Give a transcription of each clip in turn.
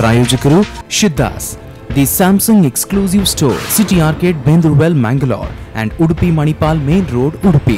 ಪ್ರಾಯೋಜಕರು ಶಿದ್ದಾಸ್ the Samsung exclusive store city ಆರ್ಕೆಟ್ Bendurwell Mangalore and Udupi Manipal main road Udupi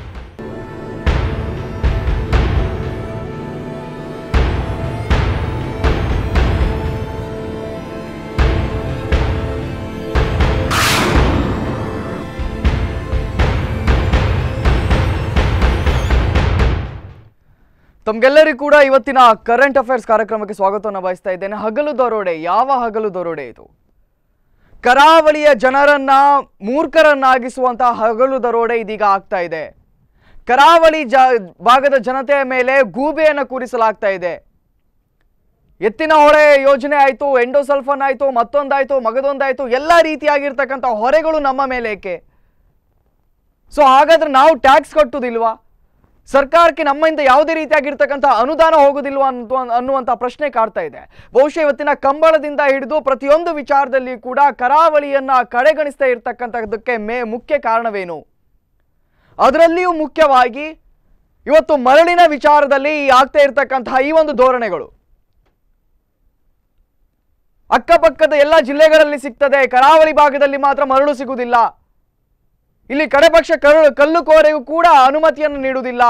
ತಮ್ಗೆಲ್ಲರಿಗೂ ಕೂಡ ಇವತ್ತಿನ ಕರೆಂಟ್ ಅಫೇರ್ಸ್ ಕಾರ್ಯಕ್ರಮಕ್ಕೆ ಸ್ವಾಗತವನ್ನು ಬಯಸ್ತಾ ಇದ್ದೇನೆ ಹಗಲು ದರೋಡೆ ಯಾವ ಹಗಲು ದರೋಡೆ ಇದು ಕರಾವಳಿಯ ಜನರನ್ನ ಮೂರ್ಖರನ್ನಾಗಿಸುವಂತಹ ಹಗಲು ದರೋಡೆ ಇದೀಗ ಆಗ್ತಾ ಇದೆ ಕರಾವಳಿ ಜ ಭಾಗದ ಜನತೆಯ ಮೇಲೆ ಗೂಬೆಯನ್ನು ಕೂರಿಸಲಾಗ್ತಾ ಇದೆ ಎತ್ತಿನ ಹೊಳೆ ಯೋಜನೆ ಆಯಿತು ಎಂಡೋಸಲ್ಫನ್ ಆಯಿತು ಮತ್ತೊಂದಾಯಿತು ಮಗದೊಂದಾಯಿತು ಎಲ್ಲ ರೀತಿಯಾಗಿರ್ತಕ್ಕಂಥ ಹೊರೆಗಳು ನಮ್ಮ ಮೇಲೆ ಏಕೆ ಸೊ ಹಾಗಾದ್ರೆ ನಾವು ಟ್ಯಾಕ್ಸ್ ಕಟ್ಟುವುದಿಲ್ವಾ ಸರ್ಕಾರಕ್ಕೆ ನಮ್ಮಿಂದ ಯಾವುದೇ ರೀತಿಯಾಗಿರ್ತಕ್ಕಂಥ ಅನುದಾನ ಹೋಗುದಿಲ್ವಾ ಅಂತ ಅನ್ನುವಂಥ ಪ್ರಶ್ನೆ ಕಾಡ್ತಾ ಇದೆ ಬಹುಶಃ ಇವತ್ತಿನ ಕಂಬಳದಿಂದ ಹಿಡಿದು ಪ್ರತಿಯೊಂದು ವಿಚಾರದಲ್ಲಿ ಕೂಡ ಕರಾವಳಿಯನ್ನ ಕಡೆಗಣಿಸ್ತಾ ಇರ್ತಕ್ಕಂಥದ್ದಕ್ಕೆ ಮೇ ಮುಖ್ಯ ಕಾರಣವೇನು ಅದರಲ್ಲಿಯೂ ಮುಖ್ಯವಾಗಿ ಇವತ್ತು ಮರಳಿನ ವಿಚಾರದಲ್ಲಿ ಈ ಆಗ್ತಾ ಇರ್ತಕ್ಕಂತಹ ಈ ಒಂದು ಧೋರಣೆಗಳು ಅಕ್ಕಪಕ್ಕದ ಎಲ್ಲ ಜಿಲ್ಲೆಗಳಲ್ಲಿ ಸಿಗ್ತದೆ ಕರಾವಳಿ ಭಾಗದಲ್ಲಿ ಮಾತ್ರ ಮರಳು ಸಿಗುವುದಿಲ್ಲ ಇಲ್ಲಿ ಕಡೆಪಕ್ಷ ಕರಳು ಕಲ್ಲು ಕೋರೆಗೂ ಕೂಡ ಅನುಮತಿಯನ್ನು ನೀಡುವುದಿಲ್ಲ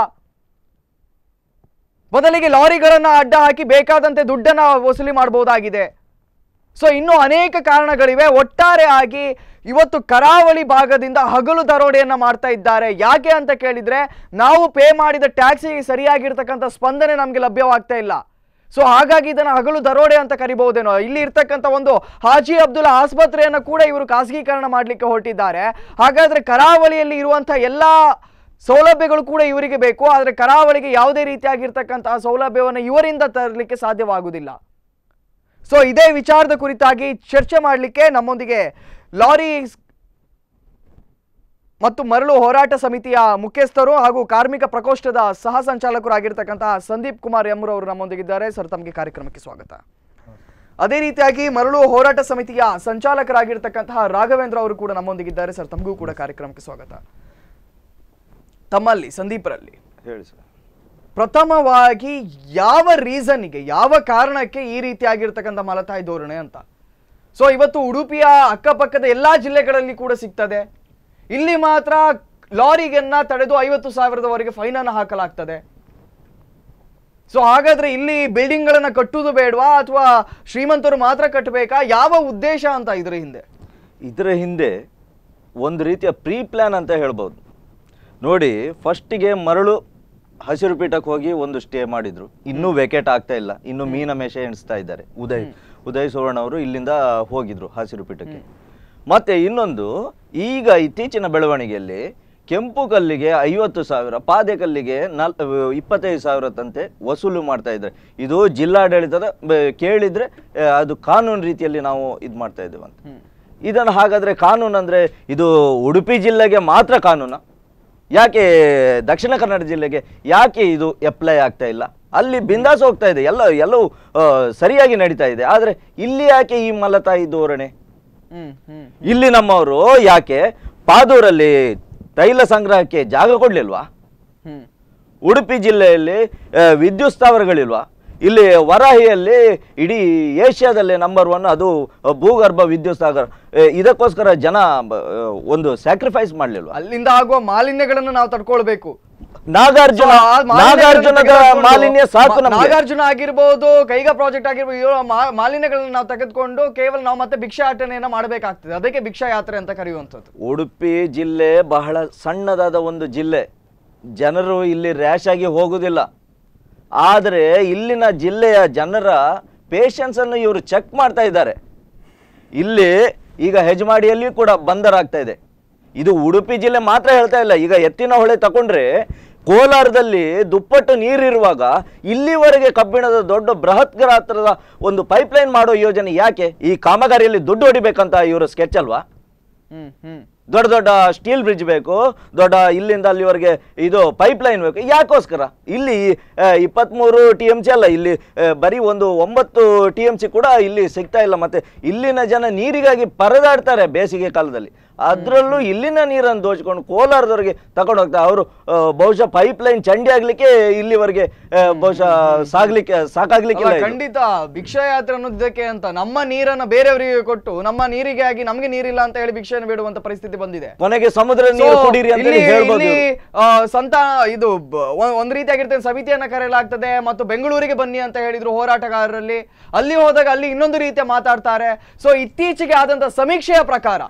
ಬದಲಿಗೆ ಲಾರಿಗಳನ್ನ ಅಡ್ಡ ಹಾಕಿ ಬೇಕಾದಂತೆ ದುಡ್ಡನ್ನ ವಸೂಲಿ ಮಾಡಬಹುದಾಗಿದೆ ಸೊ ಇನ್ನೂ ಅನೇಕ ಕಾರಣಗಳಿವೆ ಒಟ್ಟಾರೆ ಆಗಿ ಇವತ್ತು ಕರಾವಳಿ ಭಾಗದಿಂದ ಹಗಲು ದರೋಡೆಯನ್ನ ಮಾಡ್ತಾ ಇದ್ದಾರೆ ಯಾಕೆ ಅಂತ ಕೇಳಿದ್ರೆ ನಾವು ಪೇ ಮಾಡಿದ ಟ್ಯಾಕ್ಸಿಗೆ ಸರಿಯಾಗಿರ್ತಕ್ಕಂಥ ಸ್ಪಂದನೆ ನಮಗೆ ಲಭ್ಯವಾಗ್ತಾ ಇಲ್ಲ ಸೊ ಹಾಗಾಗಿ ಇದನ್ನು ಹಗಲು ದರೋಡೆ ಅಂತ ಕರಿಬಹುದೇನೋ ಇಲ್ಲಿ ಇರ್ತಕ್ಕಂಥ ಒಂದು ಹಾಜಿ ಅಬ್ದುಲ್ಲಾ ಆಸ್ಪತ್ರೆಯನ್ನು ಕೂಡ ಇವರು ಖಾಸಗೀಕರಣ ಮಾಡಲಿಕ್ಕೆ ಹೊರಟಿದ್ದಾರೆ ಹಾಗಾದ್ರೆ ಕರಾವಳಿಯಲ್ಲಿ ಇರುವಂಥ ಎಲ್ಲ ಸೌಲಭ್ಯಗಳು ಕೂಡ ಇವರಿಗೆ ಬೇಕು ಆದರೆ ಕರಾವಳಿಗೆ ಯಾವುದೇ ರೀತಿಯಾಗಿರ್ತಕ್ಕಂತಹ ಸೌಲಭ್ಯವನ್ನು ಇವರಿಂದ ತರಲಿಕ್ಕೆ ಸಾಧ್ಯವಾಗುವುದಿಲ್ಲ ಸೊ ಇದೇ ವಿಚಾರದ ಕುರಿತಾಗಿ ಚರ್ಚೆ ಮಾಡಲಿಕ್ಕೆ ನಮ್ಮೊಂದಿಗೆ ಲಾರಿ ಮತ್ತು ಮರಳು ಹೋರಾಟ ಸಮಿತಿಯ ಮುಖ್ಯಸ್ಥರು ಹಾಗೂ ಕಾರ್ಮಿಕ ಪ್ರಕೋಷ್ಠದ ಸಹ ಸಂಚಾಲಕರಾಗಿರ್ತಕ್ಕಂತಹ ಸಂದೀಪ್ ಕುಮಾರ್ ಎಮ್ರವರು ನಮ್ಮೊಂದಿಗಿದ್ದಾರೆ ಸರ್ ತಮಗೆ ಕಾರ್ಯಕ್ರಮಕ್ಕೆ ಸ್ವಾಗತ ಅದೇ ರೀತಿಯಾಗಿ ಮರಳು ಹೋರಾಟ ಸಮಿತಿಯ ಸಂಚಾಲಕರಾಗಿರ್ತಕ್ಕಂತಹ ರಾಘವೇಂದ್ರ ಅವರು ಕೂಡ ನಮ್ಮೊಂದಿಗಿದ್ದಾರೆ ಸರ್ ತಮಗೂ ಕೂಡ ಕಾರ್ಯಕ್ರಮಕ್ಕೆ ಸ್ವಾಗತ ತಮ್ಮಲ್ಲಿ ಸಂದೀಪರಲ್ಲಿ ಹೇಳಿ ಸರ್ ಪ್ರಥಮವಾಗಿ ಯಾವ ರೀಸನ್ಗೆ ಯಾವ ಕಾರಣಕ್ಕೆ ಈ ರೀತಿಯಾಗಿರ್ತಕ್ಕಂಥ ಮಲತಾಯಿ ಧೋರಣೆ ಅಂತ ಸೊ ಇವತ್ತು ಉಡುಪಿಯ ಅಕ್ಕಪಕ್ಕದ ಎಲ್ಲಾ ಜಿಲ್ಲೆಗಳಲ್ಲಿ ಕೂಡ ಸಿಗ್ತದೆ ಇಲ್ಲಿ ಮಾತ್ರ ಲಾರಿಗನ್ನ ತಡೆದು ಐವತ್ತು ಸಾವಿರದವರೆಗೆ ಫೈನ್ ಅನ್ನು ಹಾಕಲಾಗ್ತದೆ ಸೊ ಹಾಗಾದ್ರೆ ಇಲ್ಲಿ ಬಿಲ್ಡಿಂಗ್ ಗಳನ್ನ ಕಟ್ಟುವುದು ಬೇಡವಾ ಅಥವಾ ಶ್ರೀಮಂತರು ಮಾತ್ರ ಕಟ್ಟಬೇಕಾ ಯಾವ ಉದ್ದೇಶ ಅಂತ ಇದ್ರ ಹಿಂದೆ ಇದರ ಹಿಂದೆ ಒಂದು ರೀತಿಯ ಪ್ರೀ ಪ್ಲ್ಯಾನ್ ಅಂತ ಹೇಳ್ಬೋದು ನೋಡಿ ಫಸ್ಟಿಗೆ ಮರಳು ಹಸಿರು ಪೀಠಕ್ಕೆ ಹೋಗಿ ಒಂದು ಸ್ಟೇ ಮಾಡಿದ್ರು ಇನ್ನೂ ವೆಕೇಟ್ ಆಗ್ತಾ ಇಲ್ಲ ಇನ್ನು ಮೀನ ಮೇಷ ಎಣಿಸ್ತಾ ಇದ್ದಾರೆ ಉದಯ್ ಉದಯ್ ಸುವರ್ಣ ಅವರು ಇಲ್ಲಿಂದ ಹೋಗಿದ್ರು ಹಸಿರು ಪೀಠಕ್ಕೆ ಮತ್ತೆ ಇನ್ನೊಂದು ಈಗ ಇತ್ತೀಚಿನ ಬೆಳವಣಿಗೆಯಲ್ಲಿ ಕೆಂಪು ಕಲ್ಲಿಗೆ ಐವತ್ತು ಸಾವಿರ ಪಾದೆ ಕಲ್ಲಿಗೆ ನಲ್ ಇಪ್ಪತ್ತೈದು ಸಾವಿರದಂತೆ ವಸೂಲು ಮಾಡ್ತಾ ಇದ್ದಾರೆ ಇದು ಜಿಲ್ಲಾಡಳಿತದ ಬ- ಕೇಳಿದ್ರೆ ಆ, ಅದು ಕಾನೂನು ರೀತಿಯಲ್ಲಿ ನಾವು ಇದು ಮಾಡ್ತಾ ಇದ್ದೇವೆ ಅಂತ ಇದನ್ನು ಹಾಗಾದ್ರೆ ಕಾನೂನು ಅಂದ್ರೆ ಇದು ಉಡುಪಿ ಜಿಲ್ಲೆಗೆ ಮಾತ್ರ ಕಾನೂನು ಯಾಕೆ ದಕ್ಷಿಣ ಕನ್ನಡ ಜಿಲ್ಲೆಗೆ ಯಾಕೆ ಇದು ಅಪ್ಲೈ ಆಗ್ತಾ ಇಲ್ಲ ಅಲ್ಲಿ ಬಿಂದಾಸ್ ಹೋಗ್ತಾ ಇದೆ ಎಲ್ಲ ಎಲ್ಲವೂ ಆ, ಸರಿಯಾಗಿ ನಡೀತಾ ಇದೆ ಆದರೆ ಇಲ್ಲಿ ಯಾಕೆ ಈ ಮಲತಾಯಿ ಧೋರಣೆ ಹ್ಮ್ ಹ್ಮ್ ಇಲ್ಲಿ ನಮ್ಮವರು ಯಾಕೆ ಪಾದೂರಲ್ಲಿ ತೈಲ ಸಂಗ್ರಹಕ್ಕೆ ಜಾಗ ಕೊಡ್ಲಿಲ್ವಾ ಹ್ಮ್ ಉಡುಪಿ ಜಿಲ್ಲೆಯಲ್ಲಿ ಆ, ವಿದ್ಯುತ್ ಸ್ಥಾವರಗಳಿಲ್ವಾ ಇಲ್ಲಿ ವರಾಹಿಯಲ್ಲಿ ಇಡೀ ಏಷ್ಯಾದಲ್ಲೇ ನಂಬರ್ ಒನ್ ಅದು ಆ, ಭೂಗರ್ಭ ವಿದ್ಯುತ್ ಸಾಗರ ಆ, ಇದಕ್ಕೋಸ್ಕರ ಜನ ಬ- ಆ, ಒಂದು ಸ್ಯಾಕ್ರಿಫೈಸ್ ಮಾಡ್ಲಿಲ್ವಾ ಅಲ್ಲಿಂದ ಆಗುವ ಮಾಲಿನ್ಯಗಳನ್ನು ನಾವು ತಡ್ಕೊಳ್ಬೇಕು ನಾಗಾರ್ಜುನ ಆ ಮಾಲಿನ್ಯಗಳನ್ನು ನಾಗಾರ್ಜುನದ ತೆಗೆದುಕೊಂಡು- ಮಾಲಿನ್ಯ ಸಾಕು ಮಾ- ನಮ್ಗೆ ನಾಗಾರ್ಜುನ ಆಗಿರ್ಬೋದು ಕೈಗಾ ಪ್ರಾಜೆಕ್ಟ್ ಆಗಿರ್ಬೋದು ಇರೋ ಮಾ- ಮಾಲಿನ್ಯಗಳನ್ನ ನಾವು ತೆಗೆದುಕೊಂಡು ಕೇವಲ ನಾವು ಮತ್ತೆ ಭಿಕ್ಷಾಟನೆಯನ್ನ ಮಾಡಬೇಕಾಗ್ತದೆ ಅದಕ್ಕೆ ಭಿಕ್ಷಾ ಯಾತ್ರೆ ಅಂತ ಕರೆಯುವಂಥದ್ದು ಉಡುಪಿ ಜಿಲ್ಲೆ ಬಹಳ ಸಣ್ಣದಾದ ಒಂದು ಜಿಲ್ಲೆ ಜನರು ಇಲ್ಲಿ ರ್ಯಾಶ್ ಆಗಿ ಹೋಗುವುದಿಲ್ಲ ಆದರೆ ಇಲ್ಲಿನ ಜಿಲ್ಲೆಯ ಜನರ ಪೇಷನ್ಸ್ ಅನ್ನು ಇವರು ಚೆಕ್ ಮಾಡ್ತಾ ಇದ್ದಾರೆ ಇಲ್ಲಿ ಈಗ ಹೆಜ್ಮಾಡಿಯಲ್ಲಿ ಕೂಡ ಬಂದರಾಗ್ತಾ ಇದೆ ಇದು ಉಡುಪಿ ಜಿಲ್ಲೆ ಮಾತ್ರ ಹೇಳ್ತಾ ಇಲ್ಲ ಈಗ ಎತ್ತಿನ ಹೊಳೆ ತಗೊಂಡ್ರೆ ಕೋಲಾರದಲ್ಲಿ ದುಪ್ಪಟ್ಟು ನೀರಿರುವಾಗ ಇಲ್ಲಿವರೆಗೆ ಕಬ್ಬಿಣದ ದೊಡ್ಡ ಬೃಹತ್ ಗಾತ್ರದ ಒಂದು ಪೈಪ್ಲೈನ್ ಮಾಡೋ ಯೋಜನೆ ಯಾಕೆ ಈ ಕಾಮಗಾರಿಯಲ್ಲಿ ದುಡ್ಡು ಹೊಡಿಬೇಕಂತ ಇವರು ಸ್ಕೆಚ್ ಅಲ್ವಾ ಹ್ಮ್ ಹ್ಮ್ ದೊಡ್ಡ ದೊಡ್ಡ ಸ್ಟೀಲ್ ಬ್ರಿಡ್ಜ್ ಬೇಕು ದೊಡ್ಡ ಇಲ್ಲಿಂದ ಅಲ್ಲಿವರೆಗೆ ಇದು ಪೈಪ್ ಲೈನ್ ಬೇಕು ಯಾಕೋಸ್ಕರ ಇಲ್ಲಿ ಇಪ್ಪತ್ತ್ಮೂರು ಟಿ ಎಮ್ ಸಿ ಅಲ್ಲ ಇಲ್ಲಿ ಆ, ಬರೀ ಒಂದು ಒಂಬತ್ತು ಟಿ ಎಮ್ ಸಿ ಕೂಡ ಇಲ್ಲಿ ಸಿಗ್ತಾ ಇಲ್ಲ ಮತ್ತೆ ಇಲ್ಲಿನ ಜನ ನೀರಿಗಾಗಿ ಪರದಾಡ್ತಾರೆ ಬೇಸಿಗೆ ಕಾಲದಲ್ಲಿ ಅದ್ರಲ್ಲೂ ಇಲ್ಲಿನ ನೀರನ್ನು ದೋಚ್ಕೊಂಡು ಕೋಲಾರದವರೆಗೆ ತಗೊಂಡು ಹೋಗ್ತಾರೆ ಅವರು ಬಹುಶಃ ಪೈಪ್ ಲೈನ್ ಚಂಡಿ ಆಗ್ಲಿಕ್ಕೆ ಇಲ್ಲಿವರೆಗೆ ಆ, ಬಹುಶಃ ಸಾಗ್ಲಿಕ್ಕೆ ಸಾಕಾಗ್ಲಿಕ್ಕಿಲ್ಲ ಅಲ್ಲ, ಇದು. ಖಂಡಿತ ಭಿಕ್ಷಾ ಯಾತ್ರೆ ಅನ್ನೋದಕ್ಕೆ ಅಂತ ನಮ್ಮ ನೀರನ್ನ ಬೇರೆಯವರಿಗೆ ಕೊಟ್ಟು ನಮ್ಮ ನೀರಿಗೆ ಆಗಿ ನಮ್ಗೆ ನೀರಿಲ್ಲ ಅಂತ ಹೇಳಿ ಭಿಕ್ಷೆಯನ್ನು ಬೇಡುವಂತ ಪರಿಸ್ಥಿತಿ ಬಂದಿದೆ ಕೊನೆಗೆ ಸಮುದ್ರ ನೀರು So, ಕುಡೀರಿ ಅಂತ ಇಲ್ಲಿ- ಹೇಳ್ಬೋದು ಇಲ್ಲಿ, ಇವ್ರು. ಆ, ಸಂತಾನ ಇದು ಬ- ಒಂದ್- ಒಂದ್ ರೀತಿಯಾಗಿರ್ತದೆ ಸಮಿತಿಯನ್ನ ಕರೆಯಲಾಗ್ತದೆ ಮತ್ತು ಬೆಂಗಳೂರಿಗೆ ಬನ್ನಿ ಅಂತ ಹೇಳಿದ್ರು ಹೋರಾಟಗಾರರಲ್ಲಿ ಅಲ್ಲಿ ಹೋದಾಗ ಅಲ್ಲಿ ಇನ್ನೊಂದು ರೀತಿಯ ಮಾತಾಡ್ತಾರೆ ಸೊ ಇತ್ತೀಚೆಗೆ ಆದಂತ ಸಮೀಕ್ಷೆಯ ಪ್ರಕಾರ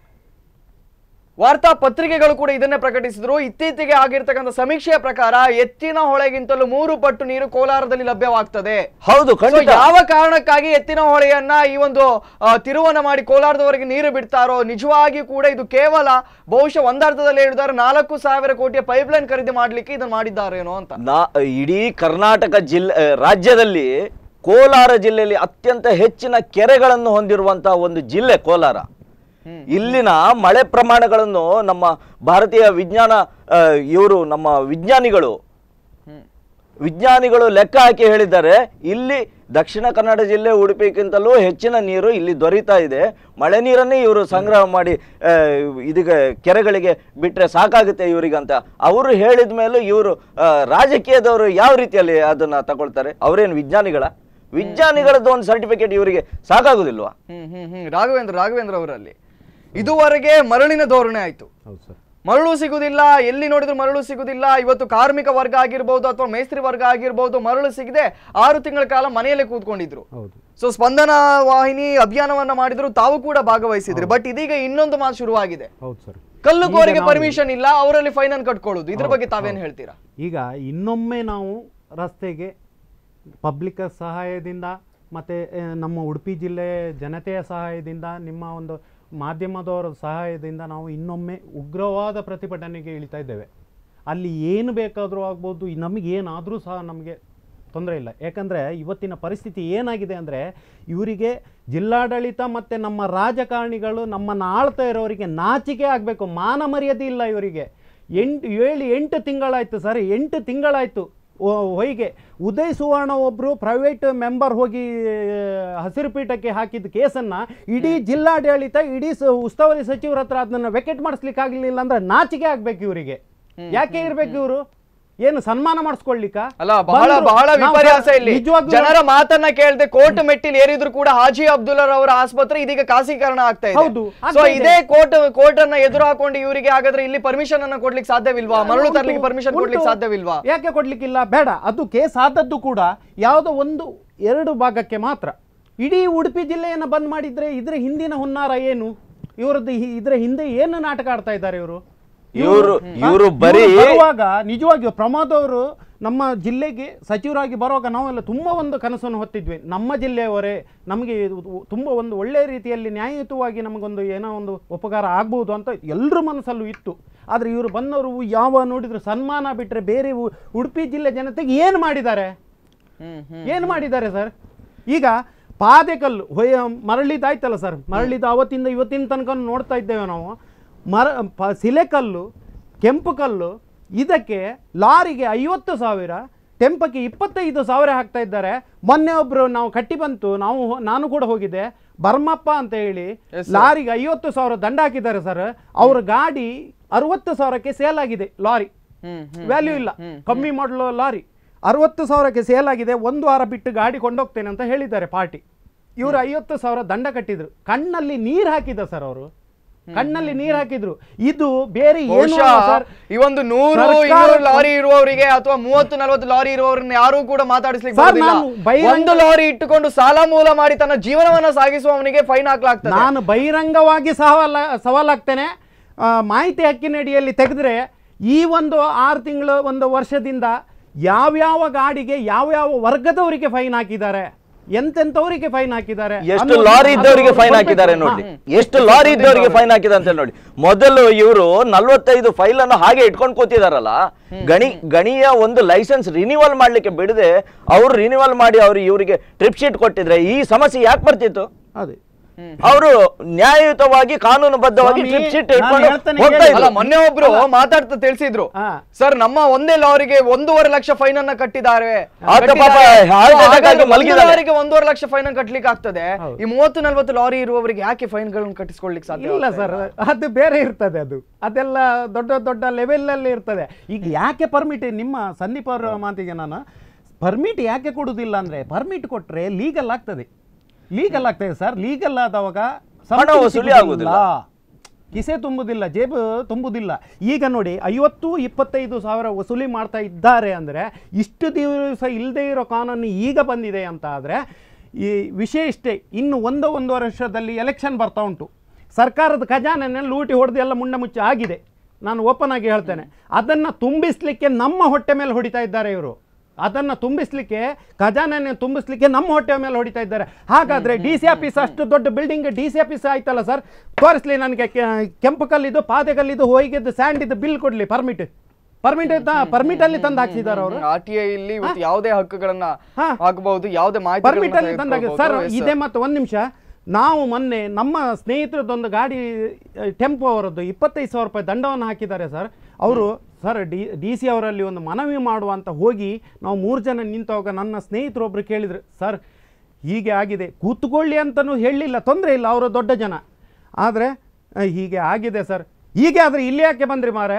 ವಾರ್ತಾ ಪತ್ರಿಕೆಗಳು ಕೂಡ ಇದನ್ನೇ ಪ್ರಕಟಿಸಿದ್ರು ಇತ್ತೀಚೆಗೆ ಆಗಿರ್ತಕ್ಕಂಥ ಸಮೀಕ್ಷೆಯ ಪ್ರಕಾರ ಎತ್ತಿನ ಹೊಳೆಗಿಂತಲೂ ಮೂರು ಪಟ್ಟು ನೀರು ಕೋಲಾರದಲ್ಲಿ ಲಭ್ಯವಾಗ್ತದೆ ಹೌದು So, ಖಂಡಿತ ಯಾವ ಕಾರಣಕ್ಕಾಗಿ ಎತ್ತಿನ ಹೊಳೆಯನ್ನ ಈ ಒಂದು ಆ, ತಿರುವನ್ನ ಮಾಡಿ ಕೋಲಾರದವರೆಗೆ ನೀರು ಬಿಡ್ತಾರೋ ನಿಜವಾಗಿ ಕೂಡ ಇದು ಕೇವಲ ಬಹುಶಃ ಒಂದರ್ಥದಲ್ಲಿ ಹೇಳಿದ್ದಾರೆ ನಾಲ್ಕು ಸಾವಿರ ಕೋಟಿಯ ಪೈಪ್ಲೈನ್ ಖರೀದಿ ಮಾಡ್ಲಿಕ್ಕೆ ಇದನ್ನ ಮಾಡಿದ್ದಾರೇನೋ ಅಂತ ನಾ ಇಡೀ ಕರ್ನಾಟಕ ಜಿಲ್ಲೆ ಆ, ರಾಜ್ಯದಲ್ಲಿ ಕೋಲಾರ ಜಿಲ್ಲೆಯಲ್ಲಿ ಅತ್ಯಂತ ಹೆಚ್ಚಿನ ಕೆರೆಗಳನ್ನು ಹೊಂದಿರುವಂತಹ ಒಂದು ಜಿಲ್ಲೆ ಕೋಲಾರ ಇಲ್ಲಿನ ಮಳೆ ಪ್ರಮಾಣಗಳನ್ನು ನಮ್ಮ ಭಾರತೀಯ ವಿಜ್ಞಾನ ಇವರು ನಮ್ಮ ವಿಜ್ಞಾನಿಗಳು ವಿಜ್ಞಾನಿಗಳು ಲೆಕ್ಕ ಹಾಕಿ ಹೇಳಿದ್ದಾರೆ ಇಲ್ಲಿ ದಕ್ಷಿಣ ಕನ್ನಡ ಜಿಲ್ಲೆ ಉಡುಪಿಗಿಂತಲೂ ಹೆಚ್ಚಿನ ನೀರು ಇಲ್ಲಿ ದೊರೀತಾ ಇದೆ ಮಳೆ ನೀರನ್ನೇ ಇವರು ಸಂಗ್ರಹ ಮಾಡಿ ಆ, ಇದೀಗ ಕೆರೆಗಳಿಗೆ ಬಿಟ್ಟರೆ ಸಾಕಾಗುತ್ತೆ ಇವರಿಗಂತ ಅವರು ಹೇಳಿದ ಮೇಲೂ ಇವರು ಆ, ರಾಜಕೀಯದವರು ಯಾವ ರೀತಿಯಲ್ಲಿ ಅದನ್ನ ತಗೊಳ್ತಾರೆ ಅವರೇನು ವಿಜ್ಞಾನಿಗಳ ವಿಜ್ಞಾನಿಗಳದ್ದು ಒಂದು ಸರ್ಟಿಫಿಕೇಟ್ ಇವರಿಗೆ ಸಾಕಾಗುದಿಲ್ವಾ ಹ್ಮ್ ಹ್ಮ್ ಹ್ಮ್ ರಾಘವೇಂದ್ರ ರಾಘವೇಂದ್ರ ಅವರಲ್ಲಿ ಇದುವರೆಗೆ ಮರಳಿನ ಧೋರಣೆ ಆಯ್ತು ಹೌದು ಸರ್ ಮರಳು ಸಿಗುದಿಲ್ಲ ಎಲ್ಲಿ ನೋಡಿದ್ರು ಮರಳು ಸಿಗುದಿಲ್ಲ ಇವತ್ತು ಕಾರ್ಮಿಕ ವರ್ಗ ಆಗಿರ್ಬೋದು ಅಥವಾ ಮೇಸ್ತ್ರಿ ವರ್ಗ ಆಗಿರ್ಬೋದು ಮರಳು ಸಿಗದೆ ಆರು ತಿಂಗಳ ಕಾಲ ಮನೆಯಲ್ಲೇ ಕೂತ್ಕೊಂಡಿದ್ರು ಹೌದು ಸೊ ಸ್ಪಂದನ ವಾಹಿನಿ ಅಭಿಯಾನವನ್ನ ಮಾಡಿದ್ರು ತಾವು ಕೂಡ ಭಾಗವಹಿಸಿದ್ರಿ ಬಟ್ ಇದೀಗ ಇನ್ನೊಂದು ಮಾತು ಶುರುವಾಗಿದೆ ಹೌದು ಸರ್ ಕಲ್ಲುಕೋರಿಗೆ ಪರ್ಮಿಷನ್ ಇಲ್ಲ ಅವರಲ್ಲಿ ಫೈನ್ ಅನ್ನು ಕಟ್ಕೊಳ್ಳೋದು ಇದ್ರ ಬಗ್ಗೆ ತಾವೇನ್ ಹೇಳ್ತೀರಾ ಈಗ ಇನ್ನೊಮ್ಮೆ ನಾವು ರಸ್ತೆಗೆ ಪಬ್ಲಿಕ್ ಸಹಾಯದಿಂದ ಮತ್ತು ನಮ್ಮ ಉಡುಪಿ ಜಿಲ್ಲೆ ಜನತೆಯ ಸಹಾಯದಿಂದ ನಿಮ್ಮ ಒಂದು ಮಾಧ್ಯಮದವರ ಸಹಾಯದಿಂದ ನಾವು ಇನ್ನೊಮ್ಮೆ ಉಗ್ರವಾದ ಪ್ರತಿಭಟನೆಗೆ ಇಳಿತಾ ಇದ್ದೇವೆ ಅಲ್ಲಿ ಏನು ಬೇಕಾದರೂ ಆಗ್ಬೋದು ನಮಗೇನಾದರೂ ಸಹ ನಮಗೆ ತೊಂದರೆ ಇಲ್ಲ ಯಾಕಂದರೆ ಇವತ್ತಿನ ಪರಿಸ್ಥಿತಿ ಏನಾಗಿದೆ ಅಂದರೆ ಇವರಿಗೆ ಜಿಲ್ಲಾಡಳಿತ ಮತ್ತು ನಮ್ಮ ರಾಜಕಾರಣಿಗಳು ನಮ್ಮನ್ನು ಆಳ್ತಾ ಇರೋರಿಗೆ ನಾಚಿಕೆ ಆಗಬೇಕು ಮಾನ ಮರ್ಯಾದೆ ಇಲ್ಲ ಇವರಿಗೆ ಎಂಟು ಏಳು ಎಂಟು ತಿಂಗಳಾಯಿತು ಸರ್ ಎಂಟು ತಿಂಗಳಾಯಿತು ಹೊಯ್ಗೆ ಉದಯ್ ಸುವರ್ಣ ಒಬ್ಬರು ಪ್ರೈವೇಟ್ ಮೆಂಬರ್ ಹೋಗಿ ಆ, ಹಸಿರು ಪೀಠಕ್ಕೆ ಹಾಕಿದ ಕೇಸನ್ನು ಇಡೀ ಜಿಲ್ಲಾಡಳಿತ ಇಡೀ ಸ- ಉಸ್ತುವಾರಿ ಸಚಿವರ ಹತ್ರ ಅದನ್ನು ವೆಕೆಟ್ ಮಾಡಿಸ್ಲಿಕ್ಕೆ ಆಗಲಿಲ್ಲ ಅಂದ್ರೆ ನಾಚಿಕೆ ಆಗ್ಬೇಕು ಇವರಿಗೆ ಯಾಕೆ ಇರ್ಬೇಕು ಇವರು ಏನು ಸನ್ಮಾನ ಮಾಡಿಸ್ಕೊಳ್ಲಿಕ್ಕ ಅಲ್ಲ ಬಹಳ ಬಂದ್ರು. ಬಹಳ ನಾವು ವಿಪರ್ಯಾಸ ಸರ್ ಇಲ್ಲಿ ನಿಜವಾಗ್ಲೂ ಜನರ ಮಾತನ್ನ ಕೇಳದೆ ಕೋರ್ಟ್ ಮೆಟ್ಟಿಲ್ ಏರಿದ್ರು ಕೂಡ ಹಾಜಿ ಅಬ್ದುಲ್ಲರ್ ಅವರ ಆಸ್ಪತ್ರೆ ಇದೀಗ ಖಾಸಗೀಕರಣ ಆಗ್ತಾ ಇದೆ ಹೌದು, ಆಗ್ತಾ ಸೊ ಇದೆ. ಇದೇ ಕೋರ್ಟ್ ಕೋರ್ಟ್ ಅನ್ನ ಎದುರು ಹಾಕೊಂಡು ಇವರಿಗೆ ಹಾಗಾದ್ರೆ ಇಲ್ಲಿ ಪರ್ಮಿಷನ್ ಅನ್ನ ಕೊಡ್ಲಿಕ್ಕೆ ಸಾಧ್ಯವಿಲ್ವಾ ಮರಳು ಉಂಟು, ತರ್ಲಿಕ್ಕೆ ಪರ್ಮಿಷನ್ ಉಂಟು. ಕೊಡ್ಲಿಕ್ಕೆ ಸಾಧ್ಯವಿಲ್ವಾ ಯಾಕೆ ಕೊಡ್ಲಿಕ್ಕಿಲ್ಲ ಬೇಡ ಅದು ಕೇಸ್ ಆದದ್ದು ಕೂಡ ಯಾವುದೋ ಒಂದು ಎರಡು ಭಾಗಕ್ಕೆ ಮಾತ್ರ ಇಡೀ ಉಡುಪಿ ಜಿಲ್ಲೆಯನ್ನು ಬಂದ್ ಮಾಡಿದ್ರೆ ಇದ್ರ ಹಿಂದಿನ ಹುನ್ನಾರ ಏನು ಇವರದ್ದು ಹಿ- ಇದ್ರ ಹಿಂದೆ ಏನು ನಾಟಕ ಆಡ್ತಾ ಇದ್ದಾರೆ ಇವರು ಇವ್ರು- ಇವ್ರು ಬರೀ- ಬರುವಾಗ ನಿಜವಾಗಿಯೂ ಪ್ರಮೋದ್ ಅವರು ನಮ್ಮ ಜಿಲ್ಲೆಗೆ ಸಚಿವರಾಗಿ ಬರುವಾಗ ನಾವೆಲ್ಲ ತುಂಬ ಒಂದು ಕನಸನ್ನು ಹೊತ್ತಿದ್ವಿ ನಮ್ಮ ಜಿಲ್ಲೆಯವರೇ ನಮಗೆ ಇದು ತುಂಬ ಒಂದು ಒಳ್ಳೆಯ ರೀತಿಯಲ್ಲಿ ನ್ಯಾಯಯುತವಾಗಿ ನಮಗೊಂದು ಏನೋ ಒಂದು ಉಪಕಾರ ಆಗ್ಬೋದು ಅಂತ ಎಲ್ಲರ ಮನಸ್ಸಲ್ಲೂ ಇತ್ತು ಆದರೆ ಇವರು ಬಂದವರು ಯಾವ ನೋಡಿದ್ರು ಸನ್ಮಾನ ಬಿಟ್ಟರೆ ಬೇರೆ ಉ- ಉಡುಪಿ ಜಿಲ್ಲೆ ಜನತೆಗೆ ಏನು ಮಾಡಿದ್ದಾರೆ ಏನು ಮಾಡಿದ್ದಾರೆ ಸರ್ ಈಗ ಪಾದೆಕಲ್ಲು ಹೊಯ್ಯ ಮರಳಿದಾಯ್ತಲ್ಲ ಸರ್ ಮರಳಿದ ಅವತ್ತಿಂದ ಇವತ್ತಿನ ತನಕ ನೋಡ್ತಾ ಇದ್ದೇವೆ ನಾವು ಮರ ಪ ಸಿಲೆಕಲ್ಲು ಕೆಂಪು ಕಲ್ಲು ಇದಕ್ಕೆ ಲಾರಿಗೆ ಐವತ್ತು ಸಾವಿರ ಟೆಂಪಕ್ಕೆ ಇಪ್ಪತ್ತೈದು ಸಾವಿರ ಹಾಕ್ತಾ ಇದ್ದಾರೆ ಮೊನ್ನೆ ಒಬ್ರು ನಾವು ಕಟ್ಟಿ ಬಂತು ನಾವು ಹೋ- ನಾನು ಕೂಡ ಹೋಗಿದ್ದೆ ಬರ್ಮಪ್ಪ ಅಂತ ಹೇಳಿ ಲಾರಿಗೆ ಐವತ್ತು ಸಾವಿರ ದಂಡ ಹಾಕಿದ್ದಾರೆ ಸರ್ ಅವ್ರ ಗಾಡಿ ಅರವತ್ತು ಸಾವಿರಕ್ಕೆ ಸೇಲ್ ಆಗಿದೆ ಲಾರಿ ವ್ಯಾಲ್ಯೂ ಇಲ್ಲ ಕಮ್ಮಿ ಮಾಡಲು ಲಾರಿ ಅರವತ್ತು ಸಾವಿರಕ್ಕೆ ಸೇಲ್ ಆಗಿದೆ ಒಂದು ವಾರ ಬಿಟ್ಟು ಗಾಡಿ ಕೊಂಡೋಗ್ತೇನೆ ಅಂತ ಹೇಳಿದ್ದಾರೆ ಪಾರ್ಟಿ ಇವರು ಐವತ್ತು ಸಾವಿರ ದಂಡ ಕಟ್ಟಿದ್ರು ಕಣ್ಣಲ್ಲಿ ನೀರು ಹಾಕಿದ ಸರ್ ಅವರು ಕಣ್ಣಲ್ಲಿ ನೀರು ಹಾಕಿದ್ರು ಇದು ಬೇರೆ ಏನು ಬಹುಶಃ ಅಲ್ಲ ಸರ್ ಈ ಒಂದು ನೂರು ಸರ್ಕಾರ- ಇನ್ನೂರು ಲಾರಿ ಇರುವವರಿಗೆ ಅಥವಾ ಮೂವತ್ತು ನಲವತ್ತು ಲಾರಿ ಇರುವವರನ್ನ ಯಾರೂ ಕೂಡ ಮಾತಾಡಿಸ್ಲಿಕ್ಕೆ ಸರ್, ಬರೋದಿಲ್ಲ ನಾನು ಬಹಿರಂಗ- ಒಂದು ಲಾರಿ ಇಟ್ಟುಕೊಂಡು ಸಾಲ ಮೂಲ ಮಾಡಿ ತನ್ನ ಜೀವನವನ್ನ ಸಾಗಿಸುವವನಿಗೆ ಫೈನ್ ಹಾಕ್ಲಾಗ್ತದೆ ನಾನು ಬಹಿರಂಗವಾಗಿ ಸವಾಲ ಸವಾಲಾಗ್ತೇನೆ ಆ, ಮಾಹಿತಿ ಹಕ್ಕಿನಡಿಯಲ್ಲಿ ತೆಗೆದ್ರೆ ಈ ಒಂದು ಆರು ತಿಂಗಳು ಒಂದು ವರ್ಷದಿಂದ ಯಾವ್ಯಾವ ಗಾಡಿಗೆ ಯಾವ್ಯಾವ ವರ್ಗದವರಿಗೆ ಫೈನ್ ಹಾಕಿದ್ದಾರೆ ಎಂತೆಂಥವರಿಗೆ ಫೈನ್ ಹಾಕಿದ್ದಾರೆ ಎಷ್ಟು ಅನ್ನೋದು- ಲಾರಿ ಇದ್ದವರಿಗೆ ಅದು ಫೈನ್ ಕೊಡ್ಬೇಕು. ಹಾಕಿದ್ದಾರೆ ನೋಡಿ ಹಾ. ಎಷ್ಟು ಲಾರಿ ಇದ್ದವರಿಗೆ ಫೈನ್ ಹಾಕಿದ ಅಂತ ನೋಡಿ ಮೊದಲು ಇವರು ನಲ್ವತ್ತೈದು ಫೈಲ್ ಅನ್ನು ಹಾಗೆ ಇಟ್ಕೊಂಡು ಕೂತಿದಾರಲ್ಲ ಗಣಿ ಗಣಿಯ ಒಂದು ಲೈಸೆನ್ಸ್ ರಿನಿವಲ್ ಮಾಡ್ಲಿಕ್ಕೆ ಬಿಡದೆ ಅವ್ರು ರಿನಿವಲ್ ಮಾಡಿ ಅವ್ರು ಇವರಿಗೆ ಟ್ರಿಪ್ ಶೀಟ್ ಕೊಟ್ಟಿದ್ರೆ ಈ ಸಮಸ್ಯೆ ಯಾಕೆ ಬರ್ತಿತ್ತು ಅದೇ ಅವರು ನ್ಯಾಯಯುತವಾಗಿ ಕಾನೂನುಬದ್ಧವಾಗಿ ಸ್ವಾಮಿ, ಟ್ರಿಪ್ ಶೀಟ್ ನಾನು ಇಟ್ಕೊಂಡು ಹೇಳ್ತೇನೆ ಹೋಗ್ತಾ ಕೇಳಿ. ಅಲ್ಲ ಇದ್ರು ಮೊನ್ನೆ ಒಬ್ರು ಮಾತಾಡ್ತಾ ತಿಳಿಸಿದ್ರು ಹಾ. ಸರ್ ನಮ್ಮ ಒಂದೇ ಲಾರಿಗೆ ಒಂದೂವರೆ ಲಕ್ಷ ಫೈನ್ ಅನ್ನ ಕಟ್ಟಿದ್ದಾರೆ ಆತ ಪಾಪ ಕಟ್ಟಿದ್ದಾರೆ. heart So, attack ಹಾಗಾದ್ರೆ ಆಗಿ ಒಂದು ಮಲಗಿದ್ದಾನೆ. ಲಾರಿಗೆ ಒಂದೂವರೆ ಲಕ್ಷ ಫೈನ್ ಕಟ್ಲಿಕ್ಕೆ ಆಗ್ತದೆ ಹೌದು. ಈ ಮೂವತ್ತು ನಲ್ವತ್ತು ಲಾರಿ ಇರುವವರಿಗೆ ಯಾಕೆ ಫೈನ್ ಗಳನ್ನು ಕಟ್ಟಿಸ್ಕೊಳ್ಲಿಕ್ಕೆ ಸಾಧ್ಯ ಇಲ್ಲ ಸರ್ ಅದು ಬೇರೆ ಇರ್ತದೆ ಅದು ಅದೆಲ್ಲ ದೊಡ್ಡ ದೊಡ್ಡ ಲೆವೆಲಲ್ಲಿ ಇರ್ತದೆ ಈಗ ಯಾಕೆ ಪರ್ಮಿಟ್ ನಿಮ್ಮ ಸಂದೀಪ್ ಅವರ ಮಾತಿಗೆ ನಾನು ಪರ್ಮಿಟ್ ಯಾಕೆ ಕೊಡುವುದಿಲ್ಲ ಅಂದರೆ ಪರ್ಮಿಟ್ ಕೊಟ್ಟರೆ ಲೀಗಲ್ ಆಗ್ತದೆ ಲೀಗಲ್ ಆಗ್ತದೆ ಸರ್ ಲೀಗಲ್ ಆದವಾಗ ಹಣ something ವಸೂಲಿ ಸಿಗುದಿಲ್ಲ. ಆಗುದಿಲ್ಲ. ಕಿಸೆ ತುಂಬುದಿಲ್ಲ ಜೇಬು ತುಂಬುದಿಲ್ಲ ಈಗ ನೋಡಿ ಐವತ್ತು ಇಪ್ಪತ್ತೈದು ಸಾವಿರ ವಸೂಲಿ ಮಾಡ್ತಾ ಇದ್ದಾರೆ ಅಂದರೆ ಇಷ್ಟು ದಿವಸ ಇಲ್ಲದೆ ಇರೋ ಕಾನೂನು ಈಗ ಬಂದಿದೆ ಅಂತ ಆದರೆ ಈ ವಿಷಯ ಇಷ್ಟೇ ಇನ್ನು ಒಂದು ಒಂದು ವರ್ಷದಲ್ಲಿ ಎಲೆಕ್ಷನ್ ಬರ್ತಾ ಉಂಟು ಸರ್ಕಾರದ ಖಜಾನೆಯನ್ನು ಲೂಟಿ ಹೊಡೆದು ಎಲ್ಲ ಮುಂಡ ಮುಚ್ಚ ಆಗಿದೆ ನಾನು ಓಪನ್ ಆಗಿ ಹೇಳ್ತೇನೆ ಅದನ್ನು ತುಂಬಿಸ್ಲಿಕ್ಕೆ ನಮ್ಮ ಹೊಟ್ಟೆ ಮೇಲೆ ಹೊಡಿತಾ ಇದ್ದಾರೆ ಇವರು ಅದನ್ನು ತುಂಬಿಸ್ಲಿಕ್ಕೆ ಖಜಾನೆಯನ್ನು ತುಂಬಿಸ್ಲಿಕ್ಕೆ ನಮ್ಮ ಹೊಟ್ಟೆ ಮೇಲೆ ಹೊಡಿತಾ ಇದ್ದಾರೆ ಹಾಗಾದ್ರೆ ಡಿ ಸಿ ಆಫೀಸ್ ಅಷ್ಟು ದೊಡ್ಡ ಬಿಲ್ಡಿಂಗ್ ಡಿ ಸಿ ಆಫೀಸ್ ಆಯ್ತಲ್ಲ ಸರ್ ತೋರಿಸ್ಲಿ ನನಗೆ ಕೆ- ಕೆಂಪು ಕಲ್ಲಿದ್ದು ಪಾದೆ ಕಲ್ಲಿದ್ದು ಹೋಗಿದ್ದು ಸ್ಯಾಂಡ್ ಇದ್ದು ಬಿಲ್ ಕೊಡ್ಲಿ ಪರ್ಮಿಟ್ ಪರ್ಮಿಟ್ ಪರ್ಮಿಟ್ ಅಲ್ಲಿ ತಂದು ಹಾಕ್ಸಿದ್ದಾರೆ ಅವರು ಆರ್ ಟಿ ಐ ಇಲ್ಲಿ ಇವತ್ತು ಯಾವುದೇ ಹಕ್ಕುಗಳನ್ನ ಹಾ. ಹಾಕಬಹುದು ಯಾವುದೇ ಪರ್ಮಿಟ್ ಅಲ್ಲಿ ಮಾಹಿತಿ ತಂದಾಗ ಸರ್ ಇದೆ ಮತ್ತು ಒಂದು ನಿಮಿಷ ನಾವು ಮೊನ್ನೆ ನಮ್ಮ ಸ್ನೇಹಿತರದೊಂದು ಗಾಡಿ ಟೆಂಪೋ ಅವರದ್ದು ಇಪ್ಪತ್ತೈದು ಸಾವಿರ ರೂಪಾಯಿ ದಂಡವನ್ನು ಹಾಕಿದ್ದಾರೆ ಸರ್ ಅವರು ಸರ್ ಡಿ ಡಿ ಸಿ ಅವರಲ್ಲಿ ಒಂದು ಮನವಿ ಮಾಡುವ ಅಂತ ಹೋಗಿ ನಾವು ಮೂರು ಜನ ನಿಂತವಾಗ ನನ್ನ ಸ್ನೇಹಿತರೊಬ್ಬರು ಕೇಳಿದ್ರು ಸರ್ ಹೀಗೆ ಆಗಿದೆ ಕೂತ್ಕೊಳ್ಳಿ ಅಂತಲೂ ಹೇಳಲಿಲ್ಲ ತೊಂದರೆ ಇಲ್ಲ ಅವರು ದೊಡ್ಡ ಜನ ಆದರೆ ಹೀಗೆ ಆಗಿದೆ ಸರ್ ಹೀಗೆ ಆದರೆ ಇಲ್ಲಿ ಯಾಕೆ ಬಂದ್ರಿ ಮಾರೆ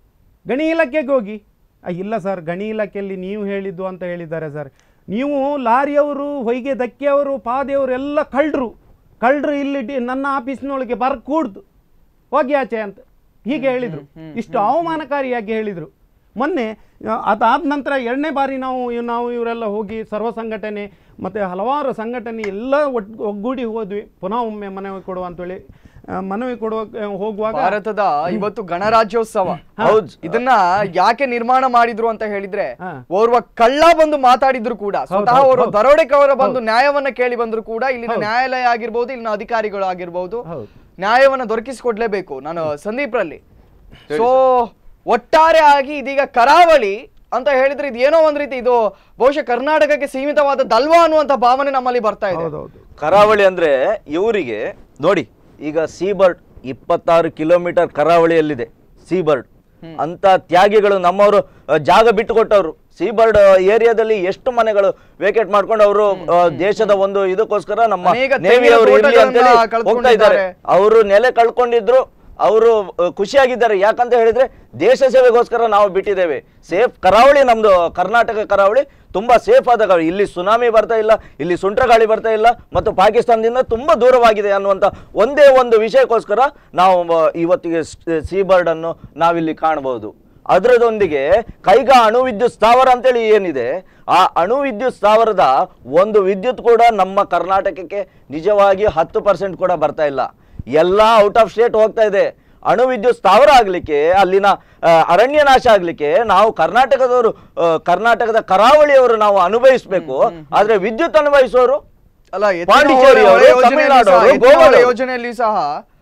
ಗಣಿ ಇಲಾಖೆಗೆ ಹೋಗಿ ಆ, ಇಲ್ಲ ಸರ್ ಗಣಿ ಇಲಾಖೆಯಲ್ಲಿ ನೀವು ಹೇಳಿದ್ದು ಅಂತ ಹೇಳಿದ್ದಾರೆ ಸರ್ ನೀವು ಲಾರಿಯವರು ಹೊಯ್ಗೆ ಧಕ್ಕೆಯವರು ಪಾದೆಯವರು ಎಲ್ಲ ಕಳ್ಳರು ಕಳ್ಳರು ಇಲ್ಲಿ ಡಿ- ನನ್ನ ಆಫೀಸ್ನೊಳಗೆ ಬರ್ ಕೂಡ್ದು ಹೋಗಿ ಆಚೆ ಅಂತ ಹೀಗೆ ಹೇಳಿದರು ಇಷ್ಟು ಅವಮಾನಕಾರಿಯಾಗಿ ಹೇಳಿದರು ಮೊನ್ನೆ ಆ, ಅದಾದ ನಂತರ ಎರಡನೇ ಬಾರಿ ನಾವು ಇವ್- ನಾವು ಇವರೆಲ್ಲ ಹೋಗಿ ಸರ್ವ ಸಂಘಟನೆ ಮತ್ತು ಹಲವಾರು ಸಂಘಟನೆ ಎಲ್ಲ ಒಟ್ ಒಗ್ಗೂಡಿ ಹೋದ್ವಿ ಪುನಃ ಒಮ್ಮೆ ಮನವಿ ಕೊಡುವ ಅಂತೇಳಿ ಆ, ಮನವಿ ಕೊಡುವ ಹೋಗುವಾಗ ಭಾರತದ ಇವತ್ತು ಗಣರಾಜ್ಯೋತ್ಸವ ಹೌದು. ಇದನ್ನ ಯಾಕೆ ನಿರ್ಮಾಣ ಮಾಡಿದ್ರು ಅಂತ ಹೇಳಿದ್ರೆ ಹಾ. ಓರ್ವ ಕಳ್ಳ ಬಂದು ಮಾತಾಡಿದ್ರು ಕೂಡ ಸ್ವತಃ ಹೌದು, ಓರ್ವ ಹೌದು. ದರೋಡೆಕವರ ಬಂದು ನ್ಯಾಯವನ್ನ ಕೇಳಿ ಬಂದ್ರು ಕೂಡ ಇಲ್ಲಿನ ನ್ಯಾಯಾಲಯ ಆಗಿರ್ಬೋದು ಇಲ್ಲಿನ ಅಧಿಕಾರಿಗಳು ಆಗಿರ್ಬೋದು ಹೌದು. ನ್ಯಾಯವನ್ನ ದೊರಕಿಸಿಕೊಡ್ಲೇಬೇಕು ನಾನು ಸಂದೀಪ್ರಲ್ಲಿ ಸೊ ಒಟ್ಟಾರೆ ಆಗಿ ಇದೀಗ ಕರಾವಳಿ ಅಂತ ಹೇಳಿದ್ರೆ ಇದು ಏನೋ ಒಂದ್ ರೀತಿ ಇದು ಬಹುಶಃ ಕರ್ನಾಟಕಕ್ಕೆ ಸೀಮಿತವಾದದ್ದಲ್ವಾ ಅನ್ನುವಂತ ಭಾವನೆ ನಮ್ಮಲ್ಲಿ ಬರ್ತಾ ಇದೆ ಹೌದೌದು ಕರಾವಳಿ ಅಂದ್ರೆ ಇವರಿಗೆ ನೋಡಿ ಈಗ ಸೀಬರ್ಡ್ ಇಪ್ಪತ್ತಾರು ಕಿಲೋಮೀಟರ್ ಕರಾವಳಿಯಲ್ಲಿದೆ ಸೀಬರ್ಡ್ ಅಂತ ತ್ಯಾಗಿಗಳು ನಮ್ಮವರು ಅ, ಜಾಗ ಬಿಟ್ಟು ಕೊಟ್ಟವರು ಸೀಬರ್ಡ್ ಏರಿಯಾದಲ್ಲಿ ಎಷ್ಟು ಮನೆಗಳು ವೇಕೆಟ್ ಮಾಡ್ಕೊಂಡು ಅವರು ದೇಶದ ಒಂದು ಇದಕ್ಕೋಸ್ಕರ ನಮ್ಮ ಅನೇಕ ನೇವಿ ಅವರು ತೆಂಗಿನ ಇರ್ಲಿ ಅಂತೇಳಿ ತೋಟಗಳನ್ನ ಹೋಗ್ತಾ ಇದ್ದಾರೆ ಕಳ್ಕೊಂಡಿದ್ದಾರೆ. ಅವರು ನೆಲೆ ಕಳ್ಕೊಂಡಿದ್ರು ಅವರು ಖುಷಿಯಾಗಿದ್ದಾರೆ ಯಾಕಂತ ಹೇಳಿದ್ರೆ ದೇಶ ಸೇವೆಗೋಸ್ಕರ ನಾವು ಬಿಟ್ಟಿದ್ದೇವೆ ಸೇಫ್ ಕರಾವಳಿ ನಮ್ದು ಕರ್ನಾಟಕ ಕರಾವಳಿ ತುಂಬಾ ಸೇಫ್ ಆದ ಕರಾವಳಿ ಇಲ್ಲಿ ಸುನಾಮಿ ಬರ್ತಾ ಇಲ್ಲ ಇಲ್ಲಿ ಸುಂಟ್ರಗಾಳಿ ಬರ್ತಾ ಇಲ್ಲ ಮತ್ತು ಪಾಕಿಸ್ತಾನದಿಂದ ತುಂಬಾ ದೂರವಾಗಿದೆ ಅನ್ನುವಂಥ ಒಂದೇ ಒಂದು ವಿಷಯಕ್ಕೋಸ್ಕರ ನಾವು ಆ, ಇವತ್ತಿಗೆ ಸೀಬರ್ಡ್ ಅನ್ನು ನಾವಿಲ್ಲಿ ಕಾಣಬಹುದು ಅದರದೊಂದಿಗೆ ಕೈಗಾ ಅಣು ವಿದ್ಯುತ್ ಸ್ಥಾವರ ಅಂತೇಳಿ ಏನಿದೆ ಆ ಅಣು ವಿದ್ಯುತ್ ಸ್ಥಾವರದ ಒಂದು ವಿದ್ಯುತ್ ಕೂಡ ನಮ್ಮ ಕರ್ನಾಟಕಕ್ಕೆ ನಿಜವಾಗಿ ಹತ್ತು ಪರ್ಸೆಂಟ್ ಕೂಡ ಬರ್ತಾ ಇಲ್ಲ ಎಲ್ಲ ಔಟ್ ಆಫ್ ಸ್ಟೇಟ್ ಹೋಗ್ತಾ ಇದೆ ಅಣು ವಿದ್ಯುತ್ ಸ್ಥಾವರ ಆಗ್ಲಿಕ್ಕೆ ಅಲ್ಲಿನ ಆ, ಅರಣ್ಯ ನಾಶ ಆಗ್ಲಿಕ್ಕೆ ನಾವು ಕರ್ನಾಟಕದವರು ಆ, ಕರ್ನಾಟಕದ ಕರಾವಳಿಯವರು ನಾವು ಅನುಭವಿಸ್ಬೇಕು ಆದ್ರೆ ವಿದ್ಯುತ್ ಅನುಭವಿಸೋರು ಅಲ್ಲ ಎತ್ತಿನ ಪಾಂಡಿಚೇರಿ ಹೊಳೆ ಅವರು, ಯೋಜನೆಯಲ್ಲಿ ತಮಿಳುನಾಡು ಸಹ- ಅವರು, ಎತ್ತಿನ ಹೊಳೆ ಗೋವಾದವರು. ಯೋಜನೆಯಲ್ಲಿ ಸಹ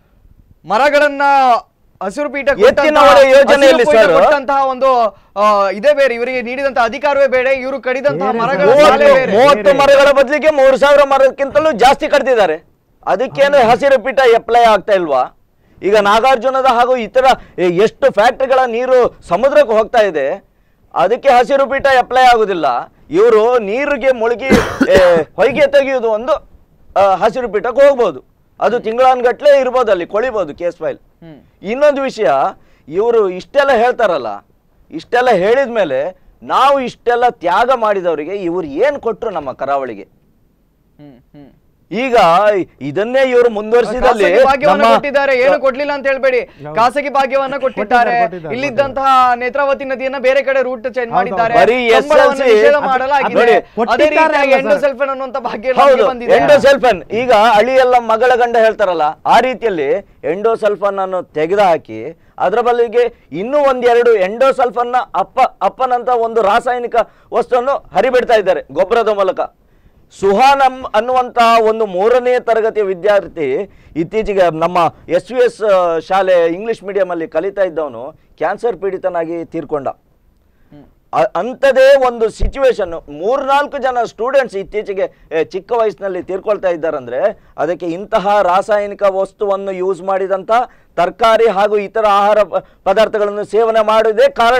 ಮರಗಳನ್ನ ಹಸಿರು ಪೀಠ ಎತ್ತಿನ ಹೊಳೆ ಯೋಜನೆಯಲ್ಲಿ ಸರ್ ಕೊಟ್ಟಂತಹ ಒಂದು ಆ, ಇದೇ ಬೇರೆ ಇವರಿಗೆ ನೀಡಿದಂತಹ ಅಧಿಕಾರವೇ ಬೇಡ ಇವರು ಕಡಿದಂತಹ ಬೇರೆ ಮರಗಳ ಸರ್. ಸಾಲೇ ಮೂವತ್ತು ಬೇರೆ. ಮೂವತ್ತು ಮರಗಳ ಬದಲಿಗೆ ಮೂರು ಸಾವಿರ ಮರಕ್ಕಿಂತಲೂ ಜಾಸ್ತಿ ಕಡ್ದಿದ್ದಾರೆ ಅದಕ್ಕೇನು ಹಸಿರು ಪೀಠ ಅಪ್ಲೈ ಆಗ್ತಾ ಇಲ್ವಾ ಈಗ ನಾಗಾರ್ಜುನದ ಹಾಗೂ ಇತರ ಎ- ಎಷ್ಟು ಫ್ಯಾಕ್ಟ್ರಿಗಳ ನೀರು ಸಮುದ್ರಕ್ಕೆ ಹೋಗ್ತಾ ಇದೆ ಅದಕ್ಕೆ ಹಸಿರು ಪೀಠ ಅಪ್ಲೈ ಆಗುದಿಲ್ಲ ಇವರು ನೀರಿಗೆ ಮುಳುಗಿ ಎ, ಹೊಯ್ಗೆ ತೆಗೆಯುವುದು ಒಂದು ಆ, ಹಸಿರು ಪೀಠಕ್ಕೆ ಹೋಗ್ಬೋದು ಅದು ತಿಂಗಳಾನ್ಗಟ್ಲೆ ಇರ್ಬೋದು ಅಲ್ಲಿ ಕೊಳಿಬೋದು ಕೇಸ್ ಫೈಲ್ ಹ್ಮ್. ಇನ್ನೊಂದು ವಿಷಯ ಇವರು ಇಷ್ಟೆಲ್ಲ ಹೇಳ್ತಾರಲ್ಲ ಇಷ್ಟೆಲ್ಲ ಹೇಳಿದ ಮೇಲೆ ನಾವು ಇಷ್ಟೆಲ್ಲ ತ್ಯಾಗ ಮಾಡಿದವರಿಗೆ ಇವರು ಏನು ಕೊಟ್ಟರು ನಮ್ಮ ಕರಾವಳಿಗೆ ಹ್ಮ್, ಹ್ಮ್. ಈಗ ಇದನ್ನೇ ಇವರು ಮುಂದುವರಿಸಿದಲ್ಲಿ ಖಾಸಗಿ ಭಾಗ್ಯವನ್ನ ನಮ್ಮ- ಕೊಟ್ಟಿದ್ದಾರೆ ಏನು ಕೊಡ್ಲಿಲ್ಲ ಅಂತ ಹೇಳ್ಬೇಡಿ ಖಾಸಗಿ ಭಾಗ್ಯವನ್ನ ಕೊಟ್ಟಿದ್ದಾರೆ ಕೊಟ್ಟಿದ್ದಾರೆ, ಇಲ್ಲಿದ್ದಂತಹ ನೇತ್ರಾವತಿ ನದಿಯನ್ನ ಬೇರೆ ಕಡೆ ರೂಟ್ ಚೇಂಜ್ ಮಾಡಿದ್ದಾರೆ ಬರೀ ಕಂಬಳವನ್ನ SLC ನಿಷೇಧ ಅದು- ಮಾಡಲಾಗಿದೆ ನೋಡಿ, ಅದೇ ಕೊಟ್ಟಿದ್ದಾರೆ ರೀತಿಯಾಗಿ ಅಲ್ಲ ಸರ್. ಎಂಡೋಸಲ್ಫನ್ ಅನ್ನುವಂತ ಭಾಗ್ಯ ಹೌದು ನಮ್ಗೆ ಬಂದಿದೆ ಎಂಡೋಸಲ್ಫನ್ ಈಗ ಅಳಿಯೆಲ್ಲ ಮಗಳ ಗಂಡ ಹೇಳ್ತಾರಲ್ಲ ಆ ರೀತಿಯಲ್ಲಿ ಎಂಡೋಸಲ್ಫನ್ ಅನ್ನು ತೆಗೆದುಹಾಕಿ ಅದರ ಬದಲಿಗೆ ಇನ್ನೂ ಒಂದೆರಡು ಎಂಡೋಸಲ್ಫನ್ನ ಅಪ್ಪ ಅಪ್ಪನಂತ ಒಂದು ರಾಸಾಯನಿಕ ವಸ್ತುವನ್ನು ಹರಿಬಿಡ್ತಾ ಇದ್ದಾರೆ ಗೊಬ್ಬರದ ಮೂಲಕ ಸುಹಾನಂ ಅನ್ನುವಂತಹ ಒಂದು ಮೂರನೇ ತರಗತಿಯ ವಿದ್ಯಾರ್ಥಿ ಇತ್ತೀಚೆಗೆ ನಮ್ಮ ಎಸ್ ಯು ಎಸ್ ಶಾಲೆ ಇಂಗ್ಲಿಷ್ ಮೀಡಿಯಂ ಅಲ್ಲಿ ಕಲಿತಾ ಇದ್ದವನು ಕ್ಯಾನ್ಸರ್ ಪೀಡಿತನಾಗಿ ತೀರ್ಕೊಂಡ ಅ- ಅಂಥದೇ ಒಂದು ಸಿಚುವೇಶನ್ ಮೂರ್ನಾಲ್ಕು ಜನ ಸ್ಟೂಡೆಂಟ್ಸ್ ಇತ್ತೀಚೆಗೆ ಎ, ಚಿಕ್ಕ ವಯಸ್ಸಿನಲ್ಲಿ ತೀರ್ಕೊಳ್ತಾ ಇದ್ದಾರಂದ್ರೆ ಅದಕ್ಕೆ ಇಂತಹ ರಾಸಾಯನಿಕ ವಸ್ತುವನ್ನು ಯೂಸ್ ಮಾಡಿದಂಥ ತರಕಾರಿ ಹಾಗೂ ಇತರ ಆಹಾರ ಪ- ಪದಾರ್ಥಗಳನ್ನು ಸೇವನೆ ಮಾಡುವುದೇ ಕಾರಣ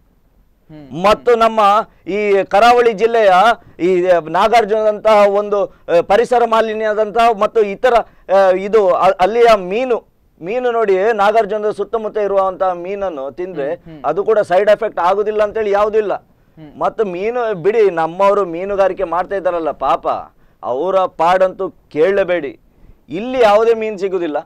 ಮತ್ತು ನಮ್ಮ ಈ ಕರಾವಳಿ ಜಿಲ್ಲೆಯ ಈ ನಾಗಾರ್ಜುನದಂತಹ ಒಂದು ಆ, ಪರಿಸರ ಮಾಲಿನ್ಯದಂತಹ ಮತ್ತು ಇತರ ಆ, ಇದು ಅ- ಅಲ್ಲಿಯ ಮೀನು ಮೀನು ನೋಡಿ ನಾಗಾರ್ಜುನದ ಸುತ್ತಮುತ್ತ ಇರುವಂತಹ ಮೀನನ್ನು ತಿಂದ್ರೆ ಅದು ಕೂಡ ಸೈಡ್ ಎಫೆಕ್ಟ್ ಆಗುದಿಲ್ಲ ಅಂತೇಳಿ ಯಾವುದೂ ಇಲ್ಲ ಮತ್ತು ಮೀನು ಬಿಡಿ ನಮ್ಮವರು ಮೀನುಗಾರಿಕೆ ಮಾಡ್ತಾ ಇದ್ದಾರಲ್ಲ ಪಾಪ ಅವರ ಪಾಡಂತೂ ಕೇಳಲೇಬೇಡಿ ಇಲ್ಲಿ ಯಾವುದೇ ಮೀನು ಸಿಗುದಿಲ್ಲ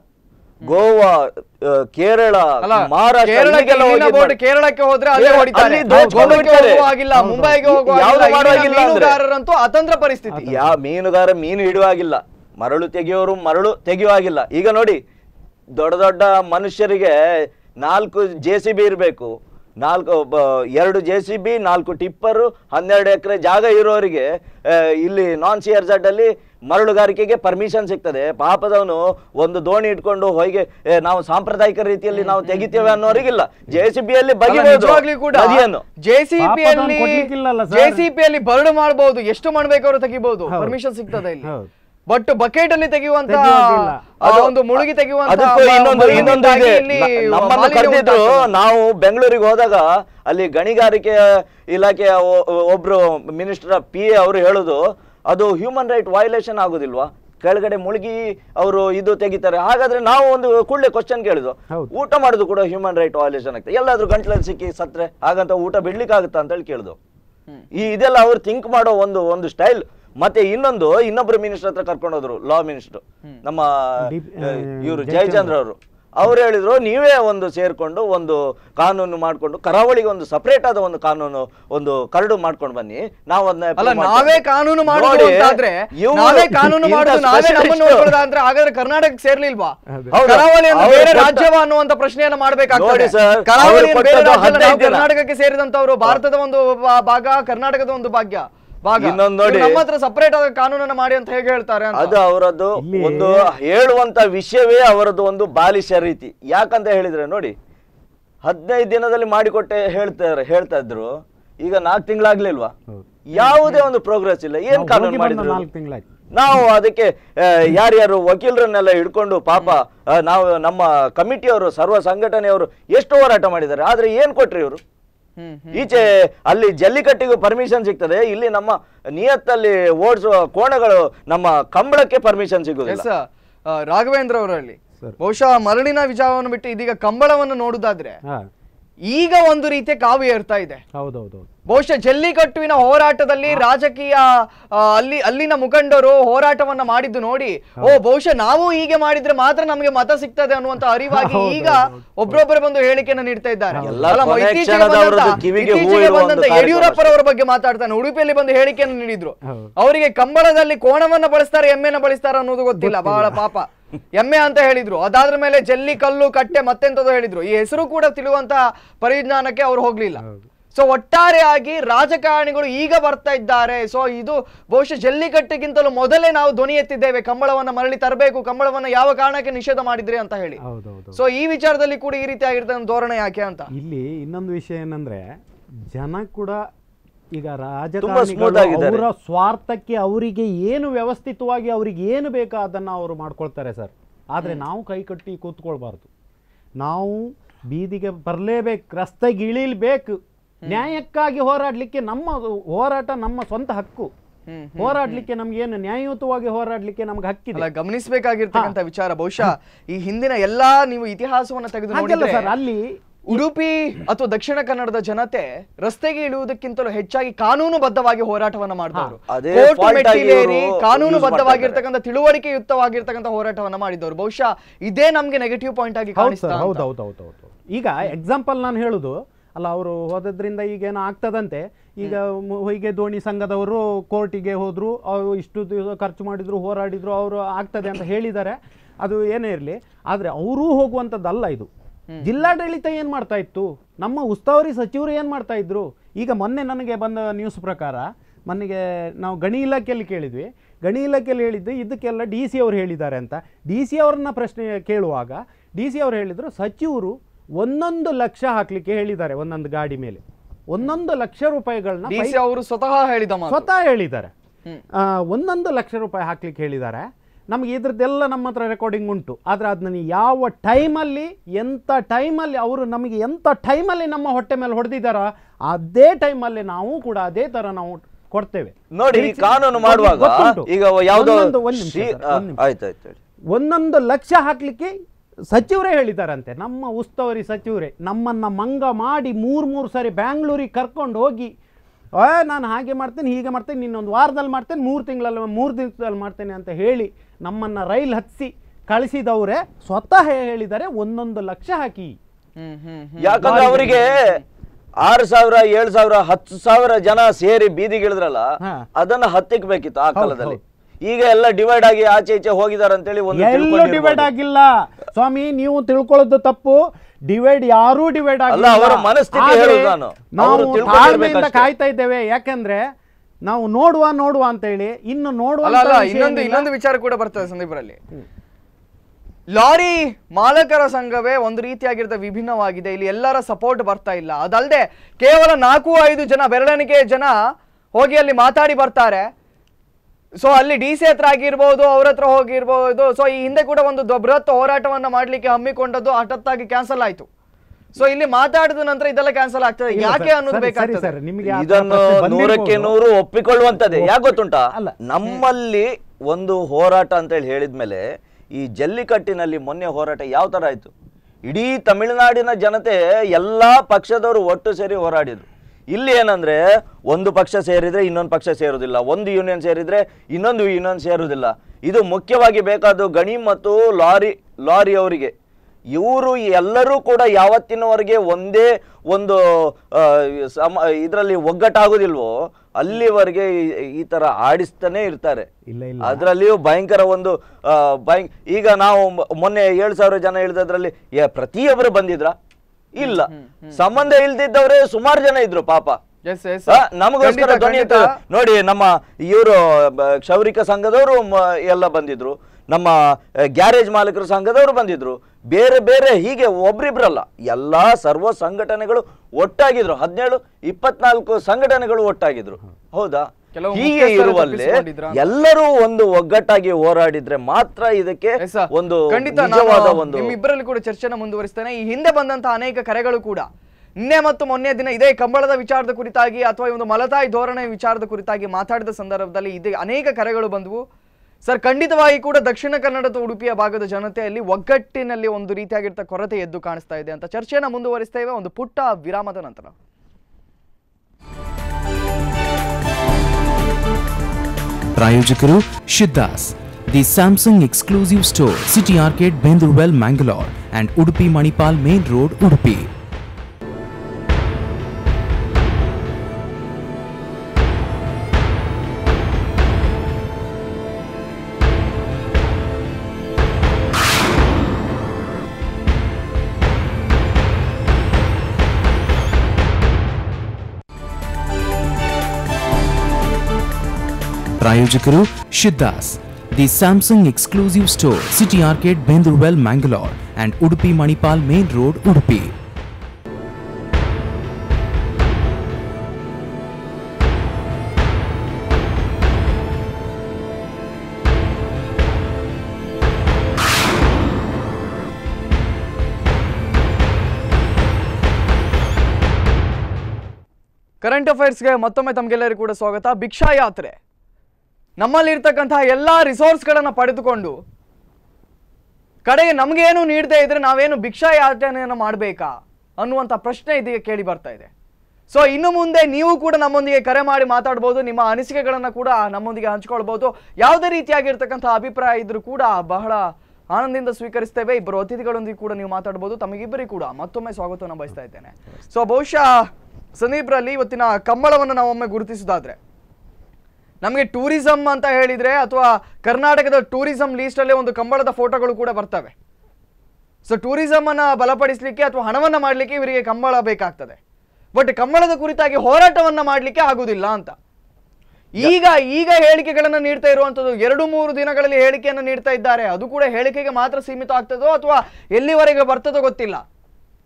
ಗೋವಾ ಆ, ಕೇರಳ ಅಲ್ಲ ಮಹಾರಾಷ್ಟ್ರ ಕೇರಳಕ್ಕೆ ಇಲ್ಲಿಗೆಲ್ಲ ಇಲ್ಲಿನ ಹೋಗಿ ಬೋಟ್ ಮಾಡಿ- ಕೇರಳಕ್ಕೆ ಹೋದ್ರೆ ಅಲ್ಲೇ ಅಲ್ಲಿ ಹೊಡಿತಾರೆ ದೋಚ್ಕೊಂಡು ಗೋವಾಕ್ಕೆ ಬಿಡ್ತಾರೆ. ಹೋಗುವ ಆಗಿಲ್ಲ ಮುಂಬೈಗೆ ಹೋಗುವ ಯಾವ್ದು ಆಗಿಲ್ಲ. ಮಾಡೋ ಇಲ್ಲಿನ ಆಗಿಲ್ಲ ಅಂದ್ರೆ. ಮೀನುಗಾರರಂತೂ ಅತಂತ್ರ ಪರಿಸ್ಥಿತಿ ಯಾ ಮೀನುಗಾರ ಮೀನು ಹಿಡಿಯುವಾಗಿಲ್ಲ ಮರಳು ತೆಗೆಯೋರು ಮರಳು ತೆಗೆಯುವಾಗಿಲ್ಲ ಈಗ ನೋಡಿ ದೊಡ್ಡ ದೊಡ್ಡ ಮನುಷ್ಯರಿಗೆ ನಾಲ್ಕು ಜೆ ಸಿ ಬಿ ಇರಬೇಕು ನಾಲ್ಕು ಬ- ಎರಡು ಜೆ ಸಿ ಬಿ ನಾಲ್ಕು ಟಿಪ್ಪರು ಹನ್ನೆರಡು ಎಕರೆ ಜಾಗ ಇರೋರಿಗೆ ಆ, ಇಲ್ಲಿ ನಾನ್ ಸಿ ಆರ್ ಝಡ್ ಅಲ್ಲಿ ಮರಳುಗಾರಿಕೆಗೆ ಪರ್ಮಿಷನ್ ಸಿಗ್ತದೆ ಪಾಪದವನು ಒಂದು ದೋಣಿ ಇಟ್ಕೊಂಡು ಹೊಯ್ಗೆ ಏ, ನಾವು ಸಾಂಪ್ರದಾಯಿಕ ರೀತಿಯಲ್ಲಿ ನಾವು ತೆಗಿತೇವೆ ಅನ್ನೋರಿಗಿಲ್ಲ ಜೆ ಸಿ ಬಿ ಅಲ್ಲಿ ಅಲ್ಲ, ಬಗೆಬಹುದು ನಿಜವಾಗ್ಲೂ ಕೂಡ ನದಿಯನ್ನು ಜೆಸಿಪಿ ಪಾಪದವ್ನು ಅಲ್ಲಿ ಕೊಡ್ಲಿಕ್ಕಿಲ್ಲಲ್ಲ ಸರ್. ಜೆಸಿಪಿ ಅಲ್ಲಿ ಬರಡು ಮಾಡಬಹುದು ಎಷ್ಟು ಮಾಡ್ಬೇಕಾದ್ರೂ ತೆಗಿಬಹುದು ಹೌದು. ಪರ್ಮಿಷನ್ ಸಿಗ್ತದೆ ಇಲ್ಲಿ ಹೌದು. ಬಟ್ ಬಕೆಟ್ ಅಲ್ಲಿ ತೆಗೆಯುವಂತ ತೆಗೆಯೋದಿಲ್ಲ. ಆ ಒಂದು ಮುಳುಗಿ ತೆಗೆಯುವಂತ ಅದಕ್ಕೂ ಮ- ಇನ್ನೊಂದು ಮರಳಿನಿಂದಾಗಿ ಇನ್ನೊಂದು ಇದೆ ಇಲ್ಲಿ ನ- ನಮ್ಮನ್ನು ಮಾಲಿನ್ಯ ಕರೆದಿದ್ರು ಉಂಟಾಗ್ತದೆ. ನಾವು ಬೆಂಗಳೂರಿಗೆ ಹೋದಾಗ ಅಲ್ಲಿ ಗಣಿಗಾರಿಕೆ ಇಲಾಖೆಯ ಒ- ಒಬ್ರು ಮಿನಿಸ್ಟರ್ ಪಿ ಎ ಅವರು ಹೇಳುದು ಅದು ಹ್ಯೂಮನ್ ರೈಟ್ ವೈಲೇಷನ್ ಆಗುದಿಲ್ವಾ ಕೆಳಗಡೆ ಮುಳುಗಿ ಅವರು ಇದು ತೆಗಿತಾರೆ ಹಾಗಾದ್ರೆ ನಾವು ಒಂದು ಕೂಡಲೇ ಕ್ವಶನ್ ಕೇಳಿದ್ವು ಹೌದು. ಊಟ ಮಾಡೋದು ಕೂಡ ಹ್ಯೂಮನ್ ರೈಟ್ ವೈಲೇಷನ್ ಆಗ್ತದೆ ಎಲ್ಲಾದ್ರೂ ಗಂಟ್ಲಲ್ಲಿ ಸಿಕ್ಕಿ ಸತ್ರೆ ಹಾಗಂತ ಊಟ ಬಿಡ್ಲಿಕ್ಕೆ ಆಗುತ್ತಾ ಅಂತ ಹೇಳಿ ಕೇಳಿದ್ವು ಈ ಇದೆಲ್ಲ ಅವ್ರು ಥಿಂಕ್ ಮಾಡೋ ಒಂದು ಒಂದು ಸ್ಟೈಲ್ ಮತ್ತೆ ಇನ್ನೊಂದು ಇನ್ನೊಬ್ರು ಮಿನಿಸ್ಟರ್ ಹತ್ರ ಕರ್ಕೊಂಡು ಹೋದ್ರು ಲಾ ಮಿನಿಸ್ಟರ್ ನಮ್ಮ ಡಿ- ಇವರು ಜಯಚಂದ್ರ. ಜಯಚಂದ್ರ ಅವರು ಅವ್ರು ಹೇಳಿದ್ರು ನೀವೇ ಒಂದು ಸೇರ್ಕೊಂಡು ಒಂದು ಕಾನೂನು ಮಾಡ್ಕೊಂಡು ಕರಾವಳಿಗೆ ಒಂದು ಸಪರೇಟ್ ಆದ ಒಂದು ಕಾನೂನು ಒಂದು ಕರಡು ಮಾಡ್ಕೊಂಡು ಬನ್ನಿ ನಾವು ಅದನ್ನ ಅಲ್ಲ approve ನಾವೇ ಮಾಡ್ತೇವೆ. ಕಾನೂನು ಮಾಡುದು ನೋಡಿ, ಅಂತಾದ್ರೆ ಇವ್ರು ನಾವೇ ಕಾನೂನು ಇಂಥ ಮಾಡುದು ನಾವೇ ನಮ್ಮನ್ನು specialist- ನೋಡ್ಕೊಳ್ಳೋದಾದ್ರೆ ಹಾಗಾದ್ರೆ ಕರ್ನಾಟಕಕ್ಕೆ ಸೇರ್ಲಿಲ್ವಾ ಹೌದು. ಕರಾವಳಿ ಅಂದ್ರೆ ಅವ್ರು ಬೇರೆ ಕೊಟ್ಟ- ರಾಜ್ಯವ ಅನ್ನುವಂತ ಪ್ರಶ್ನೆಯನ್ನ ಮಾಡ್ಬೇಕಾಗ್ತದೆ ನೋಡಿ ಸರ್, ಕರಾವಳಿ ಅವ್ರು ಬೇರೆ ಕೊಟ್ಟದ್ದು ರಾಜ್ಯ ಅಲ್ಲ, ನಾವು ಹದಿನೈದು ದಿನ. ಕರ್ನಾಟಕಕ್ಕೆ ಸೇರಿದಂತವರು ಭಾರತದ ಒಂದು ಭಾ- ಭಾಗ ಕರ್ನಾಟಕದ ಒಂದು ಭಾಗ್ಯ ಭಾಗ ಇನ್ನೊಂದ್ ನೋಡಿ. ಇವ್ರು ನಮ್ಮ ಹತ್ರ ಸಪರೇಟ್ ಆದ ಕಾನೂನನ್ನ ಮಾಡಿ ಅಂತ ಹೇಗೆ ಹೇಳ್ತಾರೆ ಅಂತ ಅದು ಅವರದ್ದು ಇಲ್ಲಿ- ಒಂದು ಹೇಳುವಂತ ವಿಷಯವೇ ಅವರದ್ದು ಒಂದು ಬಾಲಿಶ ರೀತಿ ಯಾಕಂತ ಹೇಳಿದ್ರೆ ನೋಡಿ ಹದಿನೈದು ದಿನದಲ್ಲಿ ಮಾಡಿಕೊಟ್ಟೆ ಹೇಳ್ತಾರೆ ಹೇಳ್ತಾ ಇದ್ರು ಈಗ ನಾಲ್ಕು ತಿಂಗಳಾಗ್ಲಿಲ್ವಾ ಹೌದು. ಯಾವುದೇ ಒಂದು ಪ್ರೋಗ್ರೆಸ್ ಇಲ್ಲ ಏನ್ ನಾವು ಕಾನೂನು ಹೋಗಿ ಬಂದು ಮಾಡಿದ್ರು ನಾಲ್ಕು ತಿಂಗಳಾಯ್ತು ನಾವು ಅದಕ್ಕೆ ಆ, ಯಾರ್ಯಾರು ವಕೀಲರನ್ನೆಲ್ಲ ಹಿಡ್ಕೊಂಡು ಪಾಪ ಆ, ನಾವು ನಮ್ಮ ಕಮಿಟಿಯವರು ಸರ್ವ ಸಂಘಟನೆಯವರು ಎಷ್ಟು ಹೋರಾಟ ಮಾಡಿದ್ದಾರೆ ಆದ್ರೆ ಏನ್ ಕೊಟ್ರಿ ಇವರು ಹ್ಮ್ ಈಚೆ ಅಲ್ಲಿ ಜಲ್ಲಿಕಟ್ಟಿಗೂ ಪರ್ಮಿಷನ್ ಸಿಗ್ತದೆ ಇಲ್ಲಿ ನಮ್ಮ ನಿಯತ್ತಲ್ಲಿ ಓಡಿಸುವ ಕೋಣಗಳು ನಮ್ಮ ಕಂಬಳಕ್ಕೆ ಪರ್ಮಿಷನ್ ಸಿಗುದಿಲ್ಲ ಎಸ್ ರಾಘವೇಂದ್ರ ಅವರಲ್ಲಿ ಸರ್. ಬಹುಶಃ ಮರಳಿನ ವಿಚಾರವನ್ನು ಬಿಟ್ಟು ಇದೀಗ ಕಂಬಳವನ್ನು ನೋಡುದಾದ್ರೆ ಹಾ ಈಗ ಒಂದು ರೀತಿಯ ಕಾವು ಏರ್ತಾ ಇದೆ ಹೌದೌದು ಬಹುಶಃ ಜಲ್ಲಿಕಟ್ಟುವಿನ ಹೋರಾಟದಲ್ಲಿ ರಾಜಕೀಯ ಆ, ಅಲ್ಲಿ ಅಲ್ಲಿನ ಮುಖಂಡರು ಹೋರಾಟವನ್ನ ಮಾಡಿದ್ದು ನೋಡಿ ಓ ಬಹುಶಃ ನಾವು ಹೀಗೆ ಮಾಡಿದ್ರೆ ಮಾತ್ರ ನಮಗೆ ಮತ ಸಿಗ್ತದೆ ಅನ್ನುವಂತ ಅರಿವಾಗಿ ಹೌದು, ಈಗ ಹೌದು, ಒಬ್ಬೊಬ್ಬರು ಬಂದು ಹೇಳಿಕೆಯನ್ನು ನೀಡ್ತಾ ಇದ್ದಾರೆ ಎಲ್ಲ ಅಲ್ಲ, ಕೊನೆ ಇತ್ತೀಚೆಗೆ ಕ್ಷಣದವರದ್ದು ಬಂದಂತ- ಕಿವಿಗೆ ಹೂ ಇತ್ತೀಚೆಗೆ ಇಡುವ ಒಂದು ಬಂದಂತ ಕಾರ್ಯಕ್ರಮ ಯಡಿಯೂರಪ್ಪರವರ ಬಗ್ಗೆ ಮಾತಾಡ್ತಾನೆ ಉಡುಪಿಯಲ್ಲಿ ಬಂದು ಹೇಳಿಕೆಯನ್ನು ನೀಡಿದ್ರು ಹೌದು. ಅವರಿಗೆ ಕಂಬಳದಲ್ಲಿ ಕೋಣವನ್ನ ಬಳಸ್ತಾರೆ ಎಮ್ಮೆನ ಬಳಸ್ತಾರೆ ಅನ್ನೋದು ಗೊತ್ತಿಲ್ಲ ಬಹಳ ಪಾಪ ಎಮ್ಮೆ ಅಂತ ಹೇಳಿದ್ರು ಅದಾದ್ರ ಮೇಲೆ ಜಲ್ಲಿ ಕಲ್ಲು ಕಟ್ಟೆ ಮತ್ತೆಂತದೋ ಹೇಳಿದ್ರು ಈ ಹೆಸರು ಕೂಡ ತಿಳಿಯುವಂತ ಪರಿಜ್ಞಾನಕ್ಕೆ ಅವ್ರು ಹೋಗ್ಲಿಲ್ಲ ಸೊ ಒಟ್ಟಾರೆಯಾಗಿ ರಾಜಕಾರಣಿಗಳು ಈಗ ಬರ್ತಾ ಇದ್ದಾರೆ ಸೊ ಇದು ಬಹುಶಃ ಜಲ್ಲಿಕಟ್ಟಿಗಿಂತಲೂ ಮೊದಲೇ ನಾವು ಧ್ವನಿ ಎತ್ತಿದ್ದೇವೆ ಕಂಬಳವನ್ನ ಮರಳಿ ತರಬೇಕು ಕಂಬಳವನ್ನ ಯಾವ ಕಾರಣಕ್ಕೆ ನಿಷೇಧ ಮಾಡಿದ್ರಿ ಅಂತ ಹೇಳಿ ಹೌದೌದು ಸೊ ಈ ವಿಚಾರದಲ್ಲಿ ಕೂಡ ಈ ರೀತಿ ಆಗಿರ್ತದೆ ಧೋರಣೆ ಯಾಕೆ ಅಂತ ಇಲ್ಲಿ ಇನ್ನೊಂದು ವಿಷಯ ಏನಂದ್ರೆ ಜನ ಕೂಡ ಈಗ ತುಂಬಾ smooth ರಾಜಕಾರಣಿಗಳು ಆಗಿದ್ದಾರೆ. ಅವರ ಸ್ವಾರ್ಥಕ್ಕೆ ಅವರಿಗೆ ಏನು ವ್ಯವಸ್ಥಿತವಾಗಿ ಅವರಿಗೆ ಏನು ಬೇಕೋ ಅದನ್ನು ಅವರು ಮಾಡ್ಕೊಳ್ತಾರೆ ಸರ್ ಆದರೆ ನಾವು ಕೈ ಕಟ್ಟಿ ಕೂತ್ಕೊಳ್ಬಾರ್ದು ನಾವು ಬೀದಿಗೆ ಬರಲೇಬೇಕು ರಸ್ತೆಗೆ ಇಳಿಲ್ಬೇಕು ನ್ಯಾಯಕ್ಕಾಗಿ ಹೋರಾಡಲಿಕ್ಕೆ ನಮ್ಮ ಹೋರಾಟ ನಮ್ಮ ಸ್ವಂತ ಹಕ್ಕು ಹ್ಮ್, ಹೋರಾಡ್ಲಿಕ್ಕೆ ನಮ್ಗೇನು ನ್ಯಾಯಯುತವಾಗಿ ಹೋರಾಡ್ಲಿಕ್ಕೆ ನಮ್ಗೆ ಹಕ್ಕಿದೆ ಅಲ್ಲ ಗಮನಿಸಬೇಕಾಗಿರ್ತಕ್ಕಂಥ ವಿಚಾರ ಬಹುಶಃ ಈ ಹಿಂದಿನ ಎಲ್ಲಾ ನೀವು ಇತಿಹಾಸವನ್ನ ತೆಗೆದು ಹಾಗಲ್ಲ ನೋಡಿದ್ರೆ ಸರ್ ಅಲ್ಲಿ ಉಡುಪಿ ಅಥವಾ ದಕ್ಷಿಣ ಕನ್ನಡದ ಜನತೆ ರಸ್ತೆಗೆ ಇಳುವುದಕ್ಕಿಂತಲೂ ಹೆಚ್ಚಾಗಿ ಕಾನೂನುಬದ್ಧವಾಗಿ ಹೋರಾಟವನ್ನ ಮಾಡಿದವರು ಅದೇ ಕೋರ್ಟ್ fault ಆಗಿ ಮೆಟ್ಟಿಲೇರಿ ಇವ್ರು ಕಾನೂನುಬದ್ಧವಾಗಿರ್ತಕ್ಕಂಥ ತಿಳುವಳಿಕೆಯುಕ್ತವಾಗಿರ್ತಕ್ಕಂಥ ಹೋರಾಟವನ್ನ ಮಾಡಿದವರು ಬಹುಶಃ ಇದೇ ನಮ್ಗೆ ನೆಗೆಟಿವ್ ಪಾಯಿಂಟ್ ಆಗಿ ಹೌದು ಕಾಣಿಸ್ತಾ ಸರ್ ಅಂತ. ಹೌದು ಹೌದು ಹೌದು ಹೌದು ಈಗ ಎಕ್ಸಾಂಪಲ್ ನಾನು ಹೇಳುದು ಅಲ್ಲ ಅವರು ಹೋದದ್ರಿಂದ ಈಗೇನೋ ಆಗ್ತದಂತೆ ಈಗ ಮ- ಹೊಯ್ಗೆ ದೋಣಿ ಸಂಘದವರು ಕೋರ್ಟಿಗೆ ಹೋದ್ರು ಅವರು ಇಷ್ಟು ದಿವಸ ಖರ್ಚು ಮಾಡಿದ್ರು ಹೋರಾಡಿದ್ರು ಅವರು ಆಗ್ತದೆ ಅಂತ ಹೇಳಿದ್ದಾರೆ ಅದು ಏನೇ ಇರಲಿ ಆದರೆ ಅವರೂ ಹೋಗುವಂಥದ್ದಲ್ಲ ಇದು ಜಿಲ್ಲಾಡಳಿತ ಏನು ಮಾಡ್ತಾ ಇತ್ತು ನಮ್ಮ ಉಸ್ತುವಾರಿ ಸಚಿವರು ಏನು ಮಾಡ್ತಾ ಇದ್ರು ಈಗ ಮೊನ್ನೆ ನನಗೆ ಬಂದ ನ್ಯೂಸ್ ಪ್ರಕಾರ ಮೊನ್ನೆಗೆ ನಾವು ಗಣಿ ಇಲಾಖೆಯಲ್ಲಿ ಕೇಳಿದ್ವಿ ಗಣಿ ಇಲಾಖೆಯಲ್ಲಿ ಹೇಳಿದ್ದು ಇದಕ್ಕೆಲ್ಲ ಡಿ ಸಿ ಅವರು ಹೇಳಿದ್ದಾರೆ ಅಂತ ಡಿ ಸಿ ಅವ್ರನ್ನ ಪ್ರಶ್ನೆ ಕೇಳುವಾಗ ಡಿ ಸಿ ಅವರು ಹೇಳಿದರು ಸಚಿವರು ಒಂದೊಂದು ಲಕ್ಷ ಹಾಕಲಿಕ್ಕೆ ಹೇಳಿದ್ದಾರೆ ಒಂದೊಂದು ಗಾಡಿ ಮೇಲೆ ಒಂದೊಂದು ಲಕ್ಷ ರೂಪಾಯಿಗಳನ್ನ ಡಿ ಸಿ ಅವರು ಸ್ವತಃ ಹೇಳಿದ ಮಾತು ಸ್ವತಃ ಹೇಳಿದ್ದಾರೆ ಹ್ಮ್. ಆ, ಒಂದೊಂದು ಲಕ್ಷ ರೂಪಾಯಿ ಹಾಕ್ಲಿಕ್ಕೆ ಹೇಳಿದ್ದಾರೆ ನಮಗೆ ಇದ್ರದ್ದೆಲ್ಲ ನಮ್ಮ ಹತ್ರ ರೆಕಾರ್ಡಿಂಗ್ ಉಂಟು ಆದರೆ ಅದನ್ನ ಯಾವ ಟೈಮಲ್ಲಿ ಎಂಥ ಟೈಮಲ್ಲಿ ಅವರು ನಮಗೆ ಎಂಥ ಟೈಮಲ್ಲಿ ನಮ್ಮ ಹೊಟ್ಟೆ ಮೇಲೆ ಹೊಡೆದಿದ್ದಾರೋ ಅದೇ ಟೈಮಲ್ಲಿ ನಾವು ಕೂಡ ಅದೇ ಥರ ನಾವು ಕೊಡ್ತೇವೆ ನೋಡಿ ಈ ಕಾನೂನು ಮಾಡುವಾಗ ಗೊತ್ತುಂಟು. ಈಗ ಯಾವುದೋ ಒಂದೊಂದು- ಒಂದು ನಿಮಿಷ ಶ್ರೀ- ಸರ್, ಆ, ಒಂದು ನಿಮಿಷ. ಆಯ್ತು ಆಯ್ತು ಹೇಳಿ ಒಂದೊಂದು ಲಕ್ಷ ಹಾಕ್ಲಿಕ್ಕೆ ಸಚಿವರೇ ಹೇಳಿದಾರಂತೆ ನಮ್ಮ ಉಸ್ತುವಾರಿ ಸಚಿವರೇ ನಮ್ಮನ್ನ ಮಂಗ ಮಾಡಿ ಮೂರು ಮೂರು ಸಾರಿ ಬ್ಯಾಂಗ್ಳೂರಿಗೆ ಕರ್ಕೊಂಡು ಹೋಗಿ ಆ ನಾನು ಹಾಗೆ ಮಾಡ್ತೇನೆ ಹೀಗೆ ಮಾಡ್ತೇನೆ ಇನ್ನೊಂದು ವಾರದಲ್ಲಿ ಮಾಡ್ತೇನೆ ಮೂರು ತಿಂಗಳಲ್ಲಿ ಮೂರು ದಿವಸದಲ್ಲಿ ಮಾಡ್ತೇನೆ ಅಂತ ಹೇಳಿ ನಮ್ಮನ್ನ ರೈಲ್ ಹತ್ತಿಸಿ ಕಳಿಸಿದವರೇ ಸ್ವತಃ ಹೇಳಿದ್ದಾರೆ ಒಂದೊಂದು ಲಕ್ಷ ಹಾಕಿ ಹ್ಮ್ ಹ್ಮ್ ಹ್ಮ್ ಯಾಕಂದ್ರೆ ಅವರಿಗೆ ಆರು ಸಾವಿರ ಏಳು ಸಾವಿರ ಹತ್ತು ಸಾವಿರ ಜನ ಸೇರಿ ಬೀದಿಗಿಳಿದ್ರಲ್ಲ ಹಾ. ಅದನ್ನ ಹತ್ತಿಕ್ಬೇಕಿತ್ತು ಆ ಹೌದು, ಕಾಲದಲ್ಲಿ ಹೌದು. ಈಗ ಎಲ್ಲ ಡಿವೈಡ್ ಆಗಿ ಆಚೆ ಈಚೆ ಹೋಗಿದ್ದಾರೆ ಅಂತೇಳಿ ಒಂದು ಎಲ್ಲೂ ತಿಳ್ಕೊಂಡಿರ್ಬೋದು. ಡಿವೈಡ್ ಆಗಿಲ್ಲ ಸ್ವಾಮಿ ನೀವು ತಿಳ್ಕೊಳ್ಳೋದು ತಪ್ಪು ಡಿವೈಡ್ ಯಾರೂ ಡಿವೈಡ್ ಅಲ್ಲ, ಆಗಿಲ್ಲ ಅವರ ಮನಸ್ಥಿತಿ ಆದ್ರೆ ಹೇಳೋದು ನಾನು. ನಾವು ಅವರು ತಿಳ್ಕೊಂಡಿರ್ಬೇಕಷ್ಟೇ. ತಾಳ್ಮೆಯಿಂದ ಕಾಯ್ತಾ ಇದ್ದೇವೆ ಯಾಕಂದ್ರೆ ನಾವು ನೋಡುವ ನೋಡುವ ಅಂತ ಹೇಳಿ ಇನ್ನು ನೋಡುವ ಅಲ್ಲ ಅಲ್ಲ ಇನ್ನೊಂದು ಇನ್ನೊಂದು ವಿಚಾರ ಕೂಡ ಬರ್ತದೆ ಸಂದೀಪರಲ್ಲಿ ಲಾರಿ ಮಾಲಕರ ಸಂಘವೇ ಒಂದು ರೀತಿಯಾಗಿರದ ವಿಭಿನ್ನವಾಗಿದೆ ಇಲ್ಲಿ ಎಲ್ಲರ ಸಪೋರ್ಟ್ ಬರ್ತಾ ಇಲ್ಲ ಅದಲ್ಲದೆ ಕೇವಲ ನಾಲ್ಕು ಐದು ಜನ ಬೆರಳೆಣಿಕೆ ಜನ ಹೋಗಿ ಅಲ್ಲಿ ಮಾತಾಡಿ ಬರ್ತಾರೆ ಸೊ ಅಲ್ಲಿ ಡಿ ಸಿ ಹತ್ರ ಆಗಿರ್ಬೋದು ಅವ್ರ ಹತ್ರ ಹೋಗಿರ್ಬೋದು ಸೊ ಈ ಹಿಂದೆ ಕೂಡ ಒಂದು ದೊ- ಬೃಹತ್ ಹೋರಾಟವನ್ನ ಮಾಡ್ಲಿಕ್ಕೆ ಹಮ್ಮಿಕೊಂಡದ್ದು ಹಠತ್ತಾಗಿ ಕ್ಯಾನ್ಸಲ್ ಆಯ್ತು ಸೊ ಇಲ್ಲಿ ಮಾತಾಡಿದ ನಂತರ ಇದೆಲ್ಲ ಕ್ಯಾನ್ಸಲ್ ಆಗ್ತದೆ ಇಲ್ಲ ಯಾಕೆ ಸರ್, ಅನ್ನೋದು ಸರಿ, ಸರಿ ಬೇಕಾಗ್ತದೆ ಸರ್, ನಿಮಗೆ ಆ ಥರ ಇದನ್ನು ಪ್ರಶ್ನೆ ಬಂದಿರ್ಬೋದು. ನೂರಕ್ಕೆ ನೂರು ಒಪ್ಪಿಕೊಳ್ಳುವಂತದ್ದೇ ಯಾಕೆ ಗೊತ್ತುಂಟಾ ಅಲ್ಲ. ನಮ್ಮಲ್ಲಿ ಒಂದು ಹೋರಾಟ ಅಂತ ಹೇಳಿ ಹೇಳಿದ್ಮೇಲೆ ಈ ಜಲ್ಲಿಕಟ್ಟಿನಲ್ಲಿ ಮೊನ್ನೆ ಹೋರಾಟ ಯಾವ ತರ ಆಯ್ತು ಇಡೀ ತಮಿಳುನಾಡಿನ ಜನತೆ ಎಲ್ಲಾ ಪಕ್ಷದವರು ಒಟ್ಟು ಸೇರಿ ಹೋರಾಡಿದ್ರು ಇಲ್ಲಿ ಏನಂದ್ರೆ ಒಂದು ಪಕ್ಷ ಸೇರಿದ್ರೆ ಇನ್ನೊಂದು ಪಕ್ಷ ಸೇರುವುದಿಲ್ಲ ಒಂದು ಯೂನಿಯನ್ ಸೇರಿದ್ರೆ ಇನ್ನೊಂದು ಯೂನಿಯನ್ ಸೇರುವುದಿಲ್ಲ ಇದು ಮುಖ್ಯವಾಗಿ ಬೇಕಾದ್ದು ಗಣಿ ಮತ್ತು ಲಾರಿ ಲಾರಿ ಅವರಿಗೆ ಇವರು ಎಲ್ಲರೂ ಕೂಡ ಯಾವತ್ತಿನವರೆಗೆ ಒಂದೇ ಒಂದು ಆ, ಸಮ ಇದರಲ್ಲಿ ಒಗ್ಗಟ್ಟಾಗೋದಿಲ್ವೋ ಅಲ್ಲಿವರೆಗೆ ಈ- ಈ ತರ ಆಡಿಸ್ತಾನೆ ಇರ್ತಾರೆ ಇಲ್ಲ ಇಲ್ಲ ಅದರಲ್ಲಿಯೂ ಭಯಂಕರ ಒಂದು ಆ, ಭಯ ಈಗ ನಾವು ಮ- ಮೊನ್ನೆ ಏಳು ಸಾವಿರ ಜನ ಹೇಳಿದ್ರಲ್ಲಿ ಪ್ರತಿಯೊಬ್ಬರು ಬಂದಿದ್ರ ಇಲ್ಲ ಸಂಬಂಧ ಇಲ್ದಿದ್ದವರೇ ಸುಮಾರು ಜನ ಇದ್ರು ಪಾಪ ಎಸ್ ಎಸ್ ಆ, ನಮಗೋಸ್ಕರ ಧ್ವನಿ ಎತ್ತು- ನೋಡಿ ನಮ್ಮ ಇವರು ಕ್ಷೌರಿಕ ಸಂಘದವರು ಮ- ಎಲ್ಲ ಬಂದಿದ್ರು ನಮ್ಮ ಆ, ಗ್ಯಾರೇಜ್ ಮಾಲೀಕರ ಸಂಘದವರು ಬಂದಿದ್ರು ಬೇರೆ ಬೇರೆ ಹೀಗೆ ಒಬ್ರಿಬ್ರಲ್ಲ ಎಲ್ಲಾ ಸರ್ವ ಸಂಘಟನೆಗಳು ಒಟ್ಟಾಗಿದ್ರು ಹದಿನೇಳು ಇಪ್ಪತ್ನಾಲ್ಕು ಸಂಘಟನೆಗಳು ಒಟ್ಟಾಗಿದ್ರು ಹೌದಾ ಕೆಲವು ಹೀಗೆ ಮುಖ್ಯಸ್ಥರು ಇರುವಲ್ಲಿ ತಪ್ಪಿಸಿಕೊಂಡಿದ್ರಾ ಅಂತ? ಎಲ್ಲರೂ ಒಂದು ಒಗ್ಗಟ್ಟಾಗಿ ಹೋರಾಡಿದ್ರೆ ಮಾತ್ರ ಇದಕ್ಕೆ ಎಸ್ ಸರ್. ಒಂದು ಖಂಡಿತ ನಿಜವಾದ ನಾನು ಒಂದು ನಿಮ್ಮಿಬ್ಬರಲ್ಲಿ ಕೂಡ ಚರ್ಚೆನ ಮುಂದುವರಿಸ್ತೇನೆ ಈ ಹಿಂದೆ ಬಂದಂತಹ ಅನೇಕ ಕರೆಗಳು ಕೂಡ ನಿನ್ನೆ ಮತ್ತು ಮೊನ್ನೆ ದಿನ ಇದೇ ಕಂಬಳದ ವಿಚಾರದ ಕುರಿತಾಗಿ ಅಥವಾ ಈ ಒಂದು ಮಲತಾಯಿ ಧೋರಣೆ ವಿಚಾರದ ಕುರಿತಾಗಿ ಮಾತಾಡಿದ ಸಂದರ್ಭದಲ್ಲಿ ಇದೇ ಅನೇಕ ಕರೆಗಳು ಬಂದವು ಸರ್ ಖಂಡಿತವಾಗಿ ಕೂಡ ದಕ್ಷಿಣ ಕನ್ನಡದ ಉಡುಪಿಯ ಭಾಗದ ಜನತೆಯಲ್ಲಿ ಒಗ್ಗಟ್ಟಿನಲ್ಲಿ ಒಂದು ರೀತಿಯಾಗಿರ್ತ ಕೊರತೆ ಎದ್ದು ಕಾಣಿಸ್ತಾ ಇದೆ ಅಂತ ಚರ್ಚೆನ ಮುಂದುವರಿಸ್ತೇವೆ ಒಂದು ಪುಟ್ಟ ವಿರಾಮದ ನಂತರ ಪ್ರಾಯೋಜಕರು ಶಿದ್ದಾಸ್ the Samsung exclusive store City Arcade Bendurwell Mangalore and Udupi Manipal main road Udupi ಪ್ರಾಯೋಜಕರು ಶಿದ್ದಾಸ್ the Samsung exclusive store City Arcade Bendurwell Mangalore and Udupi Manipal main road Udupi current ಅಫೈರ್ಸ್ಗೆ ಮತ್ತೊಮ್ಮೆ ತಮಗೆಲ್ಲರಿಗೂ ಕೂಡ ಸ್ವಾಗತ ಭಿಕ್ಷಾ ಯಾತ್ರೆ ನಮ್ಮಲ್ಲಿರ್ತಕ್ಕಂತಹ ಎಲ್ಲ ರಿಸೋರ್ಸ್ಗಳನ್ನು ಪಡೆದುಕೊಂಡು ಕಡೆಗೆ ನಮಗೇನು ನೀಡದೇ ಇದ್ರೆ ನಾವೇನು ಭಿಕ್ಷಾ ಯಾತ್ರೆಯನ್ನು ಮಾಡಬೇಕಾ ಅನ್ನುವಂಥ ಪ್ರಶ್ನೆ ಇದೀಗ ಕೇಳಿ ಬರ್ತಾ ಇದೆ ಸೊ ಇನ್ನು ಮುಂದೆ ನೀವು ಕೂಡ ನಮ್ಮೊಂದಿಗೆ ಕರೆ ಮಾಡಿ ಮಾತಾಡ್ಬೋದು ನಿಮ್ಮ ಅನಿಸಿಕೆಗಳನ್ನು ಕೂಡ ನಮ್ಮೊಂದಿಗೆ ಹಂಚ್ಕೊಳ್ಬೋದು ಯಾವುದೇ ರೀತಿಯಾಗಿರ್ತಕ್ಕಂಥ ಅಭಿಪ್ರಾಯ ಇದ್ರೂ ಕೂಡ ಬಹಳ ಆನಂದದಿಂದ ಸ್ವೀಕರಿಸ್ತೇವೆ ಇಬ್ಬರು ಅತಿಥಿಗಳೊಂದಿಗೆ ಕೂಡ ನೀವು ಮಾತಾಡ್ಬೋದು ತಮಗಿಬ್ಬರಿಗೂ ಕೂಡ ಮತ್ತೊಮ್ಮೆ ಸ್ವಾಗತವನ್ನು ಬಯಸ್ತಾ ಇದ್ದೇನೆ ಸೊ ಬಹುಶಃ ಸಂದೀಪ್ರಲ್ಲಿ ಇವತ್ತಿನ ಕಂಬಳವನ್ನು ನಾವು ಒಮ್ಮೆ ಗುರುತಿಸೋದಾದ್ರೆ ನಮಗೆ ಟೂರಿಸಂ ಅಂತ ಹೇಳಿದ್ರೆ ಅಥವಾ ಕರ್ನಾಟಕದ ಟೂರಿಸಂ ಲೀಸ್ಟಲ್ಲೇ ಒಂದು ಕಂಬಳದ ಫೋಟೋಗಳು ಕೂಡ ಬರ್ತವೆ ಸೊ ಟೂರಿಸಂ ಅನ್ನ ಬಲಪಡಿಸಲಿಕ್ಕೆ ಅಥವಾ ಹಣವನ್ನ ಮಾಡಲಿಕ್ಕೆ ಇವರಿಗೆ ಕಂಬಳ ಬೇಕಾಗ್ತದೆ ಬಟ್ ಕಂಬಳದ ಕುರಿತಾಗಿ ಹೋರಾಟವನ್ನ ಮಾಡಲಿಕ್ಕೆ ಆಗುದಿಲ್ಲ ಅಂತ ಈಗ ಈಗ ಹೇಳಿಕೆಗಳನ್ನ ನೀಡ್ತಾ ಇರುವಂತದ್ದು ಎರಡು ಮೂರು ದಿನಗಳಲ್ಲಿ ಹೇಳಿಕೆಯನ್ನು ನೀಡ್ತಾ ಇದ್ದಾರೆ ಅದು ಕೂಡ ಹೇಳಿಕೆಗೆ ಮಾತ್ರ ಸೀಮಿತ ಆಗ್ತದೋ ಅಥವಾ ಎಲ್ಲಿವರೆಗೆ ಬರ್ತದೋ ಗೊತ್ತಿಲ್ಲ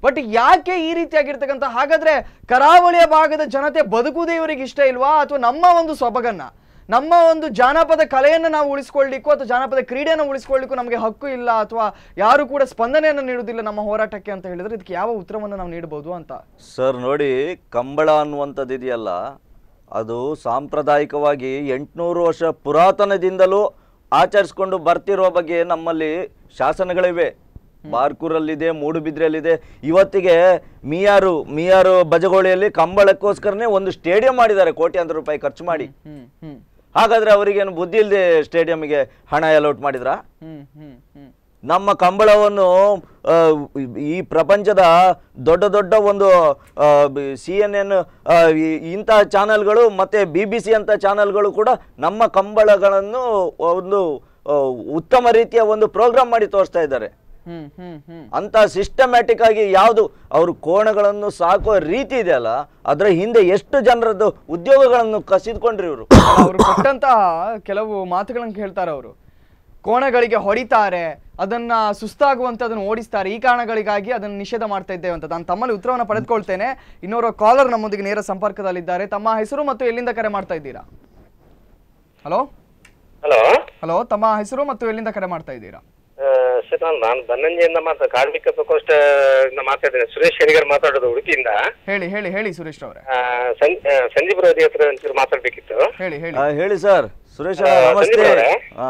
ಬಟ್ ಯಾಕೆ ಈ ರೀತಿಯಾಗಿರ್ತಕ್ಕಂಥ ಹಾಗಾದ್ರೆ ಕರಾವಳಿಯ ಭಾಗದ ಜನತೆ ಬದುಕುವುದೇ ಇವರಿಗೆ ಇಷ್ಟ ಇಲ್ವಾ ಅಥವಾ ನಮ್ಮ ಒಂದು ಸೊಬಗನ್ನ ನಮ್ಮ ಒಂದು ಜಾನಪದ ಕಲೆಯನ್ನು ನಾವು ಉಳಿಸ್ಕೊಳ್ಳಿಕ್ಕೂ ಅಥವಾ ಜಾನಪದ ಕ್ರೀಡೆಯನ್ನು ಉಳಿಸ್ಕೊಳ್ಳಿಕ್ಕೂ ನಮಗೆ ಹಕ್ಕು ಇಲ್ಲ ಅಥವಾ ಯಾರು ಕೂಡ ಸ್ಪಂದನೆಯನ್ನು ನೀಡುವುದಿಲ್ಲ ನಮ್ಮ ಹೋರಾಟಕ್ಕೆ ಅಂತ ಹೇಳಿದ್ರೆ ಇದಕ್ಕೆ ಯಾವ ಉತ್ತರವನ್ನು ನಾವು ನೀಡಬಹುದು ಅಂತ ಸರ್ ನೋಡಿ ಕಂಬಳ ಅನ್ನುವಂಥದ್ದು ಇದೆಯಲ್ಲ ಅದು ಸಾಂಪ್ರದಾಯಿಕವಾಗಿ ಎಂಟುನೂರು ವರ್ಷ ಪುರಾತನದಿಂದಲೂ ಆಚರಿಸ್ಕೊಂಡು ಬರ್ತಿರೋ ಬಗ್ಗೆ ನಮ್ಮಲ್ಲಿ ಶಾಸನಗಳಿವೆ ಬಾರ್ಕೂರಲ್ಲಿದೆ ಮೂಡುಬಿದ್ರೆಯಲ್ಲಿದೆ ಇವತ್ತಿಗೆ ಮಿಯಾರು ಮಿಯಾರು ಬಜಗೋಳಿಯಲ್ಲಿ ಕಂಬಳಕ್ಕೋಸ್ಕರನೇ ಒಂದು ಸ್ಟೇಡಿಯಂ ಮಾಡಿದ್ದಾರೆ ಕೋಟ್ಯಾಂತರ ರೂಪಾಯಿ ಖರ್ಚು ಮಾಡಿ ಹ್ಮ್ ಹ್ಮ್ ಹಾಗಾದ್ರೆ ಅವರಿಗೇನು ಬುದ್ಧಿ ಇಲ್ಲದೆ ಸ್ಟೇಡಿಯಂಗೆ ಹಣ ಅಲೌಟ್ ಮಾಡಿದ್ರಾ ಹ್ಮ್ ಹ್ಮ್ ಹ್ಮ್ ನಮ್ಮ ಕಂಬಳವನ್ನು ಆ, ಈ ಪ್ರಪಂಚದ ದೊಡ್ಡ ದೊಡ್ಡ ಒಂದು ಸಿ ಎನ್ ಎನ್ ಇಂತಹ ಚಾನೆಲ್ಗಳು ಮತ್ತೆ ಬಿ ಬಿ ಸಿ ಅಂತ ಚಾನೆಲ್ಗಳು ಕೂಡ ನಮ್ಮ ಕಂಬಳಗಳನ್ನು ಒಂದು ಆ, ಉತ್ತಮ ರೀತಿಯ ಒಂದು ಪ್ರೋಗ್ರಾಮ್ ಮಾಡಿ ತೋರಿಸ್ತಾ ಇದ್ದಾರೆ ಹ್ಮ್ ಹ್ಮ್ ಹ್ಮ್ ಅಂತ ಸಿಸ್ಟಮ್ಯಾಟಿಕ್ ಆಗಿ ಯಾವುದು ಅವರು ಕೋಣಗಳನ್ನು ಸಾಕುವ ರೀತಿ ಇದೆಯಲ್ಲ ಅದರ ಹಿಂದೆ ಎಷ್ಟು ಜನರದ್ದು ಉದ್ಯೋಗಗಳನ್ನು ಕಸಿದುಕೊಂಡ್ರಿ ಇವರು ಅವರು ಕೊಟ್ಟಂತಹ ಕೆಲವು ಮಾತುಗಳನ್ನು ಕೇಳ್ತಾರೆ ಅವರು ಕೋಣಗಳಿಗೆ ಹೊಡಿತಾರೆ ಅದನ್ನ ಸುಸ್ತಾಗುವಂತೆ ಅದನ್ನು ಓಡಿಸ್ತಾರೆ ಈ ಕಾರಣಗಳಿಗಾಗಿ ಅದನ್ನು ನಿಷೇಧ ಮಾಡ್ತಾ ಇದ್ದೇವೆ ಅಂತ ನಾನು ತಮ್ಮಲ್ಲಿ ಉತ್ತರವನ್ನು ಪಡೆದುಕೊಳ್ತೇನೆ ಇನ್ನೋರ್ವ ಕಾಲರ್ ನಮ್ಮೊಂದಿಗೆ ನೇರ ಸಂಪರ್ಕದಲ್ಲಿದ್ದಾರೆ ತಮ್ಮ ಹೆಸರು ಮತ್ತು ಎಲ್ಲಿಂದ ಕರೆ ಮಾಡ್ತಾ ಇದ್ದೀರಾ ಹಲೋ ಹಲೋ ಹಲೋ ತಮ್ಮ ಹೆಸರು ಮತ್ತು ಎಲ್ಲಿಂದ ಕರೆ ಮಾಡ್ತಾ ಇದ್ದೀರಾ ಸರ್ ನಾನು ನಾನು ಬನ್ನಂಜಿಯಿಂದ ಮಾತಾ ಕಾರ್ಮಿಕ ಪ್ರಕೋಷ್ಠ ಇಂದ ಮಾತಾಡಿದ್ದೇನೆ ಸುರೇಶ್ ಶನಿಗರ್ ಮಾತಾಡೋದು ಉಡುಪಿಯಿಂದ ಹೇಳಿ ಹೇಳಿ ಹೇಳಿ ಸುರೇಶ್ ಅವರೇ ಆ, ಸಂ- ಆ, ಸಂಜೀವ್ ರೋದಿ ಹತ್ರ ಒಂಚೂರು ಮಾತಾಡ್ಬೇಕಿತ್ತು ಹೇಳಿ ಹೇಳಿ ಆ, ಹೇಳಿ ಸರ್ ಸುರೇಶ್ ಆ, ನಮಸ್ತೆ ಸಂದೀಪ್ ಅವರೇ? ಹಾ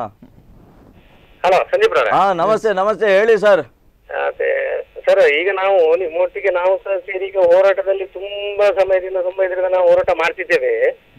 ಹಲೋ ಸಂದೀಪ್ ರವರೇ ಹಾ ನಮಸ್ತೆ ನಮಸ್ತೆ ಹೇಳಿ ಸರ್ ಅದೇ ಸರ್ ಈಗ ನಾವು ನಿಮ್ಮೊಟ್ಟಿಗೆ ನಾವು ಸಹ ಸೇರಿ ಈಗ ಹೋರಾಟದಲ್ಲಿ ತುಂಬಾ ಸಮಯದಿಂದ ತುಂಬಾ ಇದರಿಂದ ನಾವು ಹೋರಾಟ ಮಾಡ್ತಿದ್ದೇವೆ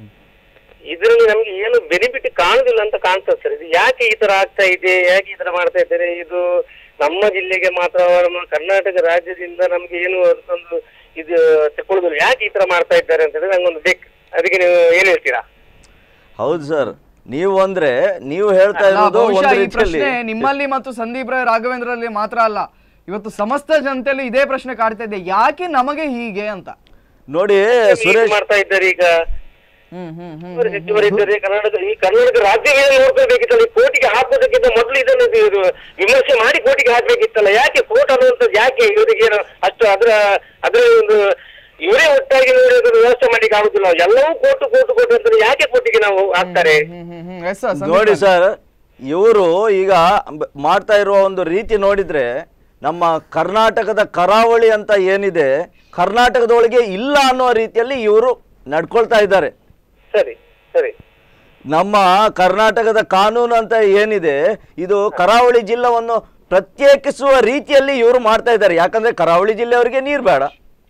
ಇದರಲ್ಲಿ ನಮ್ಗೆ ಏನು ಬೆನಿಫಿಟ್ ಕಾಣುದಿಲ್ಲ ಅಂತ ಕಾಣ್ತದೆ ಸರ್ ಇದು ಯಾಕೆ ಈ ತರ ಆಗ್ತಾ ಇದೆ ಯಾಕೆ ಈ ತರ ಮಾಡ್ತಾ ಇದ್ದಾರೆ ಇದು ನಮ್ಮ ಜಿಲ್ಲೆಗೆ ಮಾತ್ರ ನಮ್ಮ ಕರ್ನಾಟಕ ರಾಜ್ಯದಿಂದ ನಮ್ಗೆ ಏನು ಒಂದು ಇದು ತಗೊಳ್ಳೋದಿಲ್ಲ ಯಾಕೆ ಈ ತರ ಮಾಡ್ತಾ ಇದ್ದಾರೆ ಅಂತ ಹೇಳಿದ್ರೆ ನಂಗೊಂದು ಬೇಕು ಅದಕ್ಕೆ ನೀವು ಏನ್ ಹೇಳ್ತೀರಾ ಹೌದು ಸರ್ ನೀವು ಅಂದ್ರೆ ನೀವು ಹೇಳ್ತಾ ಅಲ್ಲ, ಇರೋದು ಬಹುಶಃ ಒಂದು ಈ ರೀತಿಯಲ್ಲಿ ಪ್ರಶ್ನೆ ನಿಮ್ಮಲ್ಲಿ ಮತ್ತು ಸಂದೀಪ್ ರಾಯ್ ರಾಘವೇಂದ್ರಲ್ಲಿ ಮಾತ್ರ ಅಲ್ಲ ಇವತ್ತು ಸಮಸ್ತ ಜನತೆಯಲ್ಲಿ ಇದೇ ಪ್ರಶ್ನೆ ಕಾಡ್ತಾ ಇದೆ ಯಾಕೆ ನಮಗೆ ಹೀಗೆ ಅಂತ ನೋಡಿ ಹೀಗೆ ಸುರೇಶ್ ಮಾಡ್ತಾ ಇದ್ದಾರೆ ಈಗ ಹ್ಮ್ ಹ್ಮ್ ಹ್ಮ್ ಇವರು ಹೆಚ್ಚುವರಿದ್ದಾರೆ ಕರ್ನಾಟಕ ಈ ಕರ್ನಾಟಕ ರಾಜ್ಯವೇ ನೋಡ್ಕೊಳ್ಬೇಕಿತ್ತಲ್ಲ ಈ ಕೋಟಿಗೆ ಹಾಕೋದಕ್ಕಿಂತ ಮೊದಲು ಇದನ್ನು ಇದು ವಿಮರ್ಶೆ ಮಾಡಿ ಕೋಟಿಗೆ ಹಾಕ್ಬೇಕಿತ್ತಲ್ಲ ಯಾಕೆ ಕೋಟ್ ಅನ್ನುವಂಥದ್ದು ಯಾಕೆ ಇವರಿಗೆ ಏನು ಅಷ್ಟು ಅದರ ಅದರ ಒಂದು ಇವರೇ ಒಟ್ಟಾಗಿ ನೋಡಿ ಅದನ್ನು ವ್ಯವಸ್ಥೆ ಮಾಡ್ಲಿಕ್ಕೆ ಆಗುದಿಲ್ಲ ಎಲ್ಲವೂ ಕೋಟು ಕೋಟು ಕೋಟು ಅಂತ ಯಾಕೆ ಕೋಟಿಗೆ ನಾವು ಹಾಕ್ತಾರೆ hmm hmm hmm yes sir Sandeep ನೋಡಿ ರಾಯ್. ಸರ್ ಇವರು ಈಗ ಬ- ಮಾಡ್ತಾ ಇರುವ ಒಂದು ರೀತಿ ನೋಡಿದ್ರೆ ನಮ್ಮ ಕರ್ನಾಟಕದ ಕರಾವಳಿ ಅಂತ ಏನಿದೆ ಕರ್ನಾಟಕದೊಳಗೆ ಇಲ್ಲ ಅನ್ನೋ ರೀತಿಯಲ್ಲಿ ಇವರು ನಡ್ಕೊಳ್ತಾ ಇದ್ದಾರೆ ಸರಿ ಸರಿ ನಮ್ಮ ಕರ್ನಾಟಕದ ಕಾನೂನು ಅಂತ ಏನಿದೆ ಇದು ಕರಾವಳಿ ಜಿಲ್ಲೆವನ್ನು ಪ್ರತ್ಯೇಕಿಸುವ ರೀತಿಯಲ್ಲಿ ಇವರು ಮಾಡ್ತಾ ಇದ್ದಾರೆ ಯಾಕಂದ್ರೆ ಕರಾವಳಿ ಜಿಲ್ಲೆಯವರಿಗೆ ನೀರು ಬೇಡ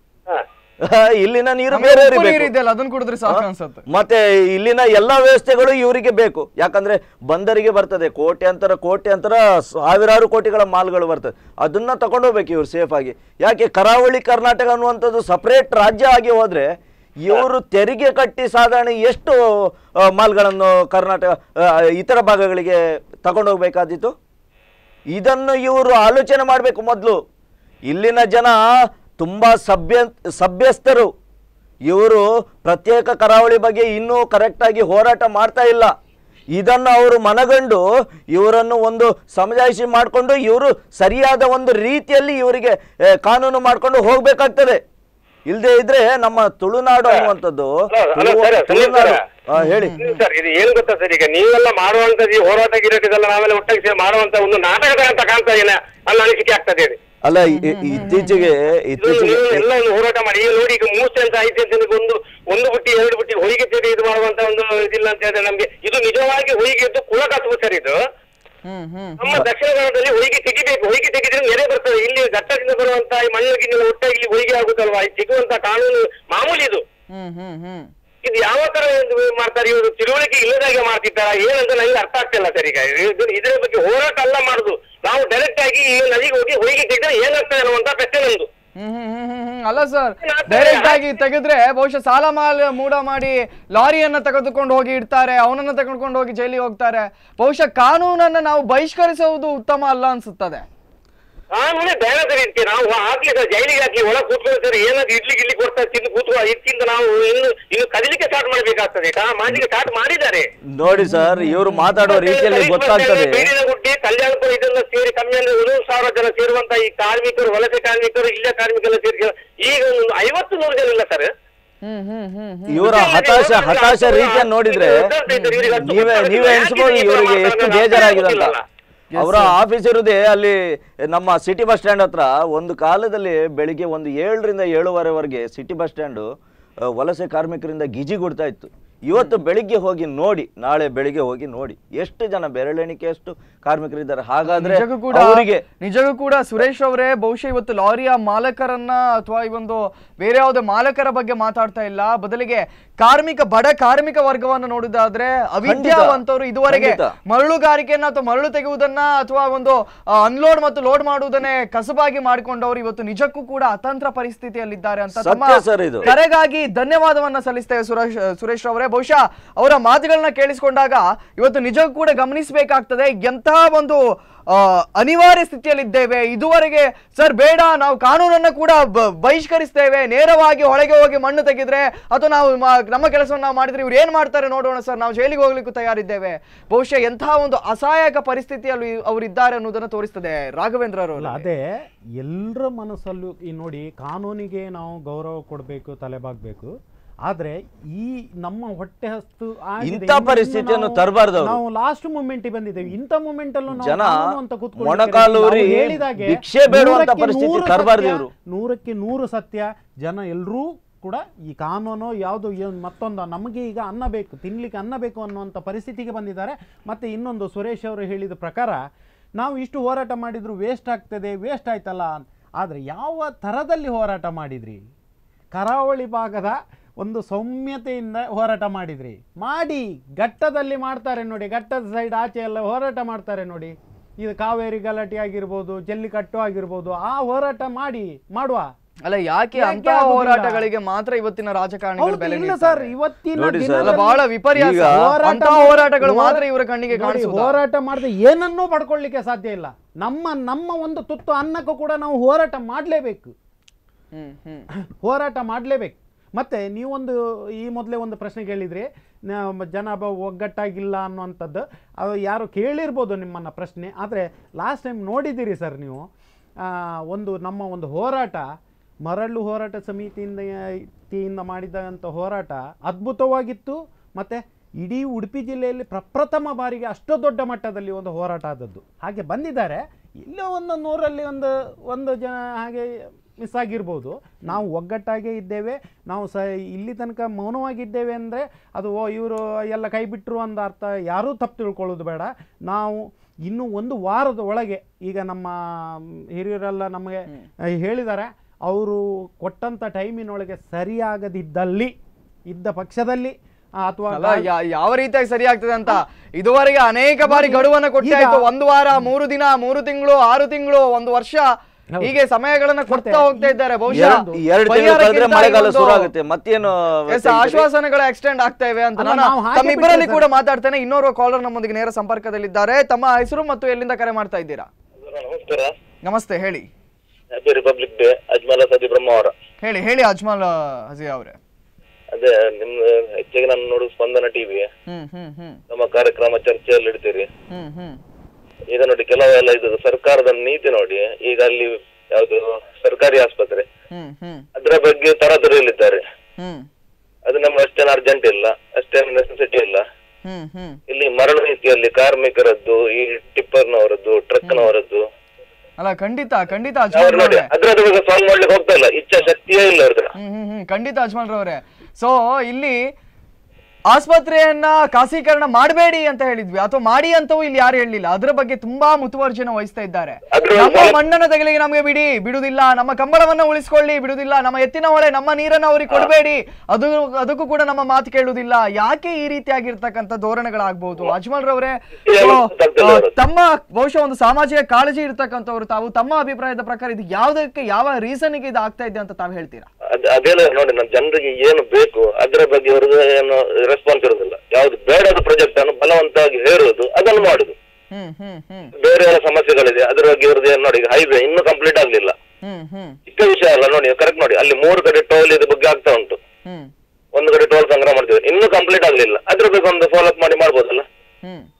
ಹಾ ಇಲ್ಲಿನ ನೀರು ನಮ್ಗೆ ಬೇರೆ ಉಪ್ಪು ನೀರು ಬೇಕು ಇದೆಯಲ್ಲ ಅದನ್ನ ಕುಡಿದ್ರೆ ಸಾಕು ಅನ್ಸುತ್ತೆ ಮತ್ತೆ ಇಲ್ಲಿನ ಎಲ್ಲಾ ವ್ಯವಸ್ಥೆಗಳು ಇವರಿಗೆ ಬೇಕು ಯಾಕಂದ್ರೆ ಬಂದರಿಗೆ ಬರ್ತದೆ ಕೋಟ್ಯಾಂತರ ಕೋಟ್ಯಾಂತರ ಸಾವಿರಾರು ಕೋಟಿಗಳ ಮಾಲ್ಗಳು ಬರ್ತದೆ ಅದನ್ನ ತಗೊಂಡೋಗ್ಬೇಕು ಇವ್ರು ಸೇಫ್ ಆಗಿ ಯಾಕೆ ಕರಾವಳಿ ಕರ್ನಾಟಕ ಅನ್ನುವಂಥದ್ದು ಸಪರೇಟ್ ರಾಜ್ಯ ಆಗಿ ಹೋದ್ರೆ ಇವರು ತೆರಿಗೆ ಕಟ್ಟಿ ಸಾಧಾರಣ ಎಷ್ಟು ಆ, ಮಾಲ್ಗಳನ್ನು ಕರ್ನಾಟಕ ಆ, ಇತರ ಭಾಗಗಳಿಗೆ ತಗೊಂಡೋಗ್ಬೇಕಾದಿತ್ತು ಇದನ್ನು ಇವರು ಆಲೋಚನೆ ಮಾಡಬೇಕು ಮೊದಲು ಇಲ್ಲಿನ ಜನ ತುಂಬ ಸಭ್ಯ ಸಭ್ಯಸ್ಥರು ಇವರು ಪ್ರತ್ಯೇಕ ಕರಾವಳಿ ಬಗ್ಗೆ ಇನ್ನೂ ಕರೆಕ್ಟಾಗಿ ಹೋರಾಟ ಮಾಡ್ತಾ ಇಲ್ಲ ಇದನ್ನು ಅವರು ಮನಗಂಡು ಇವರನ್ನು ಒಂದು ಸಮಜಾಯಿಷಿ ಮಾಡಿಕೊಂಡು ಇವರು ಸರಿಯಾದ ಒಂದು ರೀತಿಯಲ್ಲಿ ಇವರಿಗೆ ಆ, ಕಾನೂನು ಮಾಡಿಕೊಂಡು ಹೋಗ್ಬೇಕಾಗ್ತದೆ ಇಲ್ಲದೆ ಇದ್ರೆ ನಮ್ಮ ತುಳುನಾಡು ಅನ್ನುವಂಥದ್ದು hello, hello, Tulu- sir, Sunil Tulunadu sir. ಆ, ಹೇಳಿ ಸರ್ ಇದು ಏನು ಗೊತ್ತಾ ಸರ್ ಈಗ ನೀವೆಲ್ಲ ಮಾಡುವಂತದ್ದು ಈ ಹೋರಾಟ ಗಿರಾಟ ಇದೆಲ್ಲ ನಾವೆಲ್ಲ ಒಟ್ಟಾಗಿ ಸೇರಿ ಮಾಡುವಂತ ಒಂದು ನಾಟಕದ ಅಂತ ಕಾಣ್ತಾ ಇಲ್ಲ ನನ್ನ ಅನಿಸಿಕೆ ಆಗ್ತದೆ ಹೇಳಿ ಅಲ್ಲ ಇ- ಇ- ಇತ್ತೀಚೆಗೆ ಇದು ಇತ್ತೀಚೆಗೆ ನೀವು ಎಲ್ಲ ಒಂದು ಹೋರಾಟ ಮಾಡಿ ಈಗ ನೋಡಿ ಈಗ ಮೂರ್ತಿ ಅಂತ ಐತೆ ಅಂತ ನಿಮಗೆ ಒಂದು ಒಂದು ಬುಟ್ಟಿ ಎರಡು ಬುಟ್ಟಿ ಹೊಯ್ಗೆ ತೆರೆ ಇದು ಮಾಡುವಂತ ಒಂದು ಇದಿಲ್ಲ ಅಂತ ಹೇಳಿದ್ರೆ ನಮ್ಗೆ ಇದು ನಿಜವಾಗಿ ಹೊಯ್ಗೆ ಇದ್ದು ಕುಲ ಕಸುಬು ಸರ್ ಇದು ಹ್ಮ್ ಹ್ಮ್ ನಮ್ಮ ದಕ್ಷಿಣ ಕನ್ನಡದಲ್ಲಿ ಹೊಯ್ಗೆ ತೆಗಿಬೇಕು ಹೊಯ್ಗೆ ತೆಗೆದ್ರೆ ನೆರೆ ಬರ್ತದೆ ಇಲ್ಲಿ ಘಟ್ಟದಿಂದ ಬರುವಂತ ಈ ಮಣ್ಣು ಗಿಣ್ಣೆಲ್ಲ ಒಟ್ಟಾಗಿ ಇಲ್ಲಿ ಹೊಯ್ಗೆ ಆಗುತ್ತಲ್ವಾ ಇದು ಸಿಗುವಂತ ಕಾನೂನು ಮಾಮೂಲಿ ಇದು ಹ್ಮ್ ಹ್ಮ್ ಹ್ಮ್ ಇದು ಯಾವ ತರ ಇದು ಮಾಡ್ತಾರೆ ಇವರು ತಿಳುವಳಿಕೆ ಇಲ್ಲದಾಗೆ ಮಾಡ್ತಿದ್ದಾರ ಏನಂತ ನನಗೆ ಅರ್ಥ ಆಗ್ತಿಲ್ಲ ಸರ್ ಈಗ ಇದು- ಇದರ ಬಗ್ಗೆ ಹೋರಾಟ ಅಲ್ಲ ಮಾಡುದು ನಾವು ಡೈರೆಕ್ಟ್ ಆಗಿ ಈ ನದಿಗೆ ಹೋಗಿ ಹೊಯ್ಗೆ ತೆಗೆದ್ರೆ ಏನಾಗ್ತದೆ ಅನ್ನುವಂತ ಪ್ರಶ್ನೆ ನಮ್ದು ಹ್ಮ್ ಹ್ಮ್ ಹ್ಮ್ ಹ್ಮ್ ಹ್ಮ್. ಅಲ್ಲ ಸರ್ ಡೈರೆಕ್ಟ್ ಆಗಿ ತೆಗೆದ್ರೆ ಬಹುಶಃ ಸಾಲ ಮಾಲ್ ಮೂಡ ಮಾಡಿ ಲಾರಿಯನ್ನ ತೆಗೆದುಕೊಂಡು ಹೋಗಿ ಇಡ್ತಾರೆ ಅವನನ್ನ ತೆಗೆದುಕೊಂಡು ಹೋಗಿ ಜೈಲಿಗೆ ಹೋಗ್ತಾರೆ ಬಹುಶಃ ಕಾನೂನನ್ನ ನಾವು ಬಹಿಷ್ಕರಿಸುವುದು ಉತ್ತಮ ಅಲ್ಲ ಅನ್ಸುತ್ತದೆ ಕಾನೂನೇ ಬೇಡ ಸರ್ ಇದಕ್ಕೆ ನಾವು ಹಾಕ್ಲಿ ಸರ್ ಜೈಲಿಗೆ ಹಾಕಿ ಒಳಗೆ ಕೂತ್ಕೊಂಡು ಸರ್ ಏನಾದ್ರು ಇಡ್ಲಿ ಗಿಡ್ಲಿ ಕೊಡ್ತಾರೆ ತಿಂದು ಕೂತ್ಕೊ ಇದಕ್ಕಿಂತ ನಾವು ಇನ್ನು ಇನ್ನು ಕದಿಲಿಕ್ಕೆ ಸ್ಟಾರ್ಟ್ ಮಾಡ್ಬೇಕಾಗ್ತದೆ ಕಾ- ಮಾಡ್ಲಿಕ್ಕೆ ಸ್ಟಾರ್ಟ್ ಮಾಡಿದ್ದಾರೆ ನೋಡಿ ಸರ್ ಇವರು ಮಾತಾಡೋ ರೀತಿಯಲ್ಲಿ ಗೊತ್ತಾಗ್ತದೆ ಬೇಡಿನ ಗುಡ್ಡೆ ಕಲ್ಯಾಣಪುರ ಇದೆಲ್ಲ ಸೇರಿ ಕಮ್ಮಿ ಅಂದ್ರೆ ಒಂದು ಸಾವಿರ ಜನ ಸೇರುವಂತ ಈ ಕಾರ್ಮಿಕರು ವಲಸೆ ಕಾರ್ಮಿಕರು ಇಲ್ಲೇ ಕಾರ್ಮಿಕರೆಲ್ಲ ಸೇರಿ ಈಗ ಒಂದು ಐವತ್ತು ನೂರು ಜನ ಇಲ್ಲ ಸರ್ ಹ್ಮ್ ಹ್ಮ್ ಹ್ಮ್ ಹ್ಮ್ ಇವರ ಹತಾಶ ಹತಾಶ ರೀತಿಯನ್ನು ನೋಡಿದ್ರೆ ನೀವೇ ನೀವೇ ಎಣಿಸ್ಬೋದು ಇವರಿಗೆ ಎಷ್ಟು ಬೇಜಾರಾಗಿದೆ ಅಂತ ಅವರ ಆಫೀಸ್ ಇರುದೇ ಅಲ್ಲಿ ನಮ್ಮ ಸಿಟಿ ಬಸ್ ಸ್ಟ್ಯಾಂಡ್ ಹತ್ರ ಒಂದು ಕಾಲದಲ್ಲಿ ಬೆಳಿಗ್ಗೆ ಒಂದು ಏಳರಿಂದ ಏಳುವರೆವರೆಗೆ ಸಿಟಿ ಬಸ್ ಸ್ಟ್ಯಾಂಡು ಆ, ವಲಸೆ ಕಾರ್ಮಿಕರಿಂದ ಗಿಜಿಗುಡ್ತಾ ಇತ್ತು ಇವತ್ತು ಬೆಳಿಗ್ಗೆ ಹೋಗಿ ನೋಡಿ ನಾಳೆ ಬೆಳಿಗ್ಗೆ ಹೋಗಿ ನೋಡಿ ಎಷ್ಟು ಜನ ಬೆರಳೆಣಿಕೆಯಷ್ಟು ಕಾರ್ಮಿಕರಿದ್ದಾರೆ ಹಾಗಾದ್ರೆ ನಿಜಕ್ಕೂ ಕೂಡ ಅವರಿಗೆ ನಿಜಕ್ಕೂ ಕೂಡ ಸುರೇಶ್ ಅವರೇ ಬಹುಶಃ ಇವತ್ತು ಲಾರಿಯ ಮಾಲಕರನ್ನ ಅಥವಾ ಈ ಒಂದು ಬೇರೆ ಯಾವುದೇ ಮಾಲಕರ ಬಗ್ಗೆ ಮಾತಾಡ್ತಾ ಇಲ್ಲ ಬದಲಿಗೆ ಕಾರ್ಮಿಕ ಬಡ ಕಾರ್ಮಿಕ ವರ್ಗವನ್ನು ನೋಡಿದಾದ್ರೆ ಅವಿದ್ಯಾವಂತರು ಇದುವರೆಗೆ ಖಂಡಿತ. ಮರಳುಗಾರಿಕೆಯನ್ನ ಅಥವಾ ಮರಳು ತೆಗೆಯುವುದನ್ನ ಅಥವಾ ಒಂದು ಅನ್ಲೋಡ್ ಮತ್ತು ಲೋಡ್ ಮಾಡುವುದನ್ನೇ ಕಸಬಾಗಿ ಮಾಡಿಕೊಂಡವರು ಇವತ್ತು ನಿಜಕ್ಕೂ ಕೂಡ ಅತಂತ್ರ ಪರಿಸ್ಥಿತಿಯಲ್ಲಿದ್ದಾರೆ ಅಂತ ತಮ್ಮ ಸತ್ಯ ಸರ್ ಇದು. ಕರೆಗಾಗಿ ಧನ್ಯವಾದವನ್ನ ಸಲ್ಲಿಸ್ತೇವೆ ಸುರೇಶ್ ಸುರೇಶ್ ಅವರೇ ಬಹುಶಃ ಅವರ ಮಾತುಗಳನ್ನ ಕೇಳಿಸಿಕೊಂಡಾಗ ಇವತ್ತು ನಿಜಕ್ಕೂ ಕೂಡ ಗಮನಿಸಬೇಕಾಗ್ತದೆ ಎಂತಹ ಒಂದು ಆ, ಅನಿವಾರ್ಯ ಸ್ಥಿತಿಯಲ್ಲಿದ್ದೇವೆ ಇದುವರೆಗೆ ಸರ್ ಬೇಡ ನಾವು ಕಾನೂನನ್ನ ಕೂಡ ಬ- ಬಹಿಷ್ಕರಿಸ್ತೇವೆ ನೇರವಾಗಿ ಹೊಳಗೆ ಹೋಗಿ ಮಣ್ಣು ತೆಗೆದ್ರೆ ಅಥವಾ ನಾವು ಮ- ನಮ್ಮ ಕೆಲಸವನ್ನು ನಾವು ಮಾಡಿದ್ರೆ ಇವ್ರು ಏನ್ ಮಾಡ್ತಾರೆ ನೋಡೋಣ ಸರ್ ನಾವು ಜೈಲಿಗೆ ಹೋಗ್ಲಿಕ್ಕೂ ತಯಾರಿದ್ದೇವೆ ಬಹುಶಃ ಎಂತಹ ಒಂದು ಅಸಹಾಯಕ ಪರಿಸ್ಥಿತಿಯಲ್ಲಿ ಅವರಿದ್ದಾರೆ ಅನ್ನೋದನ್ನ ತೋರಿಸ್ತದೆ ರಾಘವೇಂದ್ರ ಅವರು ಅಲ್ಲ ಅದೇ ಎಲ್ಲರ ಮನಸ್ಸಲ್ಲೂ ಈ ನೋಡಿ ಕಾನೂನಿಗೆ ನಾವು ಗೌರವ ಕೊಡಬೇಕು ತಲೆಬಾಗಬೇಕು ಆದ್ರೆ ಈ ನಮ್ಮ ಹೊಟ್ಟೆ ಹಸ್ತು ಆಗಿದೆ. ಇಂಥ ಇನ್ನು ಪರಿಸ್ಥಿತಿಯನ್ನು ನಾವು- ತರಬಾರ್ದು ಅವ್ರು. ನಾವು ಲಾಸ್ಟ್ ಮೂಮೆಂಟ್ ಬಂದಿದ್ದೇವೆ ಇಂಥ ಮೂಮೆಂಟ್ ಅಲ್ಲೂ ನಾವು ಜನ ಕಾನೂನು ಅಂತ ಕೂತ್ಕೊಳ್ಳಿಕ್ಕೆ ಮೊಣಕಾಲೂರಿ ನಾವು ಹೇಳಿದಾಗೆ ಭಿಕ್ಷೆ ಬೇಡುವಂತ ನೂರಕ್ಕೆ ಪರಿಸ್ಥಿತಿ ನೂರು ತರಬಾರ್ದು ಸತ್ಯ, ಇವ್ರು. ನೂರಕ್ಕೆ ನೂರು ಸತ್ಯ ಜನ ಎಲ್ಲರೂ ಕೂಡ ಈ ಕಾನೂನು ಯಾವುದು ಮತ್ತೊಂದು ನಮಗೆ ಈಗ ಅನ್ನ ಬೇಕು ತಿನ್ಲಿಕ್ಕೆ ಅನ್ನ ಬೇಕು ಅನ್ನುವಂಥ ಪರಿಸ್ಥಿತಿಗೆ ಬಂದಿದ್ದಾರೆ ಮತ್ತೆ ಇನ್ನೊಂದು ಸುರೇಶ್ ಅವರು ಹೇಳಿದ ಪ್ರಕಾರ ನಾವು ಇಷ್ಟು ಹೋರಾಟ ಮಾಡಿದ್ರು ವೇಸ್ಟ್ ಆಗ್ತದೆ ವೇಸ್ಟ್ ಆಯ್ತಲ್ಲ ಆದರೆ ಯಾವ ಥರದಲ್ಲಿ ಹೋರಾಟ ಮಾಡಿದ್ರಿ ಕರಾವಳಿ ಭಾಗದ ಒಂದು ಸೌಮ್ಯತೆಯಿಂದ ಹೋರಾಟ ಮಾಡಿದ್ರಿ ಮಾಡಿ ಘಟ್ಟದಲ್ಲಿ ಮಾಡ್ತಾರೆ ನೋಡಿ ಘಟ್ಟದ ಸೈಡ್ ಆಚೆ ಎಲ್ಲ ಹೋರಾಟ ಮಾಡ್ತಾರೆ ನೋಡಿ ಇದು ಕಾವೇರಿ ಗಲಾಟೆ ಆಗಿರ್ಬೋದು ಜಲ್ಲಿಕಟ್ಟು ಆಗಿರ್ಬೋದು ಆ ಹೋರಾಟ ಮಾಡಿ ಮಾಡುವ ಅಲ್ಲ ಯಾಕೆ ಯಾಕೆ ಅಂತ ಆಗುದಿಲ್ಲ? ಹೋರಾಟಗಳಿಗೆ ಮಾತ್ರ ಇವತ್ತಿನ ರಾಜಕಾರಣಿಗಳು ಹೌದು, ಬೆಲೆ ಇಲ್ಲ ನೀಡ್ತಾರೆ? ಸರ್ ಇವತ್ತಿನ ನೋಡಿ ಸರ್, ಅಲ್ಲ, ದಿನದಲ್ಲಿ ಬಹಳ ವಿಪರ್ಯಾಸ ಈಗ ಹೋರಾಟ ಅಂತ ಮಾಡಿ- ಹೋರಾಟಗಳು ಮಾತ್ರ ಹೋರಾ- ಇವರ ಕಣ್ಣಿಗೆ ನೋಡಿ, ಕಾಣಿಸುವುದಾ? ಹೋರಾಟ ಮಾಡದೆ ಏನನ್ನೂ ಪಡ್ಕೊಳ್ಳಿಕ್ಕೆ ಸಾಧ್ಯ ಇಲ್ಲ ನಮ್ಮ ನಮ್ಮ ಒಂದು ತುತ್ತು ಅನ್ನಕ್ಕೂ ಕೂಡ ನಾವು ಹೋರಾಟ ಮಾಡಲೇಬೇಕು ಹ್ಮ್ ಹ್ಮ್ ಹೋರಾಟ ಮಾಡಲೇಬೇಕು ಮತ್ತೆ ನೀವೊಂದು ಈ ಮೊದಲೇ ಒಂದು ಪ್ರಶ್ನೆ ಕೇಳಿದ್ರಿ ನ- ಜನ ಬ ಒಗ್ಗಟ್ಟಾಗಿಲ್ಲ ಅನ್ನುವಂಥದ್ದು ಅದು ಯಾರು ಕೇಳಿರ್ಬೋದು ನಿಮ್ಮನ್ನು ಪ್ರಶ್ನೆ ಆದರೆ ಲಾಸ್ಟ್ ಟೈಮ್ ನೋಡಿದ್ದೀರಿ ಸರ್ ನೀವು ಆ, ಒಂದು ನಮ್ಮ ಒಂದು ಹೋರಾಟ ಮರಳು ಹೋರಾಟ ಸಮಿತಿಯಿಂದ ತಿಯಿಂದ ಮಾಡಿದಂಥ ಹೋರಾಟ ಅದ್ಭುತವಾಗಿತ್ತು ಮತ್ತು ಇಡೀ ಉಡುಪಿ ಜಿಲ್ಲೆಯಲ್ಲಿ ಪ್ರಪ್ರಥಮ ಬಾರಿಗೆ ಅಷ್ಟು ದೊಡ್ಡ ಮಟ್ಟದಲ್ಲಿ ಒಂದು ಹೋರಾಟ ಆದದ್ದು ಹಾಗೆ ಬಂದಿದ್ದಾರೆ ಇಲ್ಲೋ ಒಂದು ನೂರಲ್ಲಿ ಒಂದು ಒಂದು ಜನ ಹಾಗೆ ಮಿಸ್ ಆಗಿರ್ಬೋದು ನಾವು ಒಗ್ಗಟ್ಟಾಗೇ ಇದ್ದೇವೆ ನಾವು ಸ ಇಲ್ಲಿ ತನಕ ಮೌನವಾಗಿದ್ದೇವೆ ಅಂದರೆ ಅದು ಓ ಇವರು ಎಲ್ಲ ಕೈ ಬಿಟ್ಟರು ಅಂದ ಅರ್ಥ ಯಾರೂ ತಪ್ಪು ತಿಳ್ಕೊಳ್ಳೋದು ಬೇಡ ನಾವು ಇನ್ನು ಒಂದು ವಾರದ ಒಳಗೆ ಈಗ ನಮ್ಮ ಹಿರಿಯರೆಲ್ಲ ನಮಗೆ ಹೇಳಿದ್ದಾರೆ ಅವರು ಕೊಟ್ಟಂಥ ಟೈಮಿನೊಳಗೆ ಸರಿಯಾಗದಿದ್ದಲ್ಲಿ ಇದ್ದ ಪಕ್ಷದಲ್ಲಿ ಆ, ಅಥವಾ ಅಲ್ಲ ಯಾ- ಯಾವ ರೀತಿಯಾಗಿ ಸರಿ ಆಗ್ತದೆ ಅಂತ ಇದುವರೆಗೆ ಅನೇಕ ಬಾರಿ ಗಡುವನ್ನ ಕೊಟ್ಟಾಯ್ತು ಈಗ- ಒಂದು ವಾರ ಮೂರು ದಿನ ಮೂರು ತಿಂಗಳು ಆರು ತಿಂಗಳು ಒಂದು ವರ್ಷ ಹೀಗೆ ಸಮಯಗಳನ್ನ ಕೊಡ್ತಾ ಹೋಗ್ತಾ ಇದ್ದಾರೆ ಬಹುಶಃ ಎರಡು ಎರಡು ತಿಂಗಳು ಕಳೆದ್ರೆ ಪರಿಹಾರಕ್ಕಿಂತ ಮಳೆಗಾಲ ಇನ್ನೊಂದು- ಶುರು ಆಗುತ್ತೆ ಮತ್ತೇನು ಎಸ್, ಆಶ್ವಾಸನೆಗಳು ಎಕ್ಸ್ಟೆಂಡ್ ಆಗ್ತಾ ಇವೆ ಅಂತ ಅಲ್ಲ, ನಾನು ನಾವು ಹಾಗೆ ತಮ್ಮಿಬ್ಬರಲ್ಲಿ ಬಿಟ್ಟಿದ್ದು ಕೂಡ ಮಾತಾಡ್ತೇನೆ ಇನ್ನೋರ್ವ ಕಾಲರ್ ನಮ್ಮೊಂದಿಗೆ ನೇರ ಸಂಪರ್ಕದಲ್ಲಿದ್ದಾರೆ ತಮ್ಮ ಹೆಸರು ಮತ್ತು ಎಲ್ಲಿಂದ ಕರೆ ಮಾಡ್ತಾ ಇದ್ದೀರಾ ನಮಸ್ಕಾರ ನಮಸ್ತೆ ಹೇಳಿ ಹ್ಯಾಪಿ ರಿಪಬ್ಲಿಕ್ ಡೇ ಅಜ್ಮಲ ಸದಿ ಬ್ರಹ್ಮಾವರ ಹೇಳಿ ಹೇಳಿ ಅಜ್ಮಲ್ ಹಜಿಯಾ ಅವರೇ ಅದೇ ನಿಮ್ ಹೆಚ್ಚಿಗೆ ನಾನು ನೋಡು ಸ್ಪಂದನ ಟಿವಿ ಹ್ಮ್ ಹ್ಮ್ ಹ್ಮ್ ನಮ್ಮ ಕಾರ್ಯಕ್ರಮ ಚರ್ಚೆಯಲ್ಲಿ ಇಡ್ತೀರಿ ಹ್ಮ್ ಹ್ಮ್ ಈಗ ನೋಡಿ ಕೆಲವೆಲ್ಲ ಇದು ಸರ್ಕಾರದ ನೀತಿ ನೋಡಿ ಈಗ ಅಲ್ಲಿ ಯಾವುದು ಸರ್ಕಾರಿ ಆಸ್ಪತ್ರೆ ಹ್ಮ್ ಹ್ಮ್ ಅದರ ಬಗ್ಗೆ ತರಾತುರಿಯಲ್ಲಿದ್ದಾರೆ ಹ್ಮ್ ಅದು ನಮ್ಗೆ ಅಷ್ಟೇನು ಅರ್ಜೆಂಟ್ ಇಲ್ಲ ಅಷ್ಟೇನು ನೆಸೆಸಿಟಿ ಇಲ್ಲ ಹ್ಮ್ ಹ್ಮ್ ಇಲ್ಲಿ ಮರಳು ನೀತಿಯಲ್ಲಿ ಕಾರ್ಮಿಕರದ್ದು ಈ ಟಿಪ್ಪರ್ನವರದ್ದು ಟ್ರಕ್ನವರದ್ದು ಅಲ್ಲ ಖಂಡಿತ ಖಂಡಿತ ಅವ್ರು ಅಜ್ಮಲ್ ನೋಡಿ ಅವರೇ ಅದ್ರದ್ದು ಬಗ್ಗೆ ಸಾಲ್ವ್ ಮಾಡ್ಲಿಕ್ಕೆ ಹೋಗ್ತಾ ಇಲ್ಲ ಇಚ್ಛಾ ಶಕ್ತಿಯೇ ಇಲ್ಲ ಅವ್ರದ್ದು ಹ್ಮ್ ಹ್ಮ್ ಹ್ಮ್ ಖಂಡಿತ ಅಜ್ಮಲ್ ರವರೇ ಸೊ ಇಲ್ಲಿ ಆಸ್ಪತ್ರೆಯನ್ನ ಖಾಸೀಕರಣ ಮಾಡಬೇಡಿ ಅಂತ ಹೇಳಿದ್ವಿ ಅಥವಾ ಮಾಡಿ ಅಂತವೂ ಇಲ್ಲಿ ಯಾರು ಹೇಳಲಿಲ್ಲ ಅದರ ಬಗ್ಗೆ ತುಂಬಾ ಮುತುವರ್ಜನ ವಹಿಸ್ತಾ ಇದ್ದಾರೆ ಅದ್ರ ನಮ್ಮ ಬಗ್ಗೆ- ಮಣ್ಣನ್ನ ತೆಗಲಿಗೆ ನಮಗೆ ಬಿಡಿ ಬಿಡುದಿಲ್ಲ ನಮ್ಮ ಕಂಬಳವನ್ನ ಉಳಿಸ್ಕೊಳ್ಳಿ ಬಿಡುದಿಲ್ಲ ನಮ್ಮ ಎತ್ತಿನ ಹೊಳೆ ನಮ್ಮ ನೀರನ್ನ ಅವ್ರಿಗೆ ಕೊಡಬೇಡಿ ಅದು ಅದಕ್ಕೂ ಕೂಡ ನಮ್ಮ ಮಾತು ಕೇಳುವುದಿಲ್ಲ ಯಾಕೆ ಈ ರೀತಿಯಾಗಿರ್ತಕ್ಕಂಥ ಧೋರಣೆಗಳಾಗ್ಬಹುದು ಅಜ್ಮಲ್ ರವರೇ ಏನು so, ಗೊತ್ತಾಗ್ತಿಲ್ಲ ಆ, ಅವ್ರು. ತಮ್ಮ ಬಹುಶಃ ಒಂದು ಸಾಮಾಜಿಕ ಕಾಳಜಿ ಇರ್ತಕ್ಕಂಥವ್ರು ತಾವು ತಮ್ಮ ಅಭಿಪ್ರಾಯದ ಪ್ರಕಾರ ಇದು ಯಾವ್ದಕ್ಕೆ ಯಾವ ರೀಸನ್ಗೆ ಇದು ಆಗ್ತಾ ಇದೆ ಅಂತ ತಾವು ಹೇಳ್ತೀರಾ ಅದ್ ಅದೇನ ನೋಡಿ ನಮ್ಮ ಜನರಿಗೆ ಏನು ಬೇಕು ಅದರ ಬಗ್ಗೆ ಅವ್ರದ್ದು ಏನು ರೆಸ್ಪಾನ್ಸ್ ಇರೋದಿಲ್ಲ ಯಾವ್ದು ಬೇಡದ ಪ್ರಾಜೆಕ್ಟ್ ಅನ್ನು ಬಲವಂತವಾಗಿ ಹೇರುವುದು ಅದನ್ನು ಮಾಡುದು ಹ್ಮ್ ಹ್ಮ್ ಹ್ಮ್ ಬೇರೆ ಎಲ್ಲ ಸಮಸ್ಯೆಗಳಿದೆ ಅದ್ರ ಬಗ್ಗೆ ಇವ್ರದ್ದು ಏನು ನೋಡಿ ಹೈವೇ ಇನ್ನೂ ಕಂಪ್ಲೀಟ್ ಆಗ್ಲಿಲ್ಲ ಹ್ಮ್ ಹ್ಮ್ ಚಿಕ್ಕ ವಿಷಯ ಅಲ್ಲ ನೋಡಿ ಕರೆಕ್ಟ್ ನೋಡಿ ಅಲ್ಲಿ ಮೂರು ಕಡೆ ಟೋಲ್ ಇದು ಬಗ್ಗೆ ಆಗ್ತಾ ಉಂಟು ಹ್ಮ್ ಒಂದು ಕಡೆ ಟೋಲ್ ಸಂಗ್ರಹ ಮಾಡ್ತೀವಿ ಇನ್ನೂ ಕಂಪ್ಲೀಟ್ ಆಗ್ಲಿಲ್ಲ ಅದ್ರ ಬಗ್ಗೆ ಒಂದು ಫಾಲೋ ಅಪ್ ಮಾಡಿ ಮಾಡ್ಬೋದಲ್ಲ ಹ್ಮ್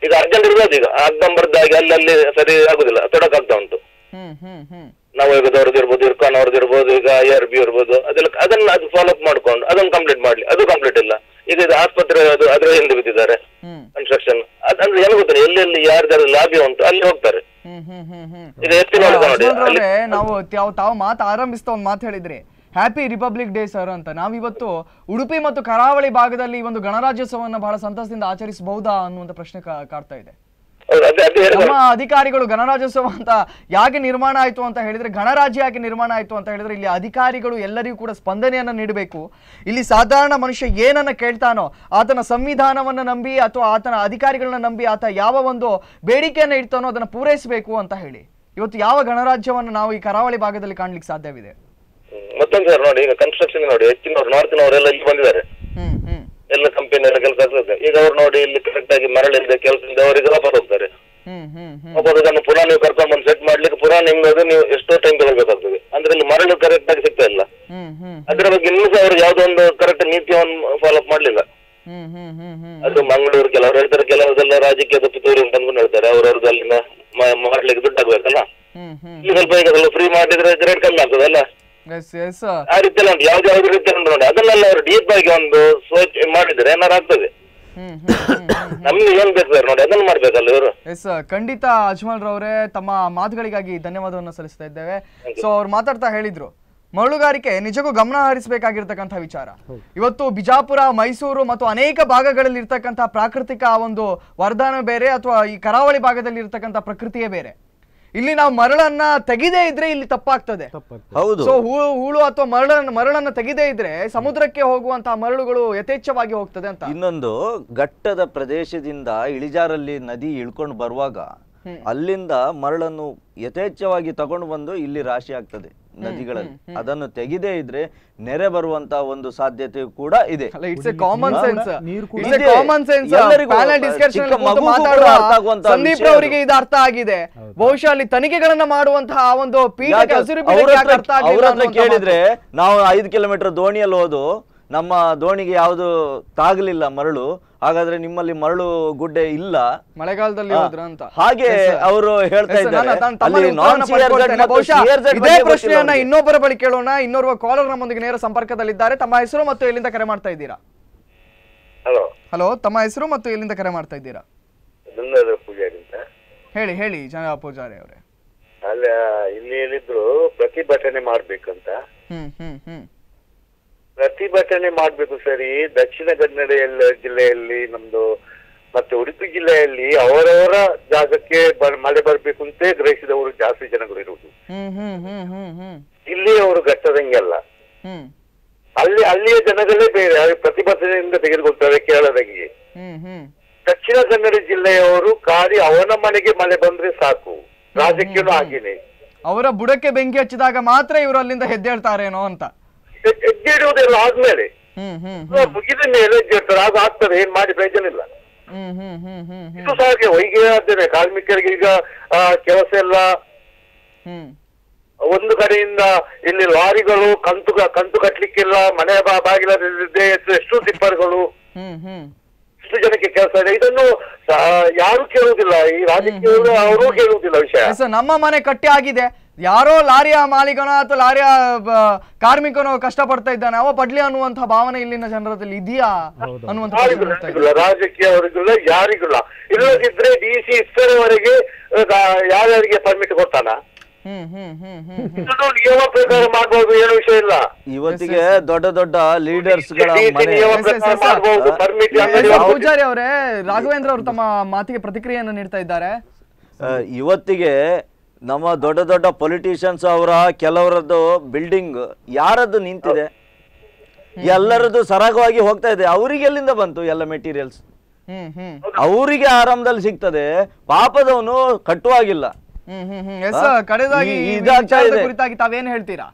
ಈಗ ಅರ್ಜೆಂಟ್ ಇರ್ಬೋದು ಈಗ ಅರ್ಧಂಬರ್ಧಾಗಿ ಅಲ್ಲಲ್ಲಿ ಸರಿ ಆಗುದಿಲ್ಲ ತೊಡಕಾಗ್ತಾ ಉಂಟು ಹ್ಮ್ ಹ್ಮ್ ಹ್ಮ್ ನವಯುಗದವ್ರದ್ದು ಇರ್ಬೋದು ಇರ್ಕಾನ್ ಅವ್ರದ್ದು ಇರ್ಬೋದು ಈಗ ಐ ಆರ್ ಬಿ ಇರ್ಬೋದು ಅದೆಲ್ಲ ಅದನ್ನ ಅದು ಫಾಲೋ ಅಪ್ ಮಾಡ್ಕೊಂಡು ಅದನ್ನ ಕಂಪ್ಲೀಟ್ ಮಾಡ್ಲಿ ಅದು ಕಂಪ್ಲೀಟ್ ಇಲ್ಲ ಈಗ ಇದು ಆಸ್ಪತ್ರೆ ಅದು ಅದ್ರ ಹಿಂದೆ ಬಿದ್ದಿದ್ದಾರೆ ಹ್ಮ್ ಕನ್ಸ್ಟ್ರಕ್ಷನ್ ಅಂದ್ರೆ ಏನು ಗೊತ್ತಿಲ್ಲ ಎಲ್ಲೆಲ್ಲಿ ಯಾರ್ದಾರು ಲಾಭಿ ಉಂಟು ಅಲ್ಲಿ ಹೋಗ್ತಾರೆ ಹ್ಮ್ ಹ್ಮ್ ಹ್ಮ್ ಹ್ಮ್ ಈಗ ಎತ್ತಿನ ಹೊಡೆತ ನೋಡಿ ಅಶ್ವಥ್ ಅಲ್ಲಿ ಅವ್ರೆ, ನಾವು ತಾವು ತಾವು ಮಾತು ಆರಂಭಿಸ್ತಾ ಒಂದು ಮಾತು ಹೇಳಿದ್ರಿ ಹ್ಯಾಪಿ ರಿಪಬ್ಲಿಕ್ ಡೇ ಸರ್ ಅಂತ ನಾವಿವತ್ತು ಉಡುಪಿ ಮತ್ತು ಕರಾವಳಿ ಭಾಗದಲ್ಲಿ ಈ ಒಂದು ಗಣರಾಜ್ಯೋತ್ಸವವನ್ನು ಬಹಳ ಸಂತಸದಿಂದ ಆಚರಿಸಬಹುದಾ ಅನ್ನುವಂಥ ಪ್ರಶ್ನೆ ಕಾ- ಕಾಡ್ತಾ ಇದೆ ಹೌದು, ಅದೇ ಅದೇ ಹೇಳಿದ್ರು. ನಮ್ಮ ಅಧಿಕಾರಿಗಳು ಗಣರಾಜ್ಯೋತ್ಸವ ಅಂತ ಯಾಕೆ ನಿರ್ಮಾಣ ಆಯ್ತು ಅಂತ ಹೇಳಿದ್ರೆ ಗಣರಾಜ್ಯ ಯಾಕೆ ನಿರ್ಮಾಣ ಆಯ್ತು ಅಂತ ಹೇಳಿದ್ರೆ ಇಲ್ಲಿ ಅಧಿಕಾರಿಗಳು ಎಲ್ಲರಿಗೂ ಕೂಡ ಸ್ಪಂದನೆಯನ್ನ ನೀಡಬೇಕು ಇಲ್ಲಿ ಸಾಧಾರಣ ಮನುಷ್ಯ ಏನನ್ನ ಕೇಳ್ತಾನೋ ಆತನ ಸಂವಿಧಾನವನ್ನ ನಂಬಿ ಅಥವಾ ಆತನ ಅಧಿಕಾರಿಗಳನ್ನ ನಂಬಿ ಆತ ಯಾವ ಒಂದು ಬೇಡಿಕೆಯನ್ನ ಇಡ್ತಾನೋ ಅದನ್ನ ಪೂರೈಸಬೇಕು ಅಂತ ಹೇಳಿ ಇವತ್ತು ಯಾವ ಗಣರಾಜ್ಯವನ್ನು ನಾವು ಈ ಕರಾವಳಿ ಭಾಗದಲ್ಲಿ ಕಾಣ್ಲಿಕ್ಕೆ ಸಾಧ್ಯವಿದೆ ಹ್ಮ್. ಮತ್ತೊಂದು ಸರ್ ನೋಡಿ ಈಗ ಕನ್ಸ್ಟ್ರಕ್ಷನ್ ನೋಡಿ ಹೆಚ್ಚಿನವ್ರು ನಾರ್ತ್ನವರೆಲ್ಲ ಇಲ್ಲಿ ಬಂದಿದ್ದಾರೆ ಹ್ಮ್ ಹ್ಮ್ ಎಲ್ಲ ಕಂಪನಿ ಎಲ್ಲ ಕೆಲಸ ಆಗ್ತದೆ ಈಗ ಅವ್ರು ನೋಡಿ ಇಲ್ಲಿ ಕರೆಕ್ಟ್ ಆಗಿ ಮರಳಿಂದ ಕೆಲಸದಿಂದ ಅವರಿಗೆ ವಾಪಸ್ ಹೋಗ್ತಾರೆ ಹ್ಮ್ ಹ್ಮ್ ಹ್ಮ್ ವಾಪಸ್ ಅದನ್ನು ಪುನಃ ನೀವು ಕರ್ಕೊಂಡು ಬಂದು ಸೆಟ್ ಮಾಡ್ಲಿಕ್ಕೆ ಪುನಃ ನಿಮ್ಗೆ ಅದು ನೀವು ಎಷ್ಟೋ ಟೈಮ್ ತಗೊಳ್ಬೇಕಾಗ್ತದೆ ಅಂದ್ರೆ ಇಲ್ಲಿ ಮರಳು ಕರೆಕ್ಟ್ ಆಗಿ ಸಿಗ್ತಾ ಇಲ್ಲ ಹ್ಮ್ ಹ್ಮ್ ಅದ್ರ ಬಗ್ಗೆ ಇನ್ನೂ ಸಹ ಅವ್ರು ಯಾವುದೋ ಒಂದು ಕರೆಕ್ಟ್ ನೀತಿಯನ್ನು ಫಾಲೋ ಅಪ್ ಮಾಡ್ಲಿಲ್ಲ ಹ್ಮ್ ಹ್ಮ್ ಹ್ಮ್ ಹ್ಮ್ ಅದು ಮಂಗಳೂರು ಕೆಲವರು ಹೇಳ್ತಾರೆ ಕೆಲವರೆಲ್ಲ ರಾಜಕೀಯದ ಪಿತೂರಿ ಅಂತ ಅಂದ್ಕೊಂಡು ಹೇಳ್ತಾರೆ ಅವ್ರವ್ರದ್ದು ಅಲ್ಲಿಂದ ಮ- ಮಾಡ್ಲಿಕ್ಕೆ ದುಡ್ಡು ಆಗ್ಬೇಕಲ್ಲ ಹ್ಮ್ ಹ್ಮ್ ಇಲ್ಲಿ ಸ್ವಲ್ಪ ಈಗ ಸ್ವಲ್ಪ ಫ್ರೀ ಮಾಡಿದ್ರೆ ರೇಟ್ ಕಮ್ಮಿ ಆಗ್ತದಲ್ಲ ಎಸ್ ಎಸ್ ಆ ರೀತಿಯಲ್ಲಿ ಉಂಟು ಯಾವ್ದು ಯಾವ್ದು ರೀತಿಯಲ್ಲಿ ಉಂಟು ನೋಡಿ ಅದನ್ನೆಲ್ಲ ಅವರು ಡೀಪ್ ಆಗಿ ಒಂದು ಸ್ವಚ್ಛ ಮಾಡಿದ್ರೆ ಏನಾರು ಆಗ್ತದೆ ಹ್ಮ್ ಹ್ಮ್ ಹ್ಮ್ ಹ್ಮ್ ನಮ್ಗೆ ಏನ್ ಬೇಕು ಸರ್ ನೋಡಿ ಅದನ್ನ ಮಾಡ್ಬೇಕಲ್ಲ ಇವರು ಎಸ್ ಖಂಡಿತ ಅಜ್ಮಲ್ ರವರೇ ತಮ್ಮ ಮಾತುಗಳಿಗಾಗಿ ಧನ್ಯವಾದವನ್ನು ಸಲ್ಲಿಸ್ತಾ ಇದ್ದೇವೆ ಸೊ ಅವ್ರು ಮಾತಾಡ್ತಾ ಹೇಳಿದ್ರು ಮರಳುಗಾರಿಕೆ ನಿಜಕ್ಕೂ ಗಮನ ಹರಿಸಬೇಕಾಗಿರ್ತಕ್ಕಂಥ ವಿಚಾರ ಇವತ್ತು ಬಿಜಾಪುರ ಮೈಸೂರು ಮತ್ತು ಅನೇಕ ಭಾಗಗಳಲ್ಲಿ ಇರ್ತಕ್ಕಂಥ ಪ್ರಾಕೃತಿಕ ಒಂದು ವರದಾನ ಬೇರೆ ಅಥವಾ ಈ ಕರಾವಳಿ ಭಾಗದಲ್ಲಿ ಇರ್ತಕ್ಕಂಥ ಪ್ರಕೃತಿಯೇ ಬೇರೆ ಇಲ್ಲಿ ನಾವು ಮರಳನ್ನ ತೆಗಿದೇ ಇದ್ರೆ ಇಲ್ಲಿ ತಪ್ಪಾಗ್ತದೆ ತಪ್ಪಾಗ್ತದೆ ಹೌದು ಸೊ ಹೂಳು ಹೂಳು ಅಥವಾ ಮರಳನ್ನ ಮರಳನ್ನ ತೆಗಿದೇ ಇದ್ರೆ ಸಮುದ್ರಕ್ಕೆ ಹೋಗುವಂತಹ ಮರಳುಗಳು ಯಥೇಚ್ಛವಾಗಿ ಹೋಗ್ತದೆ ಅಂತ ಇನ್ನೊಂದು ಘಟ್ಟದ ಪ್ರದೇಶದಿಂದ ಇಳಿಜಾರಲ್ಲಿ ನದಿ ಇಳ್ಕೊಂಡು ಬರುವಾಗ ಅಲ್ಲಿಂದ ಮರಳನ್ನು ಯಥೇಚ್ಛವಾಗಿ ತಗೊಂಡು ಬಂದು ಇಲ್ಲಿ ರಾಶಿ ಆಗ್ತದೆ ನದಿಗಳಲ್ಲಿ ಅದನ್ನು ತೆಗೆದೇ ಇದ್ರೆ ನೆರೆ ಬರುವಂತ ಒಂದು ಸಾಧ್ಯತೆ ಕೂಡ ಇದೆ ಅಲ್ಲ ಇಟ್ಸ್ ಎ ಕಾಮನ್ ಸೆನ್ಸ್ ನೀರು ಕೂಡ ಇಟ್ಸ್ ಎ ಇದೆ. ಕಾಮನ್ ಸೆನ್ಸ್ ಎಲ್ಲರಿಗೂ ಪ್ಯಾನಲ್ ಡಿಸ್ಕಷನ್ ಚಿಕ್ಕ ಮಗುಗೂ ಕೂಡ ಮಾತಾಡುವ ಅರ್ಥ ಆಗುವಂತಹ ಸಂದೀಪ್ ವಿಷಯ ಅವರಿಗೆ ಇದು ಅರ್ಥ ಆಗಿದೆ ಬಹುಶಃ ಅಲ್ಲಿ ತನಿಖೆಗಳನ್ನ ಮಾಡುವಂತಹ ಆ ಒಂದು ಪೀಠಕ್ಕೆ ಯಾಕೆ ಹಸಿರು ಅವ್ರ ಪೀಠಕ್ಕೆ ಯಾಕೆ ಹತ್ರ- ಅರ್ಥ ಆಗ್ಲಿಲ್ಲ ಅವ್ರ ಹತ್ರ ಅನ್ನುವಂಥ ಮಾತು. ಕೇಳಿದ್ರೆ ನಾವು ಐದು ಕಿಲೋಮೀಟರ್ ದೋಣಿಯಲ್ಲಿ ಹೋದು ನಮ್ಮ ದೋಣಿಗೆ ಯಾವುದು ತಾಗಲಿಲ್ಲ ಮರಳು ಹಾಗಾದ್ರೆ ನಿಮ್ಮಲ್ಲಿ ಮರಳು ಗುಡ್ಡೆ ಇಲ್ಲ ಮಳೆಗಾಲದಲ್ಲಿ ಹಾ. ಹೋದ್ರ ಅಂತ ಹಾಗೆ ಅವರು ಹೇಳ್ತಾ Yes, ಇದ್ದಾರೆ ನಾನು- ನಾನು ತಮ್ಮಲ್ಲಿ ಅಲ್ಲಿ ಉತ್ತರವನ್ನ non CRZ ಪಡ್ಕೊಳ್ತೇನೆ. ಮತ್ತು ಬಹುಶಃ CRZ ಇದೇ ಬಗ್ಗೆ ಗೊತ್ತಿಲ್ಲ ಪ್ರಶ್ನೆಯನ್ನ ಅವ್ರಿಗೆ. ಇನ್ನೊಬ್ಬರ ಬಳಿ ಕೇಳೋಣ ಇನ್ನೋರ್ವ ಕಾಲರ್ ನಮ್ಮೊಂದಿಗೆ ನೇರ ಸಂಪರ್ಕದಲ್ಲಿದ್ದಾರೆ ತಮ್ಮ ಹೆಸರು ಮತ್ತು ಎಲ್ಲಿಂದ ಕರೆ ಮಾಡ್ತಾ ಇದ್ದೀರಾ ಹಲೋ ಹಲೋ ತಮ್ಮ ಹೆಸರು ಮತ್ತು ಎಲ್ಲಿಂದ ಕರೆ ಮಾಡ್ತಾ ಇದ್ದೀರಾ ಗಂಗಾಧರ ಪೂಜಾರಿ ಅಂತ ಹೇಳಿ ಹೇಳಿ ಜನ ಪೂಜಾರಿ ಅವರೇ ಅಲ್ಲಿ ಇಲ್ಲಿ ಹೇಳಿದ್ರು ಪ್ರತಿಭಟನೆ ಮಾಡ್ಬೇಕಂತ ಹ್ಮ್ ಹ್ಮ್ ಹ್ಮ್ ಪ್ರತಿಭಟನೆ ಮಾಡ್ಬೇಕು ಸರಿ ದಕ್ಷಿಣ ಕನ್ನಡ ಎಲ್ಲ- ಜಿಲ್ಲೆಯಲ್ಲಿ ನಮ್ದು ಮತ್ತೆ ಉಡುಪಿ ಜಿಲ್ಲೆಯಲ್ಲಿ ಅವರವರ ಜಾಗಕ್ಕೆ ಬ- ಮಳೆ ಬರ್ಬೇಕು ಅಂತ ಗ್ರಹಿಸಿದವರು ಜಾಸ್ತಿ ಜನಗಳು ಇರುವುದು ಹ್ಮ್ ಹ್ಮ್ ಹ್ಮ್ ಹ್ಮ್ ಹ್ಮ್ ಇಲ್ಲಿ ಅವರು ಘಟ್ಟದಂಗೆಲ್ಲ ಹ್ಮ್ ಅಲ್ಲಿ ಅಲ್ಲಿಯ ಜನಗಳೇ ಬೇರೆ ಅವ್ರು ಪ್ರತಿಭಟನೆಯಿಂದ ತೆಗೆದುಕೊಳ್ತಾರೆ ಕೇರಳದಂಗೆ ಹ್ಮ್ ಹ್ಮ್ ದಕ್ಷಿಣ ಕನ್ನಡ ಜಿಲ್ಲೆಯವರು ಖಾಲಿ ಅವನ ಮನೆಗೆ ಮಳೆ ಬಂದ್ರೆ ಸಾಕು ರಾಜಕೀಯನೂ ಹಾಗೇನೆ ಅವರ ಬುಡಕ್ಕೆ ಬೆಂಕಿ ಹಚ್ಚಿದಾಗ ಮಾತ್ರ ಇವರು ಅಲ್ಲಿಂದ ಹೆದ್ದೇಳ್ತಾರೇನೋ ಅಂತ ಹೆ- ಹೆಜ್ಜೆ ಇಡುವುದೆಲ್ಲ ಆದ್ಮೇಲೆ ಹ್ಮ್ ಹ್ಮ್ ಮುಗಿದ ಮೇಲೆ ಹೆಜ್ಜೆ ಇಡ್ತಾರೆ ಆಗ ಆಗ್ತದೆ ಏನ್ ಮಾಡಿ ಪ್ರಯೋಜನ ಇಲ್ಲ ಹ್ಮ್ ಹ್ಮ್ ಹ್ಮ್ ಹ್ಮ್ ಹ್ಮ್ ಇದು ಸಹ ಹಾಗೆ ಹೊಯ್ಗೆ ಆದ್ದೇನೆ ಕಾರ್ಮಿಕರಿಗೆ ಈಗ ಆ, ಕೆಲಸ ಎಲ್ಲ ಹ್ಮ್ ಒಂದು ಕಡೆಯಿಂದ ಇಲ್ಲಿ ಲಾರಿಗಳು ಕಂತು ಕಂತು ಕಟ್ಲಿಕ್ಕಿಲ್ಲ ಮನೆ ಬಾ- ಬಾಗಿಲಲ್ಲಿದೆ ಎಷ್ಟು ಟಿಪ್ಪರ್ಗಳು ಹ್ಮ್ ಹ್ಮ್ ಎಷ್ಟು ಜನಕ್ಕೆ ಕೆಲಸ ಇದೆ ಇದನ್ನು ಸಾ- ಯಾರು ಕೇಳುವುದಿಲ್ಲ ಈ ರಾಜಕೀಯಗಳು ಅವರು ಕೇಳುವುದಿಲ್ಲ ವಿಷಯ ಎಸ್ ನಮ್ಮ ಮನೆ ಕಟ್ಟಿ ಆಗಿದೆ ಯಾರೋ ಲಾರಿಯ ಮಾಲೀಕನೋ ಅಥವಾ ಲಾರಿಯ ಬ- ಕಾರ್ಮಿಕನೋ ಕಷ್ಟಪಡ್ತಾ ಇದ್ದಾನೆ ಅವ ಪಡ್ಲಿ ಅನ್ನುವಂಥ ಭಾವನೆ ಇಲ್ಲಿನ ಜನರದಲ್ಲಿ ಇದೆಯಾ ಅನ್ನುವಂಥ ಪ್ರಶ್ನೆ ಯಾರಿಗಿಲ್ಲ ಬರ್ತಾ ಇದೆ. ಯಾರಿಗಿಲ್ಲ. ರಾಜಕೀಯವರಿಗಿಲ್ಲ ಯಾರಿಗಿಲ್ಲ ಇಲ್ಲದಿದ್ರೆ ಡಿ ಸಿ ಇಷ್ಟರವರೆಗೆ ಯಾರ್ಯಾರಿಗೆ ಪರ್ಮಿಟ್ ಕೊಡ್ತಾನ ಹ್ಮ್ ಹ್ಮ್ ಹ್ಮ್ ಹ್ಮ್ ಹ್ಮ್ ಇದನ್ನು ನಿಯಮ ಪ್ರಕಾರ ಮಾಡ್ಬೋದು ಏನು ವಿಷಯ ಇಲ್ಲ ಇವತ್ತಿಗೆ ದೊಡ್ಡ ದೊಡ್ಡ ಲೀಡರ್ಸ್ಗಳ ಡಿ ಸಿ ಮನೆ ನಿಯಮ ಎಸ್, ಎಸ್, ಪ್ರಕಾರ ಎಸ್. ಮಾಡ್ಬೋದು ಪರ್ಮಿಟ್ ಎಸ್, ಎಸ್, ಪೂಜಾರಿ ಅವರೇ ರಾಘವೇಂದ್ರ ಅವರು ತಮ್ಮ ಮಾತಿಗೆ ಪ್ರತಿಕ್ರಿಯೆಯನ್ನು ನೀಡ್ತಾ ಇದ್ದಾರೆ ಆ, ಇವತ್ತಿಗೆ ನಮ್ಮ ದೊಡ್ಡ ದೊಡ್ಡ ಪೊಲಿಟಿಷಿಯನ್ಸ್ ಅವರ ಕೆಲವರದ್ದು ಬಿಲ್ಡಿಂಗ್ ಯಾರದ್ದು ನಿಂತಿದೆ ಎಲ್ಲರದ್ದು ಸರಾಗವಾಗಿ ಹೋಗ್ತಾ ಇದೆ ಅವರಿಗೆ ಎಲ್ಲಿಂದ ಬಂತು ಎಲ್ಲ ಮೆಟೀರಿಯಲ್ಸ್ ಹ್ಮ್ ಹ್ಮ್ ಅವರಿಗೆ ಆರಾಮದಲ್ಲಿ ಸಿಗ್ತದೆ ಪಾಪದವನು ಕಟ್ಟುವಾಗಿಲ್ಲ ಹ್ಮ್ ಹ್ಮ್ ಹ್ಮ್ ಎಸ್ ಹಾ? ಕಡೆದಾಗಿ ಈ- ಈ ಇದಾಗ್ತಾ ವಿಚಾರದ ಇದೆ. ಕುರಿತಾಗಿ ತಾವೇನ್ ಹೇಳ್ತೀರಾ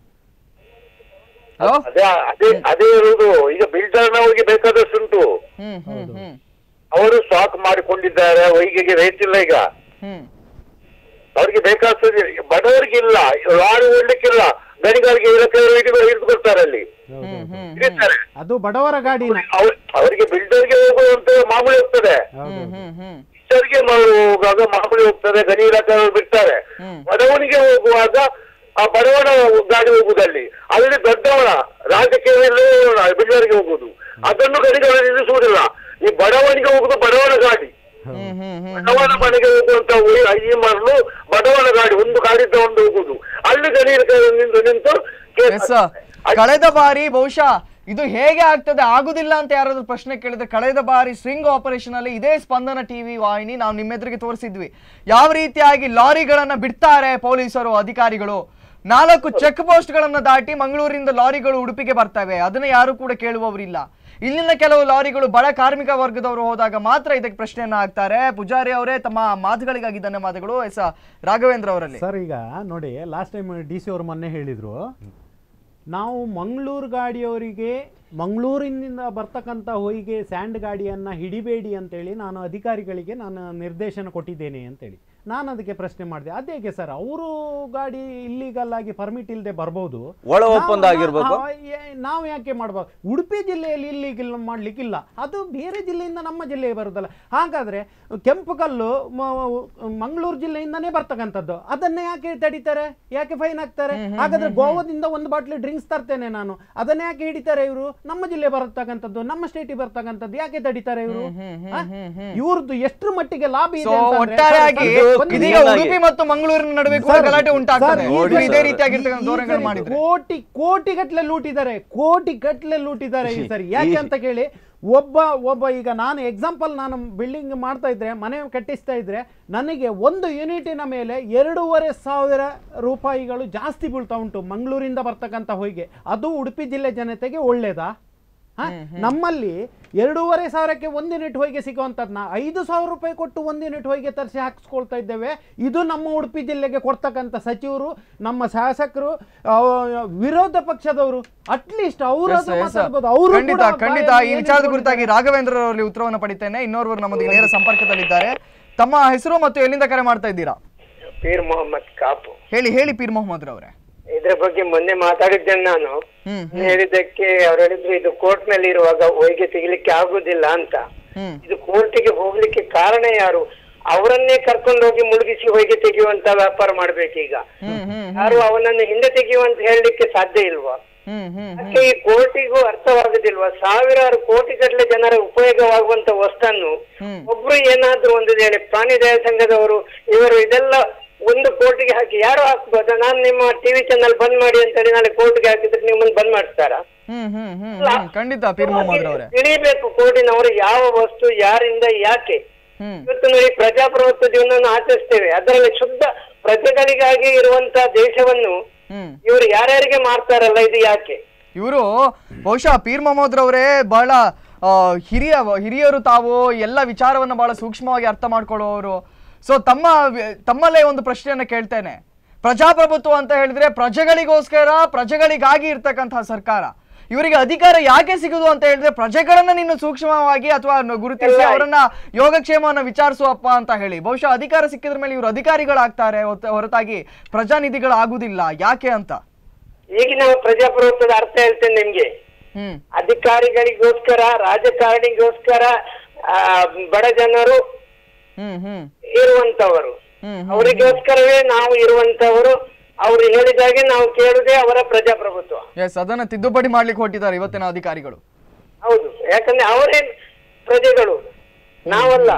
ಹಲೋ ಅದೇ ಅದೇ ಅದೇ ಇರುವುದು ಈಗ ಬಿಲ್ಡರ್ನವರಿಗೆ ಬೇಕಾದಷ್ಟುಂಟು ಹ್ಮ್ ಹ್ಮ್ ಹ್ಮ್ ಅವರು ಸ್ಟಾಕ್ ಮಾಡಿಕೊಂಡಿದ್ದಾರೆ ವೈಗಿಗೆ ರೇಟ್ ಇಲ್ಲ ಈಗ ಹ್ಮ್ ಅವ್ರಿಗೆ ಬೇಕಾದ ಬಡವರಿಗೆ ಇಲ್ಲ ಲಾರಿ ಓಡ್ಲಿಕ್ಕಿಲ್ಲ ಗಣಿಗಾರಿಗೆ ಇರಕ್ಕೆ ಹಿಡಿದು ಹಿಡಿದುಕೊಳ್ತಾರೆ ಅಲ್ಲಿ ಹ್ಮ್ ಹ್ಮ್ ಹಿಡಿತಾರೆ ಅದು ಬಡವರ ಗಾಡಿನ ಅವ್ರ- ಅವರಿಗೆ ಬಿಲ್ಡರ್ಗೆ ಹೋಗುವಂತ ಮಾಮೂಲಿ ಹೋಗ್ತದೆ ಹ್ಮ್ ಹ್ಮ್ ಹ್ಮ್ ಬಿಲ್ಡರ್ಗೆ ಬಡವನಿಗೆ ಮರಳು ಹೋಗುವಾಗ ಮಾಮೂಲಿ ಹೋಗ್ತಾರೆ ಗಣಿ ಇಲಾಖೆಯವರು ಬಿಡ್ತಾರೆ ಬಡವನಿಗೆ ಹೋಗುವಾಗ ಆ ಬಡವನ ಗಾಡಿ ಹೋಗುದಲ್ಲಿ ಅಲ್ಲಿ ದೊಡ್ಡವನ ರಾಜಕೀಯ ಬಿಲ್ಡರ್ಗೆ ಹೋಗುದು ಅದನ್ನು ಗಣಿಗಳು ನಿಲ್ಲಿಸುವುದಿಲ್ಲ ಈ ಬಡವನಿಗೆ ಹೋಗುದು ಬಡವನ ಗಾಡಿ ಹ್ಮ್ ಹ್ಮ್ ಹ್ಮ್ ಬಡವನ ಮನೆಗೆ ಹೋಗುವಂತ ಉಳಿ- ಈ ಮರಳು ಬಡವನ ಗಾಡಿ ಒಂದು ಗಾಡಿ ತಗೊಂಡು ಹೋಗುದು ಅಲ್ಲಿ ಗಣಿ ಇಲಾಖೆ ನಿಂತು ನಿಂತು ಕೇಸ್ ಎಸ್ ಕಳೆದ ಬಾರಿ ಬಹುಶಃ ಇದು ಹೇಗೆ ಆಗ್ತದೆ ಆಗುದಿಲ್ಲ ಅಂತ ಯಾರಾದ್ರೂ ಪ್ರಶ್ನೆ ಕೇಳಿದ್ರೆ ಕಳೆದ ಬಾರಿ ಸ್ಟ್ರಿಂಗ್ ಆಪರೇಷನ್ ಅಲ್ಲಿ ಇದೇ ಸ್ಪಂದನ ಟಿವಿ ವಾಹಿನಿ ನಾವು ನಿಮ್ಮೆದುರಿಗೆ ತೋರಿಸಿದ್ವಿ ಯಾವ ರೀತಿಯಾಗಿ ಲಾರಿಗಳನ್ನ ಬಿಡ್ತಾರೆ ಪೊಲೀಸರು ಅಧಿಕಾರಿಗಳು ನಾಲ್ಕು ಚೆಕ್ ಪೋಸ್ಟ್ ಗಳನ್ನ ದಾಟಿ ಮಂಗಳೂರಿಂದ ಲಾರಿಗಳು ಉಡುಪಿಗೆ ಬರ್ತವೆ ಅದನ್ನ ಯಾರು ಕೂಡ ಕೇಳುವವರಿಲ್ಲ ಇಲ್ಲಿನ ಕೆಲವು ಲಾರಿಗಳು ಬಡ ಕಾರ್ಮಿಕ ವರ್ಗದವರು ಹೋದಾಗ ಮಾತ್ರ ಇದಕ್ಕೆ ಪ್ರಶ್ನೆಯನ್ನ ಹಾಕ್ತಾರೆ ಪೂಜಾರಿ ಅವರೇ ತಮ್ಮ ಮಾತುಗಳಿಗಾಗಿ ಧನ್ಯವಾದಗಳು ಎಸ್ ರಾಘವೇಂದ್ರ ಅವರಲ್ಲಿ ಸರ್ ಈಗ ನೋಡಿ ಲಾಸ್ಟ್ ಟೈಮ್ ಡಿ ಸಿ ಅವರು ಮೊನ್ನೆ ಹೇಳಿದರು ನಾವು ಮಂಗಳೂರು ಗಾಡಿಯವರಿಗೆ ಮಂಗಳೂರಿನಿಂದ ಬರ್ತಕ್ಕಂಥ ಹೊಯ್ಗೆ ಸ್ಯಾಂಡ್ ಗಾಡಿಯನ್ನು ಹಿಡಿಬೇಡಿ ಅಂತೇಳಿ ನಾನು ಅಧಿಕಾರಿಗಳಿಗೆ ನಾನು ನಿರ್ದೇಶನ ಕೊಟ್ಟಿದ್ದೇನೆ ಅಂತೇಳಿ ನಾನು ಅದಕ್ಕೆ ಪ್ರಶ್ನೆ ಮಾಡಿದೆ ಅದೇಗೆ ಸರ್ ಅವರು ಗಾಡಿ ಇಲ್ಲಿಗಲ್ ಆಗಿ ಪರ್ಮಿಟ್ ಇಲ್ಲದೆ ಬರ್ಬೋದು ಒಳ ಒಪ್ಪಂದ ನಾವು- ಆಗಿರ್ಬೇಕು. ಆ, ಏ- ನಾವು ಯಾಕೆ ಮಾಡ್ಬೋದು ಉಡುಪಿ ಜಿಲ್ಲೆಯಲ್ಲಿ ಇಲ್ಲಿಗಿಲ್ಲ ಮಾಡ್ಲಿಕ್ಕಿಲ್ಲ ಅದು ಬೇರೆ ಜಿಲ್ಲೆಯಿಂದ ನಮ್ಮ ಜಿಲ್ಲೆಗೆ ಬರುತ್ತಲ್ಲ ಹಾಗಾದ್ರೆ ಕೆಂಪು ಕಲ್ಲು ಮಂಗಳೂರು ಜಿಲ್ಲೆಯಿಂದನೇ ಬರ್ತಕ್ಕಂಥದ್ದು ಅದನ್ನೇ ಯಾಕೆ ತಡಿತಾರೆ ಯಾಕೆ ಫೈನ್ ಹಾಕ್ತಾರೆ ಹಾಗಾದ್ರೆ ಗೋವಾದಿಂದ ಒಂದು ಬಾಟ್ಲಿ ಡ್ರಿಂಕ್ಸ್ ತರ್ತೇನೆ ನಾನು ಅದನ್ನ ಯಾಕೆ ಹಿಡಿತಾರೆ ಇವರು ನಮ್ಮ ಜಿಲ್ಲೆ ಬರ್ತಕ್ಕಂಥದ್ದು ನಮ್ಮ ಸ್ಟೇಟಿಗೆ ಬರ್ತಕ್ಕಂಥದ್ದು ಯಾಕೆ ತಡಿತಾರೆ ಇವರು ಇವ್ರದ್ದು ಎಷ್ಟರ ಮಟ್ಟಿಗೆ ಲಾಭ ಇದೆ ಸೊ ಅಂತಂದ್ರೆ- ಒಟ್ಟಾರೆಯಾಗಿ ಅದು ಒಂದು ಇದೀಗ clean ಆಗಿ- ಉಡುಪಿ ಮತ್ತು ಮಂಗಳೂರಿನ ನಡುವೆ ಕೂಡ ಸರ್, ಗಲಾಟೆ ಉಂಟಾಗ್ತದೆ ಸರ್, ಇವ್ರು ನೋಡಿ ಇದೇ ಸರ್. ರೀತಿಯಾಗಿರ್ತಕ್ಕಂಥ ಈ ಧೋರಣೆಗಳು ಸರಿ ಮಾಡಿದ್ರೆ ಕೋಟಿ ಕೋಟಿ ಗಟ್ಟಲೆ ಲೂಟಿದ್ದಾರೆ ಕೋಟಿ ಗಟ್ಟಲೆ ಲೂಟಿದ್ದಾರೆ ಈ ಸರಿ ಯಾಕೆ ಅಂತ ಕೇಳಿ ಒಬ್ಬ ಒಬ್ಬ ಈಗ ನಾನು ಎಕ್ಸಾಂಪಲ್ ನಾನು ಬಿಲ್ಡಿಂಗ್ ಮಾಡ್ತಾ ಇದ್ರೆ ಮನೆ ಕಟ್ಟಿಸ್ತಾ ಇದ್ರೆ ನನಗೆ ಒಂದು ಯೂನಿಟಿನ ಮೇಲೆ ಎರಡೂವರೆ ಸಾವಿರ ರೂಪಾಯಿಗಳು ಜಾಸ್ತಿ ಬೀಳ್ತಾ ಉಂಟು ಮಂಗಳೂರಿಂದ ಬರ್ತಕ್ಕಂಥ ಹೊಯ್ಗೆ ಅದು ಉಡುಪಿ ಜಿಲ್ಲೆ ಜನತೆಗೆ ಒಳ್ಳೇದಾ ಹ? ನಮ್ಮಲ್ಲಿ ಎರಡೂವರೆ ಸಾವಿರಕ್ಕೆ ಒಂದು ಯೂನಿಟ್ ಹೊಯ್ಗೆ ಸಿಗುವಂಥದ್ನ ಐದು ಸಾವಿರ ರೂಪಾಯಿ ಕೊಟ್ಟು ಒಂದು ಯೂನಿಟ್ ಹೊಯ್ಗೆ ತರಿಸಿ ಹಾಕಿಸ್ಕೊಳ್ತಾ ಇದ್ದೇವೆ ಇದು ನಮ್ಮ ಉಡುಪಿ ಜಿಲ್ಲೆಗೆ ಕೊಡ್ತಕ್ಕಂಥ ಸಚಿವರು ನಮ್ಮ ಶಾಸಕರು ಆ, ವಿರೋಧ ಪಕ್ಷದವರು ಅಟ್ಲೀಸ್ಟ್ ಅವರು Yes, yes, sir. ಖಂಡಿತ ಖಂಡಿತ ಈ ವಿಚಾರದ ಕುರಿತಾಗಿ ರಾಘವೇಂದ್ರ ಅವರಲ್ಲಿ ಉತ್ತರವನ್ನು ಪಡಿತೇನೆ ಇನ್ನೋರ್ವರು ನಮ್ಮೊಂದಿಗೆ ನೇರ ಸಂಪರ್ಕದಲ್ಲಿದ್ದಾರೆ ತಮ್ಮ ಹೆಸರು ಮತ್ತು ಎಲ್ಲಿಂದ ಕರೆ ಮಾಡ್ತಾ ಇದ್ದೀರಾ ಪೀರ್ ಮೊಹಮ್ಮದ್ ಕಾಪು ಹೇಳಿ ಹೇಳಿ ಪೀರ್ ಮೊಹಮ್ಮದ್ ರವರೇ ಇದ್ರ ಬಗ್ಗೆ ಮೊನ್ನೆ ಮಾತಾಡಿದ್ದೇನೆ ನಾನು ಹ್ಮ್ ಹೇಳಿದ್ದಕ್ಕೆ ಅವ್ರು ಹೇಳಿದ್ರು ಇದು ಕೋರ್ಟ್ ನಲ್ಲಿ ಇರುವಾಗ ಒಯ್ಗೆ ತೆಗಿಲಿಕ್ಕೆ ಆಗುದಿಲ್ಲ ಅಂತ ಹ್ಮ್ ಇದು ಕೋರ್ಟಿಗೆ ಹೋಗ್ಲಿಕ್ಕೆ ಕಾರಣ ಯಾರು ಅವರನ್ನೇ ಕರ್ಕೊಂಡು ಹೋಗಿ ಮುಳುಗಿಸಿ ಹೊಯ್ಗೆ ತೆಗೆಯುವಂತ ವ್ಯಾಪಾರ ಮಾಡ್ಬೇಕೀಗ ಹ್ಮ್ ಹ್ಮ್ ಯಾರು ಅವನನ್ನು ಹಿಂದೆ ತೆಗೆಯುವಂತ ಹೇಳಲಿಕ್ಕೆ ಸಾಧ್ಯ ಇಲ್ವಾ ಹ್ಮ್ ಹ್ಮ್ ಅದಕ್ಕೆ ಈ ಕೋರ್ಟಿಗೂ ಅರ್ಥವಾಗುದಿಲ್ವಾ ಸಾವಿರಾರು ಕೋಟಿ ಗಟ್ಟಲೆ ಜನರ ಉಪಯೋಗವಾಗುವಂತ ವಸ್ತನ್ನು ಹ್ಮ್. ಒಬ್ರು ಏನಾದ್ರೂ ಒಂದು ಹೇಳಿ ಪ್ರಾಣಿ ದಯಾ ಸಂಘದವರು ಇವರು ಇದೆಲ್ಲ ಒಂದು ಕೋರ್ಟಿಗೆ ಹಾಕಿ ಯಾರು ಹಾಕ್ಬೋದಾ ನಾನು ನಿಮ್ಮ ಟಿವಿ ಚಾನಲ್ ಬಂದ್ ಮಾಡಿ ಅಂತ ಹೇಳಿ ನಾಳೆ ಕೋರ್ಟ್ಗೆ ಹಾಕಿದ್ರೆ ನಿಮ್ಮನ್ನು ಬಂದ್ ಮಾಡ್ತಾರಾ ಹ್ಮ್ ಹ್ಮ್ ಹ್ಮ್ ಹ್ಮ್ ಖಂಡಿತ ಪೀರ್ ಮೊಹಮ್ಮದ್ ರವರೇ ತಿಳಿಬೇಕು ಕೋರ್ಟಿನವರು ಯಾವ ವಸ್ತು ಯಾರಿಂದ ಯಾಕೆ ಹ್ಮ್ ಇವತ್ತು ನೋಡಿ ಪ್ರಜಾಪ್ರಭುತ್ವ ಜೀವನವನ್ನು ಆಚರಿಸ್ತೇವೆ ಅದರಲ್ಲಿ ಶುದ್ಧ ಪ್ರಜೆಗಳಿಗಾಗಿ ಇರುವಂತ ದೇಶವನ್ನು ಹ್ಮ್ ಇವರು ಯಾರ್ಯಾರಿಗೆ ಮಾಡ್ತಾರಲ್ಲ ಇದು ಯಾಕೆ ಇವರು ಬಹುಶಃ ಪೀರ್ ಮೊಹಮ್ಮದ್ ರವರೇ ಬಹಳ ಆ, ಹಿರಿಯ ಹಿರಿಯರು ತಾವು ಎಲ್ಲ ವಿಚಾರವನ್ನು ಬಹಳ ಸೂಕ್ಷ್ಮವಾಗಿ ಅರ್ಥ ಮಾಡ್ಕೊಳ್ಳೋರು ಸೊ ತಮ್ಮ ವಿ- ತಮ್ಮಲ್ಲೇ ಒಂದು ಪ್ರಶ್ನೆಯನ್ನ ಕೇಳ್ತೇನೆ ಪ್ರಜಾಪ್ರಭುತ್ವ ಅಂತ ಹೇಳಿದ್ರೆ ಪ್ರಜೆಗಳಿಗೋಸ್ಕರ ಪ್ರಜೆಗಳಿಗಾಗಿ ಇರ್ತಕ್ಕಂತಹ ಸರ್ಕಾರ ಇವರಿಗೆ ಅಧಿಕಾರ ಯಾಕೆ ಸಿಗುದು ಅಂತ ಹೇಳಿದ್ರೆ ಪ್ರಜೆಗಳನ್ನ ನೀನು ಸೂಕ್ಷ್ಮವಾಗಿ ಅಥವಾ ನ- ಗುರುತಿಸಿ ಅವರನ್ನ ಯೋಗಕ್ಷೇಮವನ್ನ ವಿಚಾರಿಸುವಪ್ಪ ಅಂತ ಹೇಳಿ ಬಹುಶಃ ಅಧಿಕಾರ ಸಿಕ್ಕಿದ್ರ ಮೇಲೆ ಇವರು ಅಧಿಕಾರಿಗಳಾಗ್ತಾರೆ ಹೊತ್ತ- ಹೊರತಾಗಿ ಪ್ರಜಾನಿಧಿಗಳಾಗುದಿಲ್ಲ ಯಾಕೆ ಅಂತ ಈಗಿನ ಪ್ರಜಾಪ್ರಭುತ್ವದ ಅರ್ಥ ಹೇಳ್ತೇನೆ ನಿಮ್ಗೆ ಹ್ಮ್ ಅಧಿಕಾರಿಗಳಿಗೋಸ್ಕರ ರಾಜಕಾರಣಿಗೋಸ್ಕರ ಆ, ಬಡ ಜನರು ಹ್ಮ್ ಹ್ಮ್ ಇರುವಂತವರು ಹ್ಮ್ ಅವರಿಗೋಸ್ಕರವೇ ನಾವು ಇರುವಂತವರು ಅವರು ಹೇಳಿದಾಗೆ ನಾವು ಕೇಳುದೇ ಅವರ ಪ್ರಜಾಪ್ರಭುತ್ವ ಎಸ್ ಅದನ್ನ ತಿದ್ದುಪಡಿ ಮಾಡ್ಲಿಕ್ಕೆ ಹೊರಟಿದ್ದಾರೆ ಇವತ್ತಿನ ಅಧಿಕಾರಿಗಳು ಹೌದು ಯಾಕಂದ್ರೆ ಅವರೇ ಪ್ರಜೆಗಳು ನಾವಲ್ಲ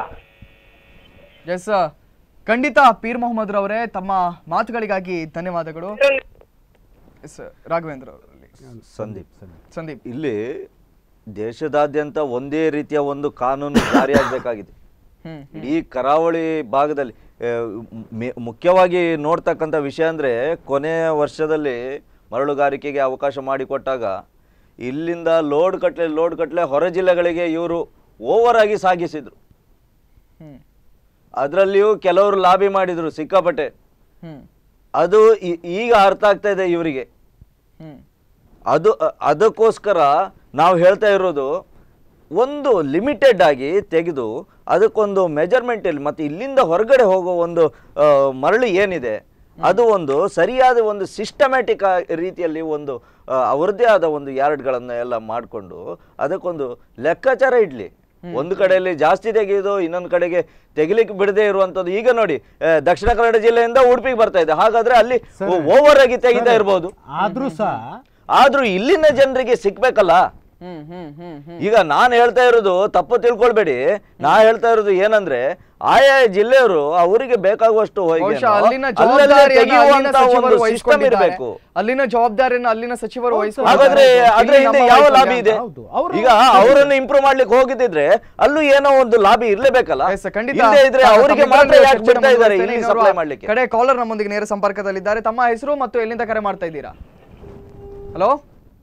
ಎಸ್ ಖಂಡಿತ ಪೀರ್ ಮೊಹಮ್ಮದ್ ರವರೇ ತಮ್ಮ ಮಾತುಗಳಿಗಾಗಿ ಧನ್ಯವಾದಗಳು ಎಸ್ ರಾಘವೇಂದ್ರ ಅವರಲ್ಲಿ ಸಂದೀಪ್ ಸಂದೀಪ್ ಇಲ್ಲಿ ದೇಶದಾದ್ಯಂತ ಒಂದೇ ರೀತಿಯ ಒಂದು ಕಾನೂನು ಜಾರಿಯಾಗಬೇಕಾಗಿದೆ ಹ್ಮ್ ಇಡೀ ಕರಾವಳಿ ಭಾಗದಲ್ಲಿ ಆ, ಮೆ- ಮುಖ್ಯವಾಗಿ ನೋಡ್ತಕ್ಕಂಥ ವಿಷಯ ಅಂದರೆ ಕೊನೆಯ ವರ್ಷದಲ್ಲಿ ಮರಳುಗಾರಿಕೆಗೆ ಅವಕಾಶ ಮಾಡಿಕೊಟ್ಟಾಗ ಇಲ್ಲಿಂದ ಲೋಡ್ ಕಟ್ಲೆ ಲೋಡ್ ಕಟ್ಲೆ ಹೊರ ಜಿಲ್ಲೆಗಳಿಗೆ ಇವರು ಓವರ್ ಆಗಿ ಸಾಗಿಸಿದ್ರು ಹ್ಮ್ ಅದರಲ್ಲಿಯೂ ಕೆಲವರು ಲಾಬಿ ಮಾಡಿದ್ರು ಸಿಕ್ಕಾಪಟ್ಟೆ ಹ್ಮ್ ಅದು ಈ- ಈಗ ಅರ್ಥ ಆಗ್ತಾ ಇದೆ ಇವರಿಗೆ ಹ್ಮ್ ಅದು ಅ- ಅದಕ್ಕೋಸ್ಕರ ನಾವು ಹೇಳ್ತಾ ಇರೋದು ಒಂದು ಲಿಮಿಟೆಡ್ ಆಗಿ ತೆಗೆದು ಅದಕ್ಕೊಂದು ಮೆಜರ್ಮೆಂಟ್ ಇಲ್ಲಿ ಮತ್ತು ಇಲ್ಲಿಂದ ಹೊರಗಡೆ ಹೋಗೋ ಒಂದು ಆ, ಮರಳು ಏನಿದೆ ಅದು ಒಂದು ಸರಿಯಾದ ಒಂದು ಸಿಸ್ಟಮ್ಯಾಟಿಕ್ ರೀತಿಯಲ್ಲಿ ಒಂದು ಆ, ಅವರದ್ದೇ ಆದ ಒಂದು ಯಾರ್ಡ್ಗಳನ್ನು ಎಲ್ಲ ಮಾಡಿಕೊಂಡು ಅದಕ್ಕೊಂದು ಲೆಕ್ಕಾಚಾರ ಇಡಲಿ ಒಂದು ಕಡೆಯಲ್ಲಿ ಜಾಸ್ತಿ ತೆಗೆಯೋದು ಇನ್ನೊಂದು ಕಡೆಗೆ ತೆಗಿಲಿಕ್ಕೆ ಬಿಡದೆ ಇರುವಂತದ್ದು ಈಗ ನೋಡಿ ಆ, ದಕ್ಷಿಣ ಕನ್ನಡ ಜಿಲ್ಲೆಯಿಂದ ಉಡುಪಿಗೆ ಬರ್ತಾ ಇದೆ ಹಾಗಾದ್ರೆ ಅಲ್ಲಿ ಓವರ್ ಆಗಿ ತೆಗಿತಾ ಇರ್ಬೋದು ಆದ್ರೂ ಸಹ ಆದ್ರೂ ಇಲ್ಲಿನ ಜನರಿಗೆ ಸಿಕ್ಬೇಕಲ್ಲ ಹ್ಮ್ ಹ್ಮ್ ಹ್ಮ್ ಹ್ಮ್ ಈಗ ನಾನು ಹೇಳ್ತಾ ಇರೋದು ತಪ್ಪು ತಿಳ್ಕೊಳ್ಬೇಡಿ ನಾ ಹೇಳ್ತಾ ಇರೋದು ಏನಂದ್ರೆ ಆಯಾ ಜಿಲ್ಲೆಯವರು ಅವರಿಗೆ ಬೇಕಾಗುವಷ್ಟು ಹೋಗಿ ಬಹುಶಃ ಅಲ್ಲಿನ ಜವಾಬ್ದಾರಿಯನ್ನ ಅಲ್ಲಿನ ಸಚಿವರು ವಹಿಸಿಕೊಂಡಿದ್ದಾರೆ ಇರಬೇಕು ಅಲ್ಲಿನ ಜವಾಬ್ದಾರಿಯನ್ನ ಅಲ್ಲಿನ ಸಚಿವರು ಹಾಗಾದ್ರೆ ಅದ್ರ ಇಲ್ಲಿ ಹಿಂದೆ ನಮ್ಮ ಯಾವ ವೈಫಲ್ಯ ಲಾಬಿ ಇದೆ ಅಂತ. ಹೌದು. ಅವ್ರು- ಈಗ ಅವರನ್ನು ಇಂಪ್ರೂವ್ ಮಾಡ್ಲಿಕ್ಕೆ ಹೋಗಿದ್ದಿದ್ರೆ ಅಲ್ಲೂ ಏನೋ ಒಂದು ಲಾಬಿ ಇರ್ಲೇಬೇಕಲ್ಲ Yes, sir, ಖಂಡಿತ ಇಲ್ಲದೆ ಇದ್ರೆ ತಾವು ಅವರಿಗೆ ತಮ್ಮಿಬ್ಬರಲ್ಲೂ ಮಾತ್ರ ಯಾಕೆ ಚರ್ಚೆನ ಬಿಡ್ತಾ ಇದ್ದಾರೆ ಮುಂದುವರಿಸ್ತೇನೆ. ಇಲ್ಲಿ ಇನ್ನೋರ್ವ ಸಪ್ಲೈ ಮಾಡ್ಲಿಕ್ಕೆ ಕಡೆ ಕಾಲರ್ ನಮ್ಮೊಂದಿಗೆ ನೇರ ಸಂಪರ್ಕದಲ್ಲಿದ್ದಾರೆ ತಮ್ಮ ಹೆಸರು ಮತ್ತು ಎಲ್ಲಿಂದ ಕರೆ ಮಾಡ್ತಾ ಇದ್ದೀರಾ ಹಲೋ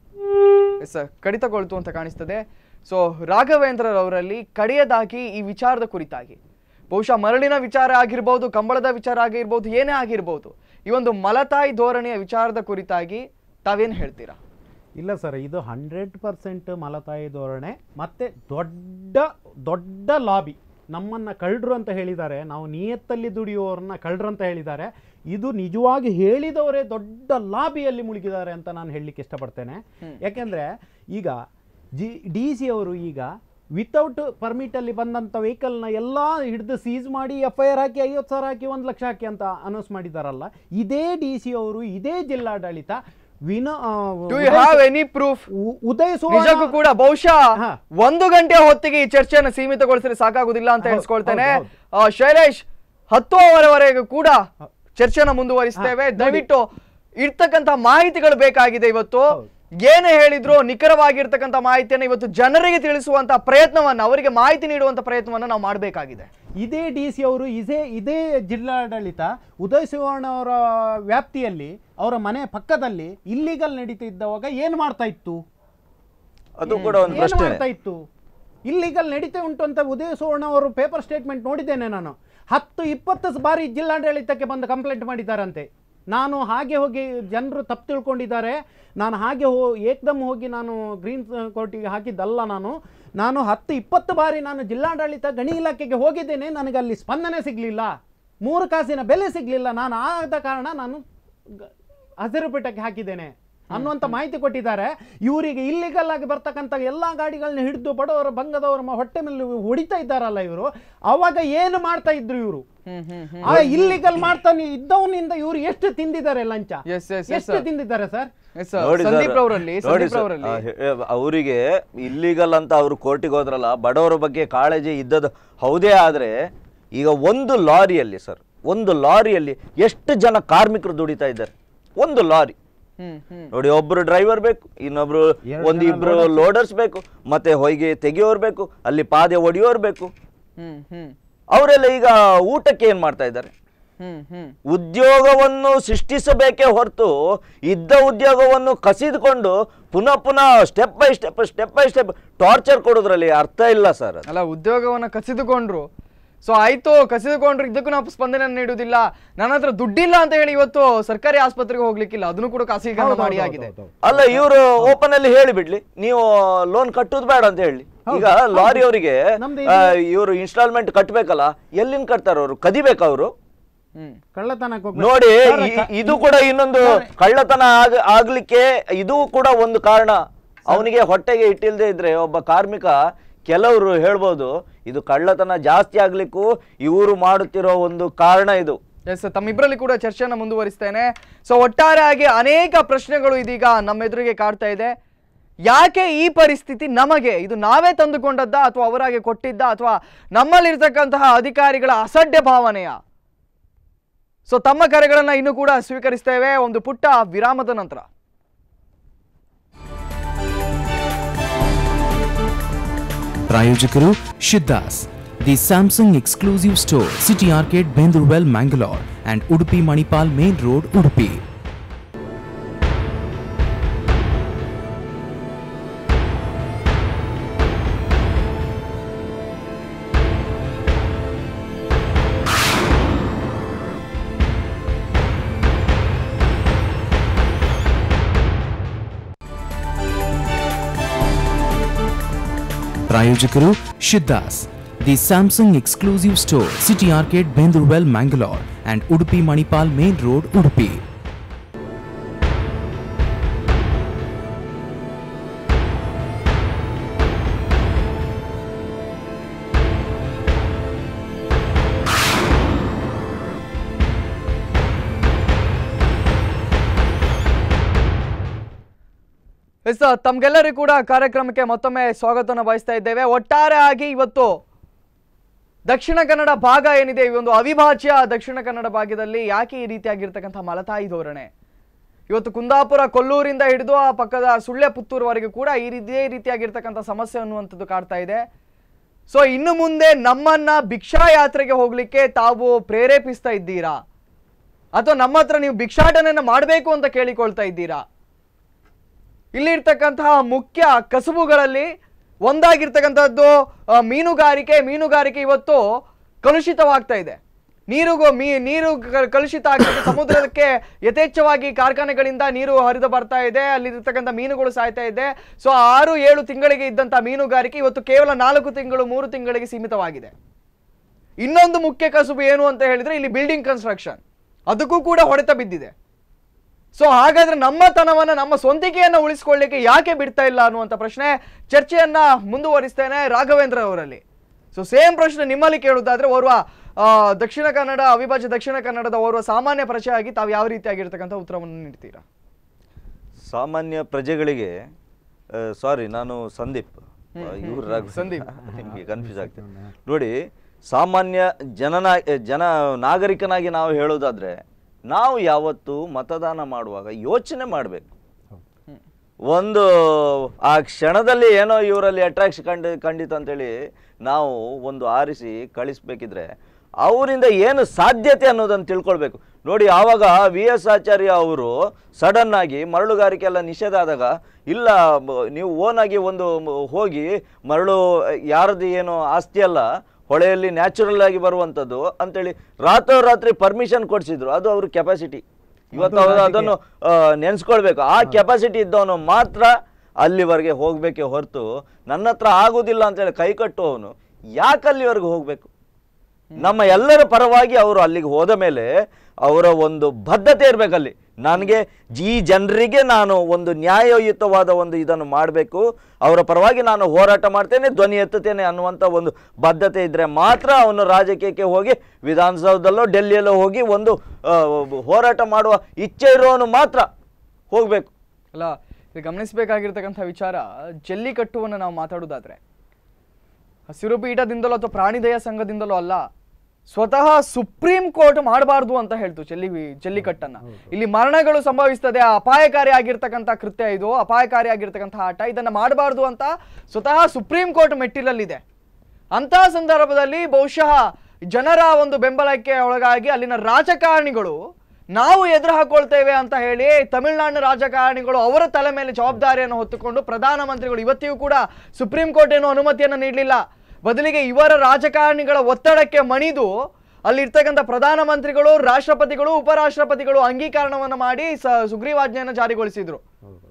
ಎಸ್ ಸರ್ ಕಡಿತಗೊಳ್ತು ಅಂತ ಕಾಣಿಸ್ತದೆ ಸೊ ರಾಘವೇಂದ್ರರವರಲ್ಲಿ ಕಡೆಯದಾಗಿ ಈ ವಿಚಾರದ ಕುರಿತಾಗಿ ಬಹುಶಃ ಮರಳಿನ ವಿಚಾರ ಆಗಿರ್ಬೋದು ಕಂಬಳದ ವಿಚಾರ ಆಗಿರ್ಬೋದು ಏನೇ ಆಗಿರ್ಬೋದು ಈ ಒಂದು ಮಲತಾಯಿ ಧೋರಣೆಯ ವಿಚಾರದ ಕುರಿತಾಗಿ ತಾವೇನು ಹೇಳ್ತೀರಾ ಇಲ್ಲ ಸರ್ ಇದು ಹಂಡ್ರೆಡ್ ಪರ್ಸೆಂಟ್ ಮಲತಾಯಿ ಧೋರಣೆ ಮತ್ತೆ ದೊಡ್ಡ ದೊಡ್ಡ ಲಾಬಿ ನಮ್ಮನ್ನ ಕಳ್ಳರು ಅಂತ ಹೇಳಿದ್ದಾರೆ ನಾವು ನಿಯತ್ತಲ್ಲಿ ದುಡಿಯುವವರನ್ನ ಕಳ್ಳರು ಅಂತ ಹೇಳಿದ್ದಾರೆ ಇದು ನಿಜವಾಗಿ ಹೇಳಿದವರೇ ದೊಡ್ಡ ಲಾಬಿಯಲ್ಲಿ ಮುಳುಗಿದ್ದಾರೆ ಅಂತ ನಾನು ಹೇಳಲಿಕ್ಕೆ ಇಷ್ಟಪಡ್ತೇನೆ ಯಾಕೆಂದ್ರೆ ಈಗ ಜಿ ಡಿ ಸಿ ಅವರು ಈಗ ವಿತೌಟ್ ಪರ್ಮಿಟಲ್ಲಿ ಬಂದಂಥ ವೆಹಿಕಲ್ನ ಎಲ್ಲ ಹಿಡಿದು ಸೀಸ್ ಮಾಡಿ ಎಫ್ ಐ ಆರ್ ಹಾಕಿ ಐವತ್ತು ಸಾವಿರ ಹಾಕಿ ಒಂದು ಲಕ್ಷ ಹಾಕಿ ಅಂತ ಅನೌನ್ಸ್ ಮಾಡಿದಾರಲ್ಲ ಇದೇ ಡಿ ಸಿ ಅವರು ಇದೇ ಜಿಲ್ಲಾಡಳಿತ ವಿನ ಆ, do you have any proof ಉ- ಉದಯ್ ನಿಜಕ್ಕೂ ಸುವರ್ಣ ಕೂಡ ಬಹುಶಃ ಹಾ. ಒಂದು ಗಂಟೆ ಹೊತ್ತಿಗೆ ಈ ಚರ್ಚೆಯನ್ನು ಸೀಮಿತಗೊಳಿಸಿದ್ರೆ ಸಾಕಾಗುದಿಲ್ಲ ಅಂತ ಹೌದು, ಹೇಳ್ಸ್ಕೊಳ್ತೇನೆ ಹೌದು, ಆ, ಶೈಲೇಶ್ ಹತ್ತು ಅವರವರೆಗೂ ಕೂಡ ಚರ್ಚೆನ ಮುಂದುವರಿಸ್ತೇವೆ ದಯವಿಟ್ಟು ಇರ್ತಕ್ಕಂತ ಮಾಹಿತಿಗಳು ಬೇಕಾಗಿದೆ ಇವತ್ತು ಏನೇ ಹೇಳಿದ್ರು ನಿಖರವಾಗಿರ್ತಕ್ಕಂಥ ಮಾಹಿತಿಯನ್ನು ಇವತ್ತು ಜನರಿಗೆ ತಿಳಿಸುವಂತ ಪ್ರಯತ್ನವನ್ನ ಅವರಿಗೆ ಮಾಹಿತಿ ನೀಡುವಂತ ಪ್ರಯತ್ನವನ್ನ ನಾವು ಮಾಡಬೇಕಾಗಿದೆ ಇದೇ ಡಿ ಸಿ ಅವರು ಇದೇ ಇದೇ ಜಿಲ್ಲಾಡಳಿತ ಉದಯ್ ಸುವರ್ಣ ಅವರ ವ್ಯಾಪ್ತಿಯಲ್ಲಿ ಅವರ ಮನೆ ಪಕ್ಕದಲ್ಲಿ ಇಲ್ಲಿಗಲ್ ನಡೀತಿದ್ದವಾಗ ಏನು ಮಾಡ್ತಾ ಇತ್ತು ಅದು ಕೂಡ ಒಂದು ಏನು ಪ್ರಶ್ನೆ ಮಾಡ್ತಾ ಇತ್ತು ಇಲ್ಲಿಗಲ್ ನಡೀತಾ ಉಂಟು ಅಂತ ಉದಯ ಸುವರ್ಣ ಅವರು ಪೇಪರ್ ಸ್ಟೇಟ್ಮೆಂಟ್ ನೋಡಿದ್ದೇನೆ ನಾನು ಹತ್ತು ಇಪ್ಪತ್ತು ಬಾರಿ ಜಿಲ್ಲಾಡಳಿತಕ್ಕೆ ಬಂದು ಕಂಪ್ಲೇಂಟ್ ಮಾಡಿದ್ದಾರಂತೆ ನಾನು ಹಾಗೆ ಹೋಗಿ ಜನರು ತಪ್ಪು ತಿಳ್ಕೊಂಡಿದ್ದಾರೆ ನಾನು ಹಾಗೆ ಹೋ ಏಕ್ದಮ್ ಹೋಗಿ ನಾನು ಗ್ರೀನ್ ಕೋರ್ಟಿಗೆ ಹಾಕಿದ್ದಲ್ಲ ನಾನು ನಾನು ಹತ್ತು ಇಪ್ಪತ್ತು ಬಾರಿ ನಾನು ಜಿಲ್ಲಾಡಳಿತ ಗಣಿ ಇಲಾಖೆಗೆ ಹೋಗಿದ್ದೇನೆ ನನಗೆ ಅಲ್ಲಿ ಸ್ಪಂದನೆ ಸಿಗಲಿಲ್ಲ ಮೂರು ಕಾಸಿನ ಬೆಲೆ ಸಿಗಲಿಲ್ಲ ನಾನು ಆದ ಕಾರಣ ನಾನು ಗ- ಹಸಿರು ಪೀಠಕ್ಕೆ ಹಾಕಿದ್ದೇನೆ ಅನ್ನುವಂಥ ಮಾಹಿತಿ ಕೊಟ್ಟಿದ್ದಾರೆ ಇವರಿಗೆ ಇಲ್ಲಿಗಲ್ ಆಗಿ ಬರ್ತಕ್ಕಂಥ ಎಲ್ಲ ಗಾಡಿಗಳನ್ನ ಹಿಡಿದು ಬಡವರ ಬಂಗದವರ ಮ- ಹೊಟ್ಟೆ ಮೇಲೆ ಹೊಡಿತಾ ಇದ್ದಾರಲ್ಲ ಇವರು ಅವಾಗ ಏನು ಮಾಡ್ತಾ ಇದ್ರು ಇವರು ಆ ಇಲ್ಲಿಗಲ್ ಮಾಡ್ತಾನೆ ಇದ್ದವನಿಂದ ಇವರು ಎಷ್ಟು ತಿಂದಿದ್ದಾರೆ ಲಂಚ Yes, yes, yes, ಎಷ್ಟು sir. ತಿಂದಿದ್ದಾರೆ ಸರ್ Yes, sir. ನೋಡಿ ಸಂದೀಪ್ ಸರ್, ಅವರಲ್ಲಿ ನೋಡಿ ಸಂದೀಪ್ ಸರ್, ಅವರಲ್ಲಿ ಆ, ಹೆ- ಅವರಿಗೆ ಇಲ್ಲಿಗಲ್ ಅಂತ ಅವರು ಕೋರ್ಟಿಗೆ ಹೋದ್ರಲ್ಲ ಬಡವರ ಬಗ್ಗೆ ಕಾಳಜಿ ಇದ್ದದ್ದು ಹೌದೇ ಆದ್ರೆ ಈಗ ಒಂದು ಲಾರಿಯಲ್ಲಿ ಸರ್ ಒಂದು ಲಾರಿಯಲ್ಲಿ ಎಷ್ಟು ಜನ ಕಾರ್ಮಿಕರು ದುಡಿತಾ ಇದ್ದಾರೆ ಒಂದು ಲಾರಿ ಹ್ಮ್ ಹ್ಮ್ ನೋಡಿ ಒಬ್ರು ಡ್ರೈವರ್ ಬೇಕು ಇನ್ನೊಬ್ರು ಒಂದು ಇಬ್ರು ಲೋಡರ್ಸ್ ಬೇಕು ಮತ್ತೆ ಹೊಯ್ಗೆ ತೆಗಿಯೋರು ಬೇಕು ಅಲ್ಲಿ ಪಾದೆ ಒಡೆಯೋರು ಬೇಕು ಹ್ಮ್ ಹ್ಮ್ ಅವರೆಲ್ಲ ಈಗ ಊಟಕ್ಕೆ ಏನ್ ಮಾಡ್ತಾ ಇದ್ದಾರೆ ಹ್ಮ್ ಹ್ಮ್ ಉದ್ಯೋಗವನ್ನು ಸೃಷ್ಟಿಸಬೇಕೇ ಹೊರತು ಇದ್ದ ಉದ್ಯೋಗವನ್ನು ಕಸಿದುಕೊಂಡು ಪುನಃ ಪುನಃ step by step step by step torture ಕೊಡೋದ್ರಲ್ಲಿ ಅರ್ಥ ಇಲ್ಲ ಸರ್ ಅಲ್ಲ ಉದ್ಯೋಗವನ್ನ ಕಸಿದುಕೊಂಡ್ರು ಸೊ ಆಯ್ತು ಕಸಿದುಕೊಂಡ್ರು ಇದಕ್ಕೂ ನಾವು ಸ್ಪಂದನೆ ನೀಡುವುದಿಲ್ಲ ನನ್ನ ಹತ್ರ ದುಡ್ಡಿಲ್ಲ ಅಂತ ಹೇಳಿ ಇವತ್ತು ಸರ್ಕಾರಿ ಆಸ್ಪತ್ರೆಗೆ ಹೋಗ್ಲಿಕ್ಕಿಲ್ಲ ಅದನ್ನು ಕೂಡ ಖಾಸಗೀಕರಣ ಮಾಡಿ ಆಗಿದೆ ಅಲ್ಲ ಇವರು ಓಪನ್ ಅಲ್ಲಿ ಹೇಳಿ ಬಿಡ್ಲಿ ನೀವು ಲೋನ್ ಕಟ್ಟುದು ಬೇಡ ಅಂತ ಹೇಳಿ ಈಗ ಲಾರಿ ಅವರಿಗೆ ನಮ್ದು ಇವರು ಇನ್ಸ್ಟಾಲ್ಮೆಂಟ್ ಕಟ್ಟಬೇಕಲ್ಲ ಎಲ್ಲಿಂದ ಕಟ್ತಾರ ಅವರು ಕದಿಬೇಕಾ ಅವರು ಹ್ಮ್ ಕಳ್ಳತನಕ್ಕೆ ಹೋಗ್ಬೇಕು. ನೋಡಿ ಸರ್, ಇ- ಕ- ಇದು ಕೂಡ ಇನ್ನೊಂದು ಕಳ್ಳತನ ಆಗ ಆಗ್ಲಿಕ್ಕೆ ಇದು ಕೂಡ ಒಂದು ಕಾರಣ ಅವನಿಗೆ ಹೊಟ್ಟೆಗೆ ಇಟ್ಟಿಲ್ದೆ ಇದ್ರೆ ಒಬ್ಬ ಕಾರ್ಮಿಕ ಕೆಲವರು ಹೇಳ್ಬೋದು ಇದು ಕಳ್ಳತನ ಜಾಸ್ತಿ ಆಗ್ಲಿಕ್ಕೂ ಇವರು ಮಾಡುತ್ತಿರೋ ಒಂದು ಕಾರಣ ಇದು ಎಸ್ ತಮ್ಮಿಬ್ಬರಲ್ಲಿ ಕೂಡ ಚರ್ಚೆಯನ್ನು ಮುಂದುವರಿಸ್ತೇನೆ ಸೊ ಒಟ್ಟಾರೆಯಾಗಿ ಅನೇಕ ಪ್ರಶ್ನೆಗಳು ಇದೀಗ ನಮ್ಮ ಎದುರಿಗೆ ಕಾಡ್ತಾ ಇದೆ ಯಾಕೆ ಈ ಪರಿಸ್ಥಿತಿ ನಮಗೆ ಇದು ನಾವೇ ತಂದುಕೊಂಡದ್ದ ಅಥವಾ ಅವರಾಗೆ ಕೊಟ್ಟಿದ್ದ ಅಥವಾ ನಮ್ಮಲ್ಲಿರ್ತಕ್ಕಂತಹ ಅಧಿಕಾರಿಗಳ ಅಸಡ್ಡೆ ಭಾವನೆಯ ಸೊ ತಮ್ಮ ಕರೆಗಳನ್ನ ಇನ್ನು ಕೂಡ ಸ್ವೀಕರಿಸ್ತೇವೆ ಒಂದು ಪುಟ್ಟ ವಿರಾಮದ ನಂತರ ಪ್ರಾಯೋಜಕರು ಶಿದ್ದಾಸ್ the Samsung exclusive store City Arcade Bendurwell Mangalore and Udupi Manipal main road Udupi ಪ್ರಾಯೋಜಕರು ಶಿದ್ದಾಸ್ the Samsung exclusive store City Arcade Bendurwell Mangalore and Udupi Manipal main road Udupi ಎಸ್ ತಮ್ಗೆಲ್ಲರಿಗೂ ಕೂಡ ಕಾರ್ಯಕ್ರಮಕ್ಕೆ ಮತ್ತೊಮ್ಮೆ ಸ್ವಾಗತವನ್ನು ಬಯಸ್ತಾ ಇದ್ದೇವೆ ಒಟ್ಟಾರೆ ಆಗಿ ಇವತ್ತು ದಕ್ಷಿಣ ಕನ್ನಡ ಭಾಗ ಏನಿದೆ ಈ ಒಂದು ಅವಿಭಾಜ್ಯ ದಕ್ಷಿಣ ಕನ್ನಡ ಭಾಗದಲ್ಲಿ ಯಾಕೆ ಈ ರೀತಿಯಾಗಿರ್ತಕ್ಕಂಥ ಮಲತಾಯಿ ಧೋರಣೆ ಇವತ್ತು ಕುಂದಾಪುರ ಕೊಲ್ಲೂರಿಂದ ಹಿಡಿದು ಆ ಪಕ್ಕದ ಸುಳ್ಳೆ ಪುತ್ತೂರುವರೆಗೂ ಕೂಡ ಈ ರೀತಿ ಇದೇ ರೀತಿಯಾಗಿರ್ತಕ್ಕಂಥ ಸಮಸ್ಯೆ ಅನ್ನುವಂಥದ್ದು ಕಾಡ್ತಾ ಇದೆ ಸೊ ಇನ್ನು ಮುಂದೆ ನಮ್ಮನ್ನ ಭಿಕ್ಷಾ ಯಾತ್ರೆಗೆ ಹೋಗ್ಲಿಕ್ಕೆ ತಾವು ಪ್ರೇರೇಪಿಸ್ತಾ ಇದ್ದೀರಾ ಅಥವಾ ನಮ್ಮ ಹತ್ರ ನೀವು ಭಿಕ್ಷಾಟನೆಯನ್ನು ಮಾಡಬೇಕು ಅಂತ ಕೇಳಿಕೊಳ್ತಾ ಇದ್ದೀರಾ ಇಲ್ಲಿರ್ತಕ್ಕಂತಹ ಮುಖ್ಯ ಕಸುಬುಗಳಲ್ಲಿ ಒಂದಾಗಿರ್ತಕ್ಕಂಥದ್ದು ಆ, ಮೀನುಗಾರಿಕೆ ಮೀನುಗಾರಿಕೆ ಇವತ್ತು ಕಲುಷಿತವಾಗ್ತಾ ಇದೆ ನೀರು ಮೀ ನೀರು ಕ- ಕಲುಷಿತ ಆಗ್ತಿದೆ ಸಮುದ್ರಕ್ಕೆ ಯಥೇಚ್ಛವಾಗಿ ಕಾರ್ಖಾನೆಗಳಿಂದ ನೀರು ಹರಿದು ಬರ್ತಾ ಇದೆ ಅಲ್ಲಿರ್ತಕ್ಕಂಥ ಮೀನುಗಳು ಸಾಯ್ತಾ ಇದೆ ಸೊ ಆರು ಏಳು ತಿಂಗಳಿಗೆ ಇದ್ದಂಥ ಮೀನುಗಾರಿಕೆ ಇವತ್ತು ಕೇವಲ ನಾಲ್ಕು ತಿಂಗಳು ಮೂರು ತಿಂಗಳಿಗೆ ಸೀಮಿತವಾಗಿದೆ ಇನ್ನೊಂದು ಮುಖ್ಯ ಕಸುಬು ಏನು ಅಂತ ಹೇಳಿದ್ರೆ ಇಲ್ಲಿ ಬಿಲ್ಡಿಂಗ್ ಕನ್ಸ್ಟ್ರಕ್ಷನ್ ಅದಕ್ಕೂ ಕೂಡ ಹೊಡೆತ ಬಿದ್ದಿದೆ ಸೊ ಹಾಗಾದ್ರೆ ನಮ್ಮತನವನ್ನ ನಮ್ಮ ಸ್ವಂತಿಕೆಯನ್ನ ಉಳಿಸ್ಕೊಳ್ಳಿಕ್ಕೆ ಯಾಕೆ ಬಿಡ್ತಾ ಇಲ್ಲ ಅನ್ನುವಂಥ ಪ್ರಶ್ನೆ ಚರ್ಚೆಯನ್ನ ಮುಂದುವರಿಸ್ತೇನೆ ರಾಘವೇಂದ್ರ ಅವರಲ್ಲಿ ಸೊ ಸೇಮ್ ಪ್ರಶ್ನೆ ನಿಮ್ಮಲ್ಲಿ ಕೇಳುವುದಾದ್ರೆ ಓರ್ವ ಆ, ದಕ್ಷಿಣ ಕನ್ನಡ ಅವಿಭಾಜ್ಯ ದಕ್ಷಿಣ ಕನ್ನಡದ ಓರ್ವ ಸಾಮಾನ್ಯ ಪರಿಚಯ ಆಗಿ ತಾವು ಯಾವ ರೀತಿಯಾಗಿರ್ತಕ್ಕಂಥ ಉತ್ತರವನ್ನು ನೀಡ್ತೀರಾ ಸಾಮಾನ್ಯ ಪ್ರಜೆಗಳಿಗೆ ಸಾರಿ ನಾನು ಸಂದೀಪ್ ಇವ್ರು ರಾಘು ಸಂದೀಪ್. ನಿಮಗೆ ಕನ್ಫ್ಯೂಸ್ ಆಗ್ತದೆ ನೋಡಿ ಸಾಮಾನ್ಯ ಜನನಾ ಜನ ನಾಗರಿಕನಾಗಿ ನಾವು ಹೇಳೋದಾದ್ರೆ ನಾವು ಯಾವತ್ತು ಮತದಾನ ಮಾಡುವಾಗ ಯೋಚನೆ ಮಾಡಬೇಕು ಒಂದು ಆ ಕ್ಷಣದಲ್ಲಿ ಏನೋ ಇವರಲ್ಲಿ ಅಟ್ರಾಕ್ಷನ್ ಕಂಡು ಖಂಡಿತ ಅಂತೇಳಿ ನಾವು ಒಂದು ಆರಿಸಿ ಕಳಿಸ್ಬೇಕಿದ್ರೆ ಅವರಿಂದ ಏನು ಸಾಧ್ಯತೆ ಅನ್ನೋದನ್ನು ತಿಳ್ಕೊಳ್ಬೇಕು ನೋಡಿ ಆವಾಗ ವಿ ಎಸ್ ಆಚಾರ್ಯ ಅವರು ಸಡನ್ ಆಗಿ ಮರಳುಗಾರಿಕೆ ಎಲ್ಲ ನಿಷೇಧ ಆದಾಗ ಇಲ್ಲ ಬ- ನೀವು ಓನ್ ಆಗಿ ಒಂದು ಮ- ಹೋಗಿ ಮರಳು ಯಾರದ್ದು ಏನು ಆಸ್ತಿ ಅಲ್ಲ ಹೊಳೆಯಲ್ಲಿ ನ್ಯಾಚುರಲ್ ಆಗಿ ಬರುವಂಥದ್ದು ಅಂತೇಳಿ ರಾತ್ರೋರಾತ್ರಿ ಪರ್ಮಿಷನ್ ಕೊಡಿಸಿದ್ರು ಅದು ಅವ್ರ ಕೆಪಾಸಿಟಿ ಇವತ್ತು ಅವರು ಅದನ್ನು ನೆನೆಸ್ಕೊಳ್ಬೇಕು ಆ ಕೆಪಾಸಿಟಿ ಇದ್ದವನು ಮಾತ್ರ ಅಲ್ಲಿವರೆಗೆ ಹೋಗ್ಬೇಕೆ ಹೊರತು ನನ್ನ ಹತ್ರ ಆಗುದಿಲ್ಲ ಅಂತೇಳಿ ಕೈ ಕಟ್ಟುವವನು ಯಾಕೆ ಅಲ್ಲಿವರೆಗೆ ಹೋಗ್ಬೇಕು ನಮ್ಮ ಎಲ್ಲರ ಪರವಾಗಿ ಅವರು ಅಲ್ಲಿಗೆ ಹೋದ ಮೇಲೆ ಅವರ ಒಂದು ಬದ್ಧತೆ ಇರಬೇಕಲ್ಲಿ ನನಗೆ ಈ ಜನರಿಗೆ ನಾನು ಒಂದು ನ್ಯಾಯಯುತವಾದ ಒಂದು ಇದನ್ನು ಮಾಡಬೇಕು ಅವರ ಪರವಾಗಿ ನಾನು ಹೋರಾಟ ಮಾಡ್ತೇನೆ ಧ್ವನಿ ಎತ್ತುತ್ತೇನೆ ಅನ್ನುವಂಥ ಒಂದು ಬದ್ಧತೆ ಇದ್ದರೆ ಮಾತ್ರ ಅವನು ರಾಜಕೀಯಕ್ಕೆ ಹೋಗಿ ವಿಧಾನಸೌಧದಲ್ಲೋ ಡೆಲ್ಲಿಯಲ್ಲೋ ಹೋಗಿ ಒಂದು ಆ, ಹೋರಾಟ ಮಾಡುವ ಇಚ್ಛೆ ಇರೋನು ಮಾತ್ರ ಹೋಗಬೇಕು ಅಲ್ಲ ಇದು ಗಮನಿಸಬೇಕಾಗಿರ್ತಕ್ಕಂಥ ವಿಚಾರ ಜಲ್ಲಿಕಟ್ಟುವನ್ನು ನಾವು ಮಾತಾಡೋದಾದ್ರೆ ಹಸಿರು ಪೀಠದಿಂದಲೋ ಅಥವಾ ಪ್ರಾಣಿದಯ ಸಂಘದಿಂದಲೋ ಅಲ್ಲ ಸ್ವತಃ ಸುಪ್ರೀಂ ಕೋರ್ಟ್ ಮಾಡಬಾರ್ದು ಅಂತ ಹೇಳ್ತು ಜಲ್ಲಿ ಜಲ್ಲಿಕಟ್ಟನ್ನ ಇಲ್ಲಿ ಮರಣಗಳು ಸಂಭವಿಸ್ತದೆ ಅಪಾಯಕಾರಿ ಆಗಿರ್ತಕ್ಕಂಥ ಕೃತ್ಯ ಇದು ಅಪಾಯಕಾರಿ ಆಗಿರ್ತಕ್ಕಂಥ ಆಟ ಇದನ್ನ ಮಾಡಬಾರ್ದು ಅಂತ ಸ್ವತಃ ಸುಪ್ರೀಂ ಕೋರ್ಟ್ ಮೆಟ್ಟಿಲಲ್ಲಿದೆ ಅಂತಹ ಸಂದರ್ಭದಲ್ಲಿ ಬಹುಶಃ ಜನರ ಒಂದು ಬೆಂಬಲಕ್ಕೆ ಒಳಗಾಗಿ ಅಲ್ಲಿನ ರಾಜಕಾರಣಿಗಳು ನಾವು ಎದುರು ಹಾಕೊಳ್ತೇವೆ ಅಂತ ಹೇಳಿ ತಮಿಳುನಾಡಿನ ರಾಜಕಾರಣಿಗಳು ಅವರ ತಲೆ ಮೇಲೆ ಜವಾಬ್ದಾರಿಯನ್ನು ಹೊತ್ತುಕೊಂಡು ಪ್ರಧಾನಮಂತ್ರಿಗಳು ಇವತ್ತಿಗೂ ಕೂಡ ಸುಪ್ರೀಂ ಕೋರ್ಟ್ ಏನು ಅನುಮತಿಯನ್ನು ನೀಡಲಿಲ್ಲ ಬದಲಿಗೆ ಇವರ ರಾಜಕಾರಣಿಗಳ ಒತ್ತಡಕ್ಕೆ ಮಣಿದು ಅಲ್ಲಿರ್ತಕ್ಕಂಥ ಪ್ರಧಾನಮಂತ್ರಿಗಳು ರಾಷ್ಟ್ರಪತಿಗಳು ಉಪರಾಷ್ಟ್ರಪತಿಗಳು ಅಂಗೀಕಾರವನ್ನು ಮಾಡಿ ಸ ಸುಗ್ರೀವಾಜ್ಞೆಯನ್ನು ಜಾರಿಗೊಳಿಸಿದ್ರು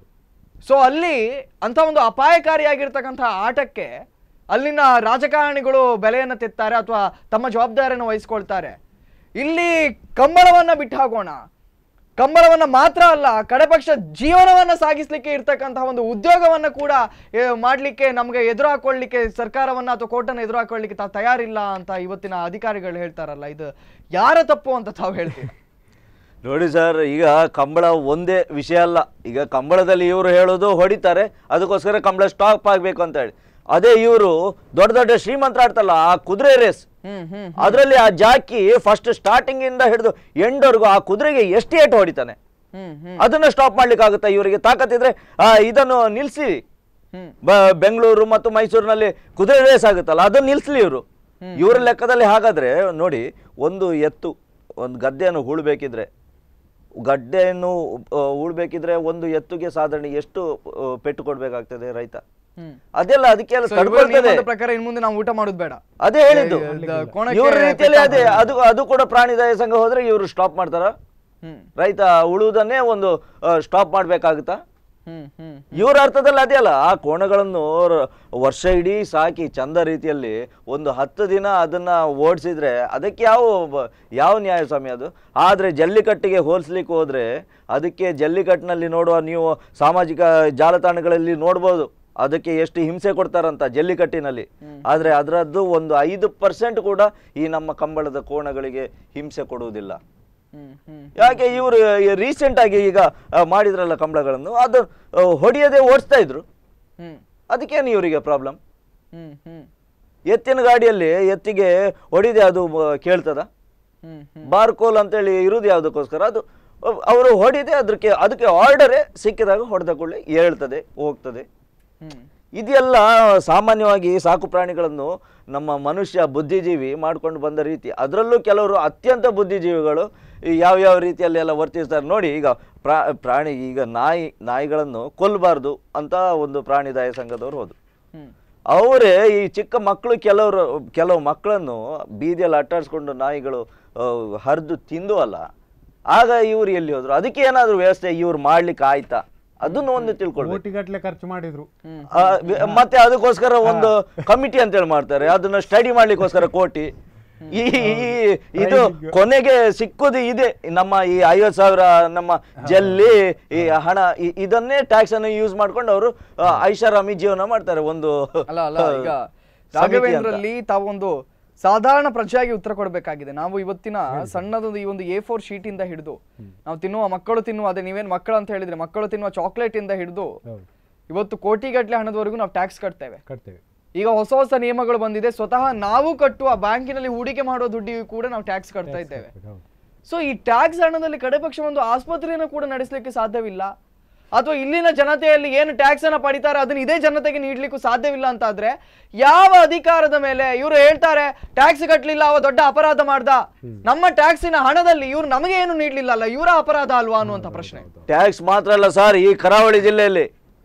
ಸೊ ಅಲ್ಲಿ ಅಂತ ಒಂದು ಅಪಾಯಕಾರಿಯಾಗಿರ್ತಕ್ಕಂಥ ಆಟಕ್ಕೆ ಅಲ್ಲಿನ ರಾಜಕಾರಣಿಗಳು ಬೆಲೆಯನ್ನು ತೆತ್ತಾರೆ ಅಥವಾ ತಮ್ಮ ಜವಾಬ್ದಾರಿಯನ್ನು ವಹಿಸ್ಕೊಳ್ತಾರೆ ಇಲ್ಲಿ ಕಂಬಳವನ್ನ ಬಿಟ್ಟು ಹಾಕೋಣ ಕಂಬಳವನ್ನ ಮಾತ್ರ ಅಲ್ಲ ಕಡೆಪಕ್ಷ ಜೀವನವನ್ನ ಸಾಗಿಸ್ಲಿಕ್ಕೆ ಇರ್ತಕ್ಕಂತಹ ಒಂದು ಉದ್ಯೋಗವನ್ನ ಕೂಡ ಏ, ಮಾಡ್ಲಿಕ್ಕೆ ನಮಗೆ ಎದುರು ಹಾಕೊಳ್ಳಿಕ್ಕೆ ಸರ್ಕಾರವನ್ನ ಅಥವಾ ಕೋರ್ಟನ್ನು ಎದುರು ಹಾಕೊಳ್ಳಿಕ್ಕೆ ತಾವು ತಯಾರಿಲ್ಲ ಅಂತ ಇವತ್ತಿನ ಅಧಿಕಾರಿಗಳು ಹೇಳ್ತಾರಲ್ಲ ಇದು ಯಾರ ತಪ್ಪು ಅಂತ ತಾವು ಹೇಳ್ತೀರಾ ನೋಡಿ ಸರ್ ಈಗ ಕಂಬಳ ಒಂದೇ ವಿಷಯ ಅಲ್ಲ ಈಗ ಕಂಬಳದಲ್ಲಿ ಇವರು ಹೇಳೋದು ಹೊಡಿತಾರೆ ಅದಕ್ಕೋಸ್ಕರ ಕಂಬಳ ಸ್ಟಾಪ್ ಆಗಬೇಕು ಅಂತ ಹೇಳಿ ಅದೇ ಇವರು ದೊಡ್ಡ ದೊಡ್ಡ ಶ್ರೀಮಂತರ ಆಡ್ತಲ್ಲ ಆ ಕುದುರೆ ರೇಸ್ ಹ್ಮ್ ಹ್ಮ್ ಅದರಲ್ಲಿ ಆ ಜಾಕಿ ಫಸ್ಟ್ ಸ್ಟಾರ್ಟಿಂಗ್ ಇಂದ ಹಿಡಿದು ಎಂಡ್ವರೆಗೂ ಆ ಕುದುರೆಗೆ ಎಷ್ಟು ಏಟು ಹೊಡಿತಾನೆ ಹ್ಮ್ ಹ್ಮ್ ಅದನ್ನ ಸ್ಟಾಪ್ ಮಾಡ್ಲಿಕ್ಕೆ ಆಗುತ್ತಾ ಇವರಿಗೆ ತಾಕತ್ತಿದ್ರೆ ಆ, ಇದನ್ನು ನಿಲ್ಸಿ ಹ್ಮ್ ಬ- ಬೆಂಗಳೂರು ಮತ್ತು ಮೈಸೂರಿನಲ್ಲಿ ಕುದುರೆ ರೇಸ್ ಆಗುತ್ತಲ್ಲ ಅದನ್ನು ನಿಲ್ಸ್ಲಿ ಇವರು ಇವರ ಲೆಕ್ಕದಲ್ಲಿ ಹಾಗಾದ್ರೆ ನೋಡಿ ಒಂದು ಎತ್ತು ಒಂದು ಗದ್ದೆಯನ್ನು ಹೂಳ್ಬೇಕಿದ್ರೆ ಗಡ್ಡೆಯನ್ನು ಆ, ಹೂಳ್ಬೇಕಿದ್ರೆ ಒಂದು ಎತ್ತುಗೆ ಸಾಧಾರಣ ಎಷ್ಟು ಆ, ಪೆಟ್ಟು ಕೊಡ್ಬೇಕಾಗ್ತದೆ ರೈತ ಹ್ಮ್ ಅದೆಲ್ಲ ಅದಕ್ಕೆಲ್ಲ So, ಇವರ ತಡ್ಕೊಳ್ತದೆ ನಿಯಮದ ಪ್ರಕಾರ ಇನ್ ಮುಂದೆ ನಾವು ಊಟ ಮಾಡೋದು ಬೇಡ ಅದೇ ಹೇಳಿದ್ದು ಇದು ಕೋಣಕ್ಕೆ ಇವ್ರ ರೀತಿಯಲ್ಲಿ ಅದೇ ಪೆಟ್ಟು ಅದು ಅದು ಕೂಡ ಪ್ರಾಣಿದಯ ಸಂಘ ಹೋದ್ರೆ ಇವರು ಸ್ಟಾಪ್ ಮಾಡ್ತಾರ ಹ್ಮ್ ರೈತ ಉಳುವುದನ್ನೇ ಒಂದು ಸ್ಟಾಪ್ ಮಾಡ್ಬೇಕಾಗುತ್ತಾ ಹ್ಮ್ ಹ್ಮ್ ಇವರ ಅರ್ಥದಲ್ಲಿ ಅದೇ ಅಲ್ಲ ಆ ಕೋಣಗಳನ್ನು ರ- ವರ್ಷ ಇಡೀ ಸಾಕಿ ಚಂದ ರೀತಿಯಲ್ಲಿ ಒಂದು ಹತ್ತು ದಿನ ಅದನ್ನ ಓಡಿಸಿದ್ರೆ ಅದಕ್ಕೆ ಯಾವ ಬ- ಯಾವ ನ್ಯಾಯ ಸ್ವಾಮಿ ಅದು ಆದ್ರೆ ಜಲ್ಲಿಕಟ್ಟಿಗೆ ಹೋಲಿಸ್ಲಿಕ್ಕೆ ಹೋದ್ರೆ ಅದಕ್ಕೆ ಜಲ್ಲಿಕಟ್ಟಿನಲ್ಲಿ ನೋಡುವ ನೀವು ಸಾಮಾಜಿಕ ಜಾಲತಾಣಗಳಲ್ಲಿ ನೋಡ್ಬೋದು ಅದಕ್ಕೆ ಎಷ್ಟು ಹಿಂಸೆ ಕೊಡ್ತಾರಂತ ಜಲ್ಲಿಕಟ್ಟಿನಲ್ಲಿ ಆದ್ರೆ ಅದರದ್ದು ಒಂದು ಐದು ಪರ್ಸೆಂಟ್ ಕೂಡ ಈ ನಮ್ಮ ಕಂಬಳದ ಕೋಣಗಳಿಗೆ ಹಿಂಸೆ ಕೊಡುವುದಿಲ್ಲ ಹ್ಮ್ ಹ್ಮ್ ಯಾಕೆ ಇವರು ರೀಸೆಂಟ್ ಆಗಿ ಈಗ ಆ, ಮಾಡಿದ್ರಲ್ಲ ಕಂಬಳಗಳನ್ನು ಅದು ಆ, ಹೊಡೆಯದೆ ಓಡಿಸ್ತಾ ಇದ್ರು ಹ್ಮ್ ಅದಕ್ಕೇನು ಇವರಿಗೆ ಪ್ರಾಬ್ಲಮ್ ಹ್ಮ್ ಹ್ಮ್ ಎತ್ತಿನ ಗಾಡಿಯಲ್ಲಿ ಎತ್ತಿಗೆ ಹೊಡಿದೆ ಅದು ಆ, ಕೇಳ್ತದ ಹ್ಮ್ ಹ್ಮ್ ಬಾರ್ಕೋಲ್ ಅಂತೇಳಿ ಇರುವುದು ಯಾವುದಕ್ಕೋಸ್ಕರ ಅದು ಅವರು ಹೊಡಿದೆ ಅದಕ್ಕೆ ಅದಕ್ಕೆ ಆರ್ಡರೇ ಸಿಕ್ಕಿದಾಗ ಹೊಡೆದ ಕೂಡಲೇ ಹೇಳ್ತದೆ ಹೋಗ್ತದೆ ಹ್ಮ್ ಇದೆಲ್ಲ ಸಾಮಾನ್ಯವಾಗಿ ಸಾಕು ಪ್ರಾಣಿಗಳನ್ನು ನಮ್ಮ ಮನುಷ್ಯ ಬುದ್ಧಿಜೀವಿ ಮಾಡ್ಕೊಂಡು ಬಂದ ರೀತಿ ಅದರಲ್ಲೂ ಕೆಲವರು ಅತ್ಯಂತ ಬುದ್ಧಿಜೀವಿಗಳು ಈ ಯಾವ್ಯಾವ ರೀತಿಯಲ್ಲಿ ಎಲ್ಲ ವರ್ತಿಸ್ತಾರೆ ನೋಡಿ ಈಗ ಪ್ರಾ ಪ್ರಾಣಿ ಈಗ ನಾಯಿ ನಾಯಿಗಳನ್ನು ಕೊಲ್ಲಬಾರ್ದು ಅಂತ ಒಂದು ಪ್ರಾಣಿದಾಯ ಸಂಘದವರು ಹೋದ್ರು ಹ್ಮ್ ಅವರೇ ಈ ಚಿಕ್ಕ ಮಕ್ಕಳು ಕೆಲವರು ಕೆಲವು ಮಕ್ಕಳನ್ನು ಬೀದಿಯಲ್ಲಿ ಅಟ್ಟಾಡಿಸ್ಕೊಂಡು ನಾಯಿಗಳು ಹರಿದು ತಿಂದು ಅಲ್ಲ ಆಗ ಇವ್ರು ಎಲ್ಲಿ ಹೋದ್ರು ಅದಕ್ಕೆ ಏನಾದರೂ ವ್ಯವಸ್ಥೆ ಇವ್ರು ಮಾಡ್ಲಿಕ್ಕೆ ಆಯ್ತಾ ಅದನ್ನು ಒಂದು ತಿಳ್ಕೊಳ್ಬೇಕು ಕೋಟಿಗಟ್ಟಲೆ ಖರ್ಚು ಮಾಡಿದ್ರು ಆ, ವಿ- ಮತ್ತೆ ಅದಕ್ಕೋಸ್ಕರ ಒಂದು ಕಮಿಟಿ ಅಂತೇಳಿ ಮಾಡ್ತಾರೆ ಅದನ್ನ ಸ್ಟಡಿ ಮಾಡ್ಲಿಕ್ಕೋಸ್ಕರ ಕೋಟಿ ಈ ಈ- ಇದು ಕೊನೆಗೆ ಸಿಕ್ಕುದು ಇದೆ ನಮ್ಮ ಈ ಐವತ್ ಸಾವಿರ ನಮ್ಮ ಜಲ್ಲಿ ಈ ಹಣ ಇ- ಇದನ್ನೇ ಟ್ಯಾಕ್ಸ್ ಅನ್ನು ಯೂಸ್ ಮಾಡ್ಕೊಂಡು ಅವರು ಐಷಾರಾಮಿ ಜೀವನ ಮಾಡ್ತಾರೆ ಒಂದು ಅಲ್ಲ ಅಲ್ಲ ಈಗ ಸಮಿತಿ ಅಂತ. ರಾಘವೇಂದ್ರಲ್ಲಿ ತಾವೊಂದು ಸಾಧಾರಣ ಪ್ರಜೆಯಾಗಿ ಉತ್ತರ ಕೊಡಬೇಕಾಗಿದೆ ನಾವು ಇವತ್ತಿನ ಸಣ್ಣದೊಂದು ಈ ಒಂದು ಎ ಫೋರ್ ಶೀಟ್ ಇಂದ ಹಿಡಿದು ನಾವು ತಿನ್ನುವ ಮಕ್ಕಳು ತಿನ್ನುವ ಅದೇ ನೀವೇನ್ ಮಕ್ಕಳು ಅಂತ ಹೇಳಿದ್ರೆ ಮಕ್ಕಳು ತಿನ್ನುವ ಚಾಕ್ಲೇಟ್ ಇಂದ ಹಿಡಿದು ಹೌದು ಇವತ್ತು ಕೋಟಿಗಟ್ಟಲೆ ಹಣದವರೆಗೂ ನಾವು ಟ್ಯಾಕ್ಸ್ ಕಟ್ತೇವೆ ಕಟ್ತೇವೆ ಈಗ ಹೊಸ ಹೊಸ ನಿಯಮಗಳು ಬಂದಿದೆ ಸ್ವತಃ ನಾವು ಕಟ್ಟುವ ಬ್ಯಾಂಕಿನಲ್ಲಿ ಹೂಡಿಕೆ ಮಾಡುವ ದುಡ್ಡಿಗೂ ಕೂಡ ನಾವು ಟ್ಯಾಕ್ಸ್ ಕಟ್ತಾ ಇದ್ದೇವೆ ಹೌದು ಸೊ ಈ ಟ್ಯಾಕ್ಸ್ ಹಣದಲ್ಲಿ ಕಡೆ ಪಕ್ಷ ಒಂದು ಆಸ್ಪತ್ರೆಯನ್ನು ಕೂಡ ನಡೆಸಲಿಕ್ಕೆ ಸಾಧ್ಯವಿಲ್ಲ ಅಥವಾ ಇಲ್ಲಿನ ಜನತೆಯಲ್ಲಿ ಏನು ಟ್ಯಾಕ್ಸ್ ಅನ್ನ ಪಡಿತಾರೆ ಅದನ್ನ ಇದೇ ಜನತೆಗೆ ನೀಡ್ಲಿಕ್ಕೂ ಸಾಧ್ಯವಿಲ್ಲ ಅಂತ ಆದ್ರೆ ಯಾವ ಅಧಿಕಾರದ ಮೇಲೆ ಇವರು ಹೇಳ್ತಾರೆ ಟ್ಯಾಕ್ಸ್ ಕಟ್ಟಲಿಲ್ಲ ಅವ ದೊಡ್ಡ ಅಪರಾಧ ಮಾಡ್ದ ನಮ್ಮ ಟ್ಯಾಕ್ಸಿನ ಹಣದಲ್ಲಿ ಇವ್ರು ನಮಗೆ ಏನು ನೀಡ್ಲಿಲ್ಲ ಅಲ್ಲ ಇವರ ಅಪರಾಧ ಅಲ್ವಾ ಅನ್ನುವಂತ ಪ್ರಶ್ನೆ ಟ್ಯಾಕ್ಸ್ ಮಾತ್ರ ಅಲ್ಲ ಸರ್ ಈ ಕರಾವಳಿ ಜಿಲ್ಲೆಯಲ್ಲಿ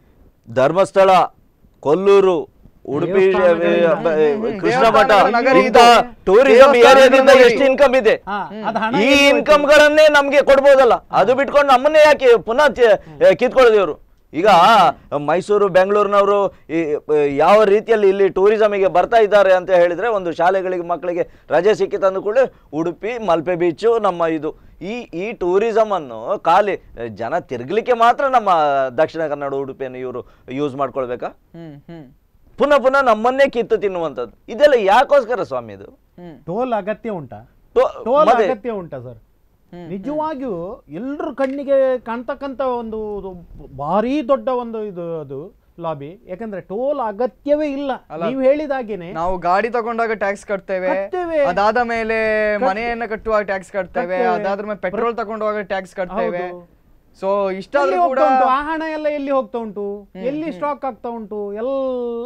ಧರ್ಮಸ್ಥಳ ಕೊಲ್ಲೂರು ಉಡುಪಿ ದೇವಸ್ಥಾನಗಳಿಂದ. ಬ- ಹ್ಮ್, ಕೃಷ್ಣ ಮಠ ದೇವಸ್ಥಾನಗಳ ನಗರ ಇಂಥ ಇದು. ಟೂರಿಸಂ ದೇವಸ್ಥಾನಗಳ ಏರಿಯಾದಿಂದ ನಗರ ಎಷ್ಟು ಇದು. ಇನ್ಕಮ್ ಇದೆ ಹಾ ಅದು ಹಣ ಈ ಎಲ್ಲಿ ಹೋಯ್ತು? ಇನ್ಕಮ್ ಗಳನ್ನೇ ನಮ್ಗೆ ಕೊಡ್ಬೋದಲ್ಲ ಅದು ಬಿಟ್ಕೊಂಡು ನಮ್ಮನ್ನೇ ಯಾಕೆ ಪುನಃ ಕಿತ್ಕೊಳ್ಳೋದು ಇವರು ಈಗ ಮೈಸೂರು ಬೆಂಗಳೂರಿನವರು ಈ ಆ, ಯಾವ ರೀತಿಯಲ್ಲಿ ಇಲ್ಲಿ ಟೂರಿಸಮಿಗೆ ಬರ್ತಾ ಇದ್ದಾರೆ ಅಂತ ಹೇಳಿದ್ರೆ ಒಂದು ಶಾಲೆಗಳಿಗೆ ಮಕ್ಕಳಿಗೆ ರಜೆ ಸಿಕ್ಕಿತಂದು ಕೂಡ ಉಡುಪಿ ಮಲ್ಪೆ ಬೀಚು ನಮ್ಮ ಇದು ಈ ಈ ಟೂರಿಸಂ ಅನ್ನು ಖಾಲಿ ಜನ ತಿರ್ಗಲಿಕ್ಕೆ ಮಾತ್ರ ನಮ್ಮ ದಕ್ಷಿಣ ಕನ್ನಡ ಉಡುಪಿಯನ್ನು ಇವರು ಯೂಸ್ ಮಾಡ್ಕೊಳ್ಬೇಕಾ ಹ್ಮ್ ಹ್ಮ್ ಪುನಃ ಪುನಃ ನಮ್ಮನ್ನೇ ಕಿತ್ತು ತಿನ್ನುವಂಥದ್ದು ಇದೆಲ್ಲ ಯಾಕೋಸ್ಕರ ಸ್ವಾಮಿ ಇದು ಹ್ಮ್ ಟೋಲ್ ಅಗತ್ಯ ಉಂಟಾ ಟೋ- ಟೋಲ್ ಮತ್ತೆ- ಅಗತ್ಯ ಉಂಟಾ ಸರ್ ನಿಜವಾಗಿಯೂ ಎಲ್ಲರ ಕಣ್ಣಿಗೆ ಕಾಣ್ತಕ್ಕಂಥ ಒಂದು ಇದು ಭಾರಿ ದೊಡ್ಡ ಒಂದು ಇದು ಅದು ಲಾಬಿ ಯಾಕಂದ್ರೆ ಟೋಲ್ ಅಗತ್ಯವೇ ಇಲ್ಲ ನೀವು ಹೇಳಿದಾಗೇನೆ ನಾವು ಗಾಡಿ ತಗೊಂಡಾಗ ಟ್ಯಾಕ್ಸ್ ಕಟ್ತೇವೆ ಕಟ್ತೇವೆ. ಅದಾದ ಮೇಲೆ ಮನೆಯನ್ನ ಕಟ್ಟುವಾಗ ಟ್ಯಾಕ್ಸ್ ಕಟ್ತೇವೆ ಕಟ್ತೇವೆ. ಅದಾದ್ರ ಮೇಲೆ ಪೆಟ್ರೋಲ್ ತಗೊಂಡಾಗ ಟ್ಯಾಕ್ಸ್ ಕಟ್ತೇವೆ ಹೌದು. ಸೊ ಎಲ್ಲಿ ಇಷ್ಟಾದ್ರೂ ಕೂಡ ಹೋಗ್ತಾ ಉಂಟು ಆ ಹಣ ಎಲ್ಲ ಎಲ್ಲಿ ಹೋಗ್ತಾ ಉಂಟು ಎಲ್ಲಿ ಸ್ಟಾಕ್ ಆಗ್ತಾ ಉಂಟು ಎಲ್ಲ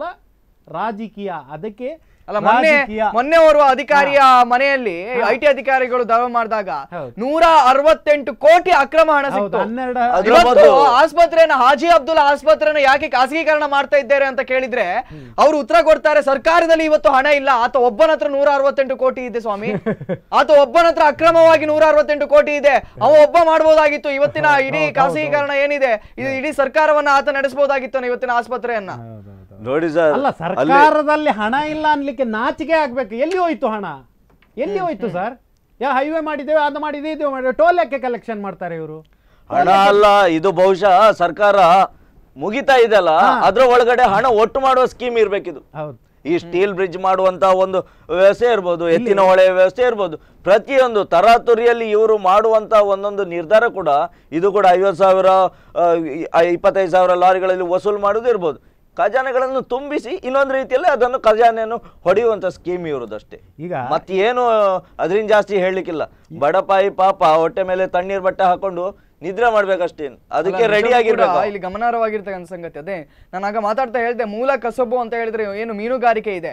ರಾಜಕೀಯ ಅದಕ್ಕೆ ಅಲ್ಲ ಮೊನ್ನೆ ರಾಜಕೀಯ ಮೊನ್ನೆ ಓರ್ವ ಅಧಿಕಾರಿಯ ಮನೆಯಲ್ಲಿ ಐ ಟಿ ಅಧಿಕಾರಿಗಳು ದಾವೆ ಮಾಡಿದಾಗ ಹೌದು. ನೂರ ಅರವತ್ತೆಂಟು ಕೋಟಿ ಅಕ್ರಮ ಹಣ ಹೌದು ಸಿಕ್ತು ಹನ್ನೆರಡು ಅದ್ರ ಇವತ್ತು ಬದಲು- ಆಸ್ಪತ್ರೆನ ಹಾಜಿ ಅಬ್ದುಲ್ ಆಸ್ಪತ್ರೆನ ಯಾಕೆ ಖಾಸಗೀಕರಣ ಮಾಡ್ತಾ ಇದ್ದಾರೆ ಅಂತ ಕೇಳಿದ್ರೆ ಅವ್ರು ಉತ್ತರ ಕೊಡ್ತಾರೆ ಸರ್ಕಾರದಲ್ಲಿ ಇವತ್ತು ಹಣ ಇಲ್ಲ ಆತ ಒಬ್ಬನ ಹತ್ರ ನೂರ ಅರವತ್ತೆಂಟು ಕೋಟಿ ಇದೆ ಸ್ವಾಮಿ ಆತ ಒಬ್ಬನ ಹತ್ರ ಅಕ್ರಮವಾಗಿ ನೂರ ಅರವತ್ತೆಂಟು ಕೋಟಿ ಇದೆ ಅವ ಒಬ್ಬ ಮಾಡಬಹುದಾಗಿತ್ತು ಇವತ್ತಿನ ಇಡೀ ಖಾಸಗೀಕರಣ ಏನಿದೆ ಇದು ಇಡೀ ಸರ್ಕಾರವನ್ನ ಆತ ನಡೆಸಬಹುದಾಗಿತ್ತು ಇವತ್ತಿನ ಆಸ್ಪತ್ರೆಯನ್ನ ಹೌದು, ಹೌದು. ನೋಡಿ ಸರ್ ಅಲ್ಲ ಸರ್ಕಾರದಲ್ಲಿ ಹಣ ಇಲ್ಲ ಅನ್ಲಿಕ್ಕೆ ನಾಚಿಕೆ ಆಗ್ಬೇಕು ಎಲ್ಲಿ ಹೋಯ್ತು ಹಣ ಎಲ್ಲಿ ಹೋಯ್ತು ಸರ್ ಯಾ ಹೈವೇ ಮಾಡಿದ್ದೇವೆ ಅದು ಮಾಡಿದೆ ಇದು ಮಾಡಿದೆ ಟೋಲ್ ಯಾಕೆ ಕಲೆಕ್ಷನ್ ಮಾಡ್ತಾರೆ ಇವರು ಹಣ ಅಲ್ಲ ಇದು ಬಹುಶಃ ಸರ್ಕಾರ ಮುಗಿತಾ ಇದೆಲ್ಲ ಅದ್ರ ಒಳಗಡೆ ಹಣ ಒಟ್ಟು ಮಾಡುವ ಸ್ಕೀಮ್ ಇರ್ಬೇಕಿದು ಹೌದು ಈ ಸ್ಟೀಲ್ ಬ್ರಿಡ್ಜ್ ಮಾಡುವಂತ ಒಂದು ವ್ಯವಸ್ಥೆ ಇರ್ಬೋದು ಎತ್ತಿನ ಹೊಳೆ ವ್ಯವಸ್ಥೆ ಇರ್ಬೋದು ಪ್ರತಿಯೊಂದು ತರಾತುರಿಯಲ್ಲಿ ಇವರು ಮಾಡುವಂತ ಒಂದೊಂದು ನಿರ್ಧಾರ ಕೂಡ ಇದು ಕೂಡ ಐವತ್ತು ಸಾವಿರ ಆ, ಇ- ಇಪ್ಪತ್ತೈದು ಸಾವಿರ ಲಾರಿಗಳಲ್ಲಿ ವಸೂಲು ಮಾಡೋದು ಇರ್ಬೋದು ಖಜಾನೆಗಳನ್ನು ತುಂಬಿಸಿ ಇನ್ನೊಂದು ರೀತಿಯಲ್ಲಿ ಅದನ್ನು ಖಜಾನೆಯನ್ನು ಹೊಡೆಯುವಂತ ಸ್ಕೀಮ್ ಇರುವುದಷ್ಟೇ ಈಗ ಮತ್ತೇನು ಅದರಿಂದ ಜಾಸ್ತಿ ಹೇಳಲಿಕ್ಕಿಲ್ಲ ಬಡಪಾಯಿ ಪಾಪ ಹೊಟ್ಟೆ ಮೇಲೆ ತಣ್ಣೀರ್ ಬಟ್ಟೆ ಹಾಕೊಂಡು ನಿದ್ರೆ ಮಾಡ್ಬೇಕಷ್ಟೇನು ಅದಕ್ಕೆ ಅಲ್ಲ, ರೆಡಿ ನಿಜಕ್ಕೂ ಆಗಿರ್ಬೇಕು ಕೂಡ ಇಲ್ಲಿ ಗಮನಾರ್ಹವಾಗಿರ್ತಕ್ಕಂಥ ಸಂಗತಿ ಅದೇ ನಾನು ಆಗ ಮಾತಾಡ್ತಾ ಹೇಳಿದೆ ಮೂಲ ಕಸಬು ಅಂತ ಹೇಳಿದ್ರೆ ಏನು ಮೀನುಗಾರಿಕೆ ಇದೆ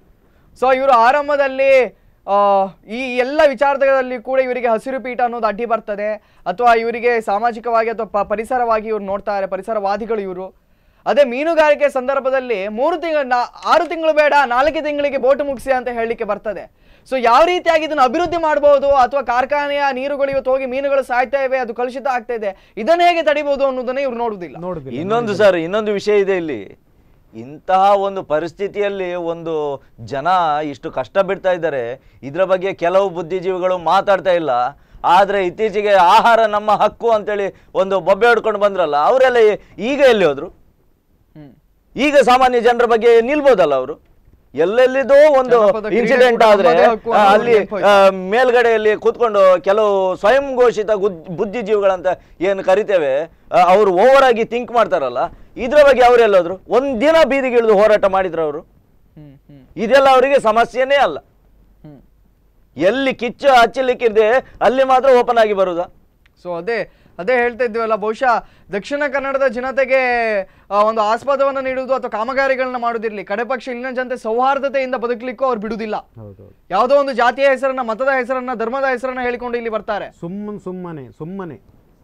ಸೊ ಇವರು ಆರಂಭದಲ್ಲಿ ಆ, ಈ ಎಲ್ಲ ವಿಚಾರದಲ್ಲಿ ಕೂಡ ಇವರಿಗೆ ಹಸಿರು ಪೀಠ ಅನ್ನೋದು ಅಡ್ಡಿ ಬರ್ತದೆ ಅಥವಾ ಇವರಿಗೆ ಸಾಮಾಜಿಕವಾಗಿ ಅಥವಾ ಪ- ಪರಿಸರವಾಗಿ ಇವ್ರು ನೋಡ್ತಾರೆ ಪರಿಸರವಾದಿಗಳು ಇವರು ಅದೇ ಮೀನುಗಾರಿಕೆ ಸಂದರ್ಭದಲ್ಲಿ ಮೂರು ತಿಂಗಳು ಆರು ತಿಂಗಳು ಬೇಡ ನಾಲ್ಕು ತಿಂಗಳಿಗೆ ಬೋಟ್ ಮುಗಿಸಿ ಅಂತ ಹೇಳಲಿಕ್ಕೆ ಬರ್ತದೆ ಸೊ ಯಾವ ರೀತಿಯಾಗಿ ಇದನ್ನು ಅಭಿವೃದ್ಧಿ ಮಾಡಬಹುದು ಅಥವಾ ಕಾರ್ಖಾನೆಯ ನೀರುಗಳು ಇವತ್ತು ಹೋಗಿ ಮೀನುಗಳು ಸಾಯ್ತಾ ಇವೆ ಅದು ಕಲುಷಿತ ಆಗ್ತಾ ಇದೆ ಇದನ್ನ ಹೇಗೆ ತಡಿಬಹುದು ಅನ್ನೋದನ್ನೇ ಇವ್ರು ನೋಡುದಿಲ್ಲ ನೋಡುದಿಲ್ಲ ಇನ್ನೊಂದು ಸರ್ ಇನ್ನೊಂದು ವಿಷಯ ಇದೆ ಇಲ್ಲಿ ಇಂತಹ ಒಂದು ಪರಿಸ್ಥಿತಿಯಲ್ಲಿ ಒಂದು ಜನ ಇಷ್ಟು ಕಷ್ಟ ಬಿಡ್ತಾ ಇದ್ದಾರೆ ಇದರ ಬಗ್ಗೆ ಕೆಲವು ಬುದ್ಧಿಜೀವಿಗಳು ಮಾತಾಡ್ತಾ ಇಲ್ಲ ಆದ್ರೆ ಇತ್ತೀಚೆಗೆ ಆಹಾರ ನಮ್ಮ ಹಕ್ಕು ಅಂತೇಳಿ ಒಂದು ಬೊಬ್ಬೆ ಹೊಡ್ಕೊಂಡು ಬಂದ್ರಲ್ಲ ಅವರೆಲ್ಲ ಈಗ ಎಲ್ಲಿ ಹೋದ್ರು ಹ್ಮ್ ಈಗ ಸಾಮಾನ್ಯ ಜನರ ಬಗ್ಗೆ ನಿಲ್ಬೋದಲ್ಲ ಅವರು ಎಲ್ಲೆಲ್ಲಿದೋ ಒಂದು ಜನಪದ ಕ್ರೀಡೆ ಇನ್ಸಿಡೆಂಟ್ ಕೂಡ ಆದ್ರೆ ನಮ್ಮದೇ ಹಕ್ಕು ಆ, ಅನ್ನೋದು ಅಲ್ಲಿ ನೆನ್ಪೋಯ್ತು. ಆ, ಮೇಲ್ಗಡೆಯಲ್ಲಿ ಕೂತ್ಕೊಂಡು ಕೆಲವು ಸ್ವಯಂ ಘೋಷಿತ ಗುದ್- ಬುದ್ಧಿಜೀವಿಗಳಂತ ಏನು ಕರಿತೇವೆ ಆ, ಅವರು ಓವರ್ ಆಗಿ ಥಿಂಕ್ ಮಾಡ್ತಾರಲ್ಲ ಇದ್ರ ಬಗ್ಗೆ ಅವರೆಲ್ಲೋದ್ರು ಒಂದಿನ ಬೀದಿಗೆ ಇಳಿದು ಹೋರಾಟ ಮಾಡಿದ್ರು ಅವರು ಹ್ಮ್ ಹ್ಮ್ ಇದೆಲ್ಲ ಅವರಿಗೆ ಸಮಸ್ಯೆನೇ ಅಲ್ಲ ಹ್ಮ್ ಎಲ್ಲಿ ಕಿಚ್ಚು ಹಚ್ಚಲಿಕ್ಕಿದೆ ಅಲ್ಲಿ ಮಾತ್ರ ಓಪನ್ ಆಗಿ ಬರುದಾ ಸೊ ಅದೇ ಅದೇ ಹೇಳ್ತಾ ಇದ್ವಲ್ಲ ಬಹುಶಃ ದಕ್ಷಿಣ ಕನ್ನಡದ ಜನತೆಗೆ ಆ, ಒಂದು ಆಸ್ಪದವನ್ನು ನೀಡುವುದು ಅಥವಾ ಕಾಮಗಾರಿಗಳನ್ನ ಮಾಡುದಿರ್ಲಿ ಕಡೆ ಪಕ್ಷ ಇಲ್ಲಿನ ಜನತೆ ಸೌಹಾರ್ದತೆಯಿಂದ ಬದುಕಲಿಕ್ಕೂ ಅವ್ರು ಬಿಡುದಿಲ್ಲ ಹೌದೌದು ಯಾವುದೋ ಒಂದು ಜಾತಿಯ ಹೆಸರನ್ನ ಮತದ ಹೆಸರನ್ನ ಧರ್ಮದ ಹೆಸರನ್ನ ಹೇಳಿಕೊಂಡು ಇಲ್ಲಿ ಬರ್ತಾರೆ ಸುಮ್ಮನೆ ಸುಮ್ಮನೆ ಸುಮ್ಮನೆ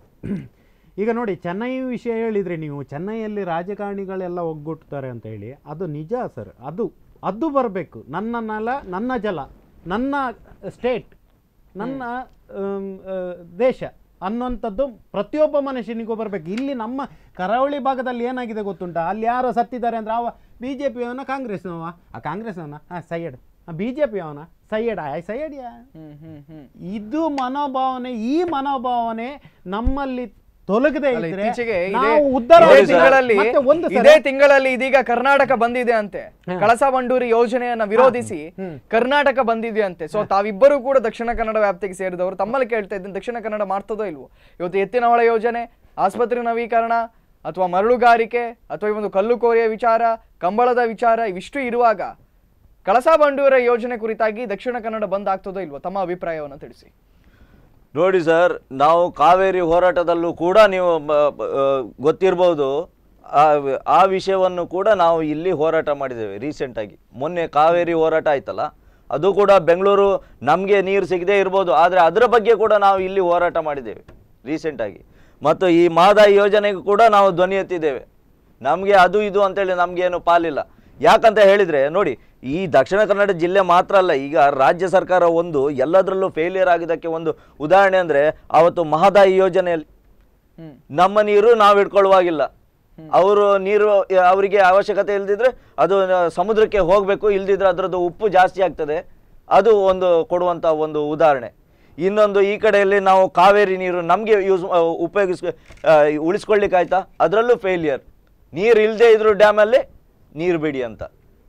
ಈಗ ನೋಡಿ ಚೆನ್ನೈ ವಿಷಯ ಹೇಳಿದ್ರಿ ನೀವು ಚೆನ್ನೈಯಲ್ಲಿ ರಾಜಕಾರಣಿಗಳೆಲ್ಲ ಒಗ್ಗೂಡ್ತಾರೆ ಅಂತ ಹೇಳಿ ಅದು ನಿಜ ಸರ್ ಅದು ಅದು ಬರಬೇಕು ನನ್ನ ನೆಲ ನನ್ನ ಜಲ ನನ್ನ ಸ್ಟೇಟ್ ನನ್ನ ಆಮ್, ಆ, ದೇಶ ಅನ್ನುವಂಥದ್ದು ಪ್ರತಿಯೊಬ್ಬ ಮನುಷ್ಯನಿಗೂ ಬರಬೇಕು ಇಲ್ಲಿ ನಮ್ಮ ಕರಾವಳಿ ಭಾಗದಲ್ಲಿ ಏನಾಗಿದೆ ಗೊತ್ತುಂಟಾ ಅಲ್ಲಿ ಯಾರೋ ಸತ್ತಿದ್ದಾರೆ ಅಂದ್ರೆ ಅವ ಬಿ ಜೆ ಪಿಯವನ ಕಾಂಗ್ರೆಸ್ನವ ಆ ಕಾಂಗ್ರೆಸ್ನವನ ಹಾಂ ಸೈಯಡ್ ಬಿ ಜೆ ಪಿಯವನ ಸೈಯಡ್ ಆ ಸೈಯಡ್ಯಾ ಹ್ಮ್ ಹ್ಮ್ ಹ್ಮ್ ಇದು ಮನೋಭಾವನೆ ಈ ಮನೋಭಾವನೆ ನಮ್ಮಲ್ಲಿ ತೊಲಗದೆ ಅಲ್ಲ, ಇದ್ರೆ ಇತ್ತೀಚೆಗೆ ಇದೇ- ನಾವು ಉದ್ಧಾರ ಇದೇ ಆಗ್ತೀವಿ. ತಿಂಗಳಲ್ಲಿ ಮತ್ತೆ ಒಂದು ಸಲ- ಇದೇ ತಿಂಗಳಲ್ಲಿ ಇದೀಗ ಕರ್ನಾಟಕ ಬಂದಿದೆ ಅಂತೆ ಕಳಸಾ ಬಂಡೂರಿ ಯೋಜನೆಯನ್ನ ವಿರೋಧಿಸಿ ಕರ್ನಾಟಕ ಬಂದಿದೆ ಅಂತೆ ಸೊ ತಾವಿಬ್ಬರು ಕೂಡ ದಕ್ಷಿಣ ಕನ್ನಡ ವ್ಯಾಪ್ತಿಗೆ ಸೇರಿದವರು ತಮ್ಮಲ್ಲಿ ಕೇಳ್ತಾ ಇದ್ದೀನಿ ದಕ್ಷಿಣ ಕನ್ನಡ ಮಾಡ್ತದೋ ಇಲ್ವೋ ಇವತ್ತು ಎತ್ತಿನ ಹೊಳೆ ಯೋಜನೆ ಆಸ್ಪತ್ರೆ ನವೀಕರಣ ಅಥವಾ ಮರಳುಗಾರಿಕೆ ಅಥವಾ ಈ ಒಂದು ಕಲ್ಲು ಕೋರೆಯ ವಿಚಾರ ಕಂಬಳದ ವಿಚಾರ ಇವಿಷ್ಟು ಇರುವಾಗ ಕಳಸಾ ಬಂಡೂರ ಯೋಜನೆ ಕುರಿತಾಗಿ ದಕ್ಷಿಣ ಕನ್ನಡ ಬಂದ್ ಆಗ್ತದೋ ಇಲ್ವೋ ತಮ್ಮ ಅಭಿಪ್ರಾಯವನ್ನು ತಿಳಿಸಿ ನೋಡಿ ಸರ್ ನಾವು ಕಾವೇರಿ ಹೋರಾಟದಲ್ಲೂ ಕೂಡ ನೀವು ಬ- ಬ- ಆ, ಗೊತ್ತಿರ್ಬೋದು ಆ ವಿ- ಆ ವಿಷಯವನ್ನು ಕೂಡ ನಾವು ಇಲ್ಲಿ ಹೋರಾಟ ಮಾಡಿದ್ದೇವೆ ರೀಸೆಂಟಾಗಿ ಮೊನ್ನೆ ಕಾವೇರಿ ಹೋರಾಟ ಆಯ್ತಲ್ಲ ಅದು ಕೂಡ ಬೆಂಗಳೂರು ನಮಗೆ ನೀರು ಸಿಗದೇ ಇರ್ಬೋದು ಆದರೆ ಅದರ ಬಗ್ಗೆ ಕೂಡ ನಾವು ಇಲ್ಲಿ ಹೋರಾಟ ಮಾಡಿದ್ದೇವೆ ರೀಸೆಂಟಾಗಿ ಮತ್ತು ಈ ಮಹದಾಯಿ ಯೋಜನೆಗೂ ಕೂಡ ನಾವು ಧ್ವನಿ ಎತ್ತಿದ್ದೇವೆ ನಮಗೆ ಅದು ಇದು ಅಂತೇಳಿ ನಮಗೇನು ಪಾಲಿಲ್ಲ ಯಾಕಂತ ಹೇಳಿದರೆ ನೋಡಿ ಈ ದಕ್ಷಿಣ ಕನ್ನಡ ಜಿಲ್ಲೆ ಮಾತ್ರ ಅಲ್ಲ ಈಗ ರಾಜ್ಯ ಸರ್ಕಾರ ಒಂದು ಎಲ್ಲದರಲ್ಲೂ ಫೇಲಿಯರ್ ಆಗಿದ್ದಕ್ಕೆ ಒಂದು ಉದಾಹರಣೆ ಅಂದರೆ ಆವತ್ತು ಮಹದಾಯಿ ಯೋಜನೆಯಲ್ಲಿ ಹ್ಮ್ ನಮ್ಮ ನೀರು ನಾವು ಇಟ್ಕೊಳ್ಳುವಾಗಿಲ್ಲ ಅವರು ನೀರು ಯ- ಅವರಿಗೆ ಅವಶ್ಯಕತೆ ಇಲ್ದಿದ್ರೆ ಅದು ನ- ಸಮುದ್ರಕ್ಕೆ ಹೋಗಬೇಕು ಇಲ್ದಿದ್ರೆ ಅದರದ್ದು ಉಪ್ಪು ಜಾಸ್ತಿ ಆಗ್ತದೆ ಅದು ಒಂದು ಕೊಡುವಂಥ ಒಂದು ಉದಾಹರಣೆ ಇನ್ನೊಂದು ಈ ಕಡೆಯಲ್ಲಿ ನಾವು ಕಾವೇರಿ ನೀರು ನಮಗೆ ಯೂಸ್ ಉಪಯೋಗಿಸ್ ಆ, ಉಳಿಸ್ಕೊಳ್ಳಿಕ್ಕಾಯ್ತಾ ಅದರಲ್ಲೂ ಫೇಲಿಯರ್ ನೀರು ಇಲ್ಲದೆ ಇದ್ರು ಡ್ಯಾಮಲ್ಲಿ ನೀರು ಬಿಡಿ ಅಂತ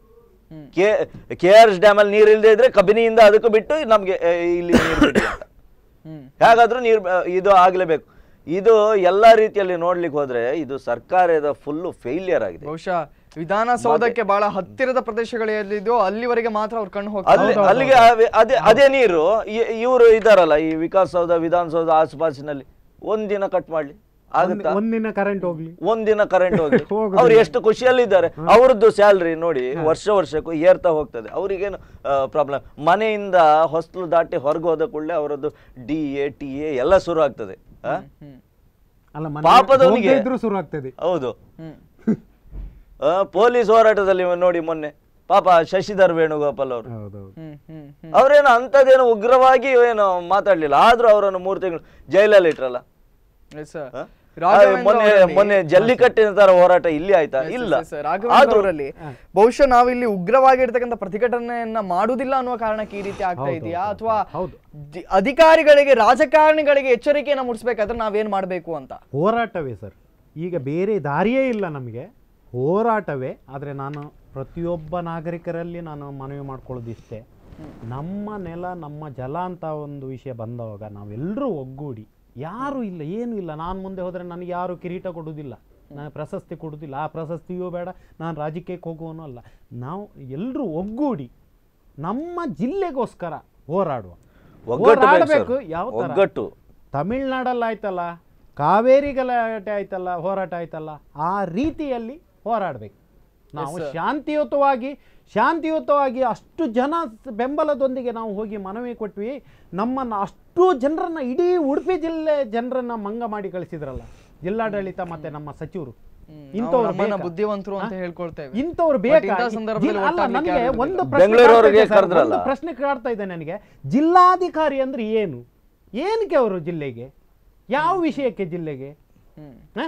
ಕೆ ಕೆ ಆರ್ ಎಸ್ ಡ್ಯಾಮಲ್ಲಿ ನೀರು ಇಲ್ಲದೆ ಇದ್ರೆ ಕಬಿನಿಯಿಂದ ಅದಕ್ಕೂ ಬಿಟ್ಟು ನಮಗೆ ಇಲ್ಲಿ ನೀರು ಬಿಡಿ ಅಂತ ಹ್ಮ್ ಹೇಗಾದ್ರೂ ನೀರು ಇದು ಆಗಲೇಬೇಕು ಇದು ಎಲ್ಲ ರೀತಿಯಲ್ಲಿ ನೋಡ್ಲಿಕ್ಕೆ ಹೋದ್ರೆ ಇದು ಸರ್ಕಾರದ ಫುಲ್ಲು ಫೇಲಿಯರ್ ಆಗಿದೆ ಬಹುಶಃ ವಿಧಾನಸೌಧಕ್ಕೆ ಬಹಳ ಹತ್ತಿರದ ಪ್ರದೇಶಗಳಿದ್ದು ಅಲ್ಲಿವರೆಗೆ ಮಾತ್ರ ಅವ್ರ ಕಣ್ಣು ಅಲ್ಲಿ ಹೋಗ್ತಾರೆ ಅಲ್ಲಿಗೆ ಅವೆ- ಅದೇ ಅದೇ ನೀರು ಇವರು ಇದಾರಲ್ಲ ಈ ವಿಕಾಸಸೌಧ ವಿಧಾನಸೌಧ ಆಸುಪಾಸಿನಲ್ಲಿ ಒಂದಿನ ಕಟ್ ಮಾಡ್ಲಿ ಆಗುತ್ತಾ ಒಂದಿನ ಕರೆಂಟ್ ಹೋಗ್ಲಿ ಒಂದಿನ ಕರೆಂಟ್ ಹೋಗಿ ಹೋಗುದಿಲ್ಲ. ಅವ್ರು ಎಷ್ಟು ಖುಷಿಯಲ್ಲಿದ್ದಾರೆ ಅವ್ರದ್ದು ಸ್ಯಾಲ್ರಿ ನೋಡಿ ವರ್ಷ ವರ್ಷಕ್ಕೂ ಏರ್ತಾ ಹೋಗ್ತದೆ ಅವ್ರಿಗೇನು ಪ್ರಾಬ್ಲಮ್ ಮನೆಯಿಂದ ಹೊಸ್ಲು ದಾಟಿ ಹೊರಗೆ ಹೋದ ಕೂಡಲೇ ಅವರದ್ದು ಡಿ ಎ ಟಿ ಎ ಎಲ್ಲ ಶುರು ಆಗ್ತದೆ ಆ? ಅಲ್ಲ ಮನೆ ಪಾಪದವನಿಗೆ- ಹೋಗದೇ ಇದ್ರೂ ಶುರು ಆಗ್ತದೆ ಹೌದು ಹ್ಮ್ ಆ, ಪೊಲೀಸ್ ಹೋರಾಟದಲ್ಲಿ ನೋಡಿ ಮೊನ್ನೆ ಪಾಪ ಶಶಿಧರ್ ವೇಣುಗೋಪಾಲ್ ಅವರು ಹೌದೌದು ಹ್ಮ್ ಹ್ಮ್ ಹ್ಮ್ ಅವ್ರೇನು ಅಂಥದ್ದೇನು ಉಗ್ರವಾಗಿ ಏನು ಮಾತಾಡ್ಲಿಲ್ಲ ಆದ್ರೂ ಅವರನ್ನು ಮೂರು ತಿಂಗಳು ಜೈಲಲ್ಲಿ ಇಟ್ರಲ್ಲ Yes, sir. ಆ? ರಾಘವೇಂದ್ರ ಮೊನ್ನೆ ಅವರಲ್ಲಿ- ಮೊನ್ನೆ ಜಲ್ಲಿಕಟ್ಟಿನ ತರ ಹೋರಾಟ ಇಲ್ಲಿ ಆಯ್ತಾ Yes, ಇಲ್ಲ yes, yes. ರಾಘವೇಂದ್ರ ಅವರಲ್ಲಿ ಬಹುಶಃ ನಾವಿಲ್ಲಿ ಉಗ್ರವಾಗಿರ್ತಕ್ಕಂಥ ಪ್ರತಿಭಟನೆಯನ್ನ ಮಾಡುದಿಲ್ಲ ಅನ್ನುವ ಕಾರಣಕ್ಕೆ ಈ ರೀತಿ ಆಗ್ತಾ ಇದೆಯಾ ಅಥವಾ ಹೌದು. ಜಿ- ಅಧಿಕಾರಿಗಳಿಗೆ ರಾಜಕಾರಣಿಗಳಿಗೆ ಎಚ್ಚರಿಕೆಯನ್ನ ಮೂಡಿಸ್ಬೇಕಾದ್ರೆ ನಾವೇನ್ ಮಾಡ್ಬೇಕು ಅಂತ ಹೋರಾಟವೇ ಸರ್ ಈಗ ಬೇರೆ ದಾರಿಯೇ ಇಲ್ಲ ನಮಗೆ ಹೋರಾಟವೇ ಆದರೆ ನಾನು ಪ್ರತಿಯೊಬ್ಬ ನಾಗರಿಕರಲ್ಲಿ ನಾನು ಮನವಿ ಮಾಡ್ಕೊಳ್ಳೋದಿಷ್ಟೇ ನಮ್ಮ ನೆಲ ನಮ್ಮ ಜಲ ಅಂತ ಒಂದು ವಿಷಯ ಬಂದವಾಗ ನಾವೆಲ್ಲರೂ ಒಗ್ಗೂಡಿ ಯಾರು ಇಲ್ಲ ಏನೂ ಇಲ್ಲ ನಾನು ಮುಂದೆ ಹೋದರೆ ನನಗೆ ಯಾರು ಕಿರೀಟ ಕೊಡುವುದಿಲ್ಲ ನಾನು ಪ್ರಶಸ್ತಿ ಕೊಡುವುದಿಲ್ಲ ಆ ಪ್ರಶಸ್ತಿಯೂ ಬೇಡ ನಾನು ರಾಜಕೀಯಕ್ಕೆ ಹೋಗುವನು ಅಲ್ಲ ನಾವು ಎಲ್ಲರೂ ಒಗ್ಗೂಡಿ ನಮ್ಮ ಜಿಲ್ಲೆಗೋಸ್ಕರ ಹೋರಾಡುವ ಒಗ್ಗಟ್ಟು ಬೇಕು ಸರ್. ಹೋರಾಡಬೇಕು ಯಾವ ಥರ? ಒಗ್ಗಟ್ಟು ತಮಿಳ್ನಾಡಲ್ಲಿ ಆಯ್ತಲ್ಲ ಕಾವೇರಿ ಗಲಾಟೆ ಆಯ್ತಲ್ಲ ಹೋರಾಟ ಆಯ್ತಲ್ಲ ಆ ರೀತಿಯಲ್ಲಿ ಹೋರಾಡಬೇಕು ನಾವು ಶಾಂತಿಯುತವಾಗಿ ಶಾಂತಿಯುತವಾಗಿ ಅಷ್ಟು ಜನ ಬೆಂಬಲದೊಂದಿಗೆ ನಾವು ಹೋಗಿ ಮನವಿ ಕೊಟ್ವಿ ನಮ್ಮನ್ನು ಅಷ್ಟು ಜನರನ್ನ ಇಡೀ ಉಡುಪಿ ಜಿಲ್ಲೆ ಜನರನ್ನ ಮಂಗ ಮಾಡಿ ಕಳಿಸಿದ್ರಲ್ಲ ಜಿಲ್ಲಾಡಳಿತ ಮತ್ತೆ ನಮ್ಮ ಸಚಿವರು ನಾವು ಇಂಥವ್ರು ನಮ್ಮನ್ನ ಬೇಕಾ? ಬುದ್ಧಿವಂತರು ಅಂತ ಹಾ? ಹೇಳ್ಕೊಳ್ತೇವೆ ಇಂಥವ್ರು But ಬೇಕಾ ಇಂಥ ಸಂದರ್ಭದಲ್ಲಿ ಜಿಲ್- ಅಲ್ಲ, ಒಟ್ಟಾಗ್ಲಿಕ್ಕೆ ನನಗೆ ಆಗುದಿಲ್ಲ. ಒಂದು ಪ್ರಶ್ನೆ ಬೆಂಗಳೂರವರೆಗೆ ಕಾಡ್ತಾ ಇದೆ ಸರ್, ಕರೆದ್ರಲ್ಲ? ಒಂದು ಪ್ರಶ್ನೆ ಕಾಡ್ತಾ ಇದೆ ನನಗೆ ಜಿಲ್ಲಾಧಿಕಾರಿ ಅಂದ್ರೆ ಏನು ಏನಕ್ಕೆ ಅವರು ಜಿಲ್ಲೆಗೆ ಯಾವ ವಿಷಯಕ್ಕೆ ಜಿಲ್ಲೆಗೆ ಹ್ಮ್. ಹ?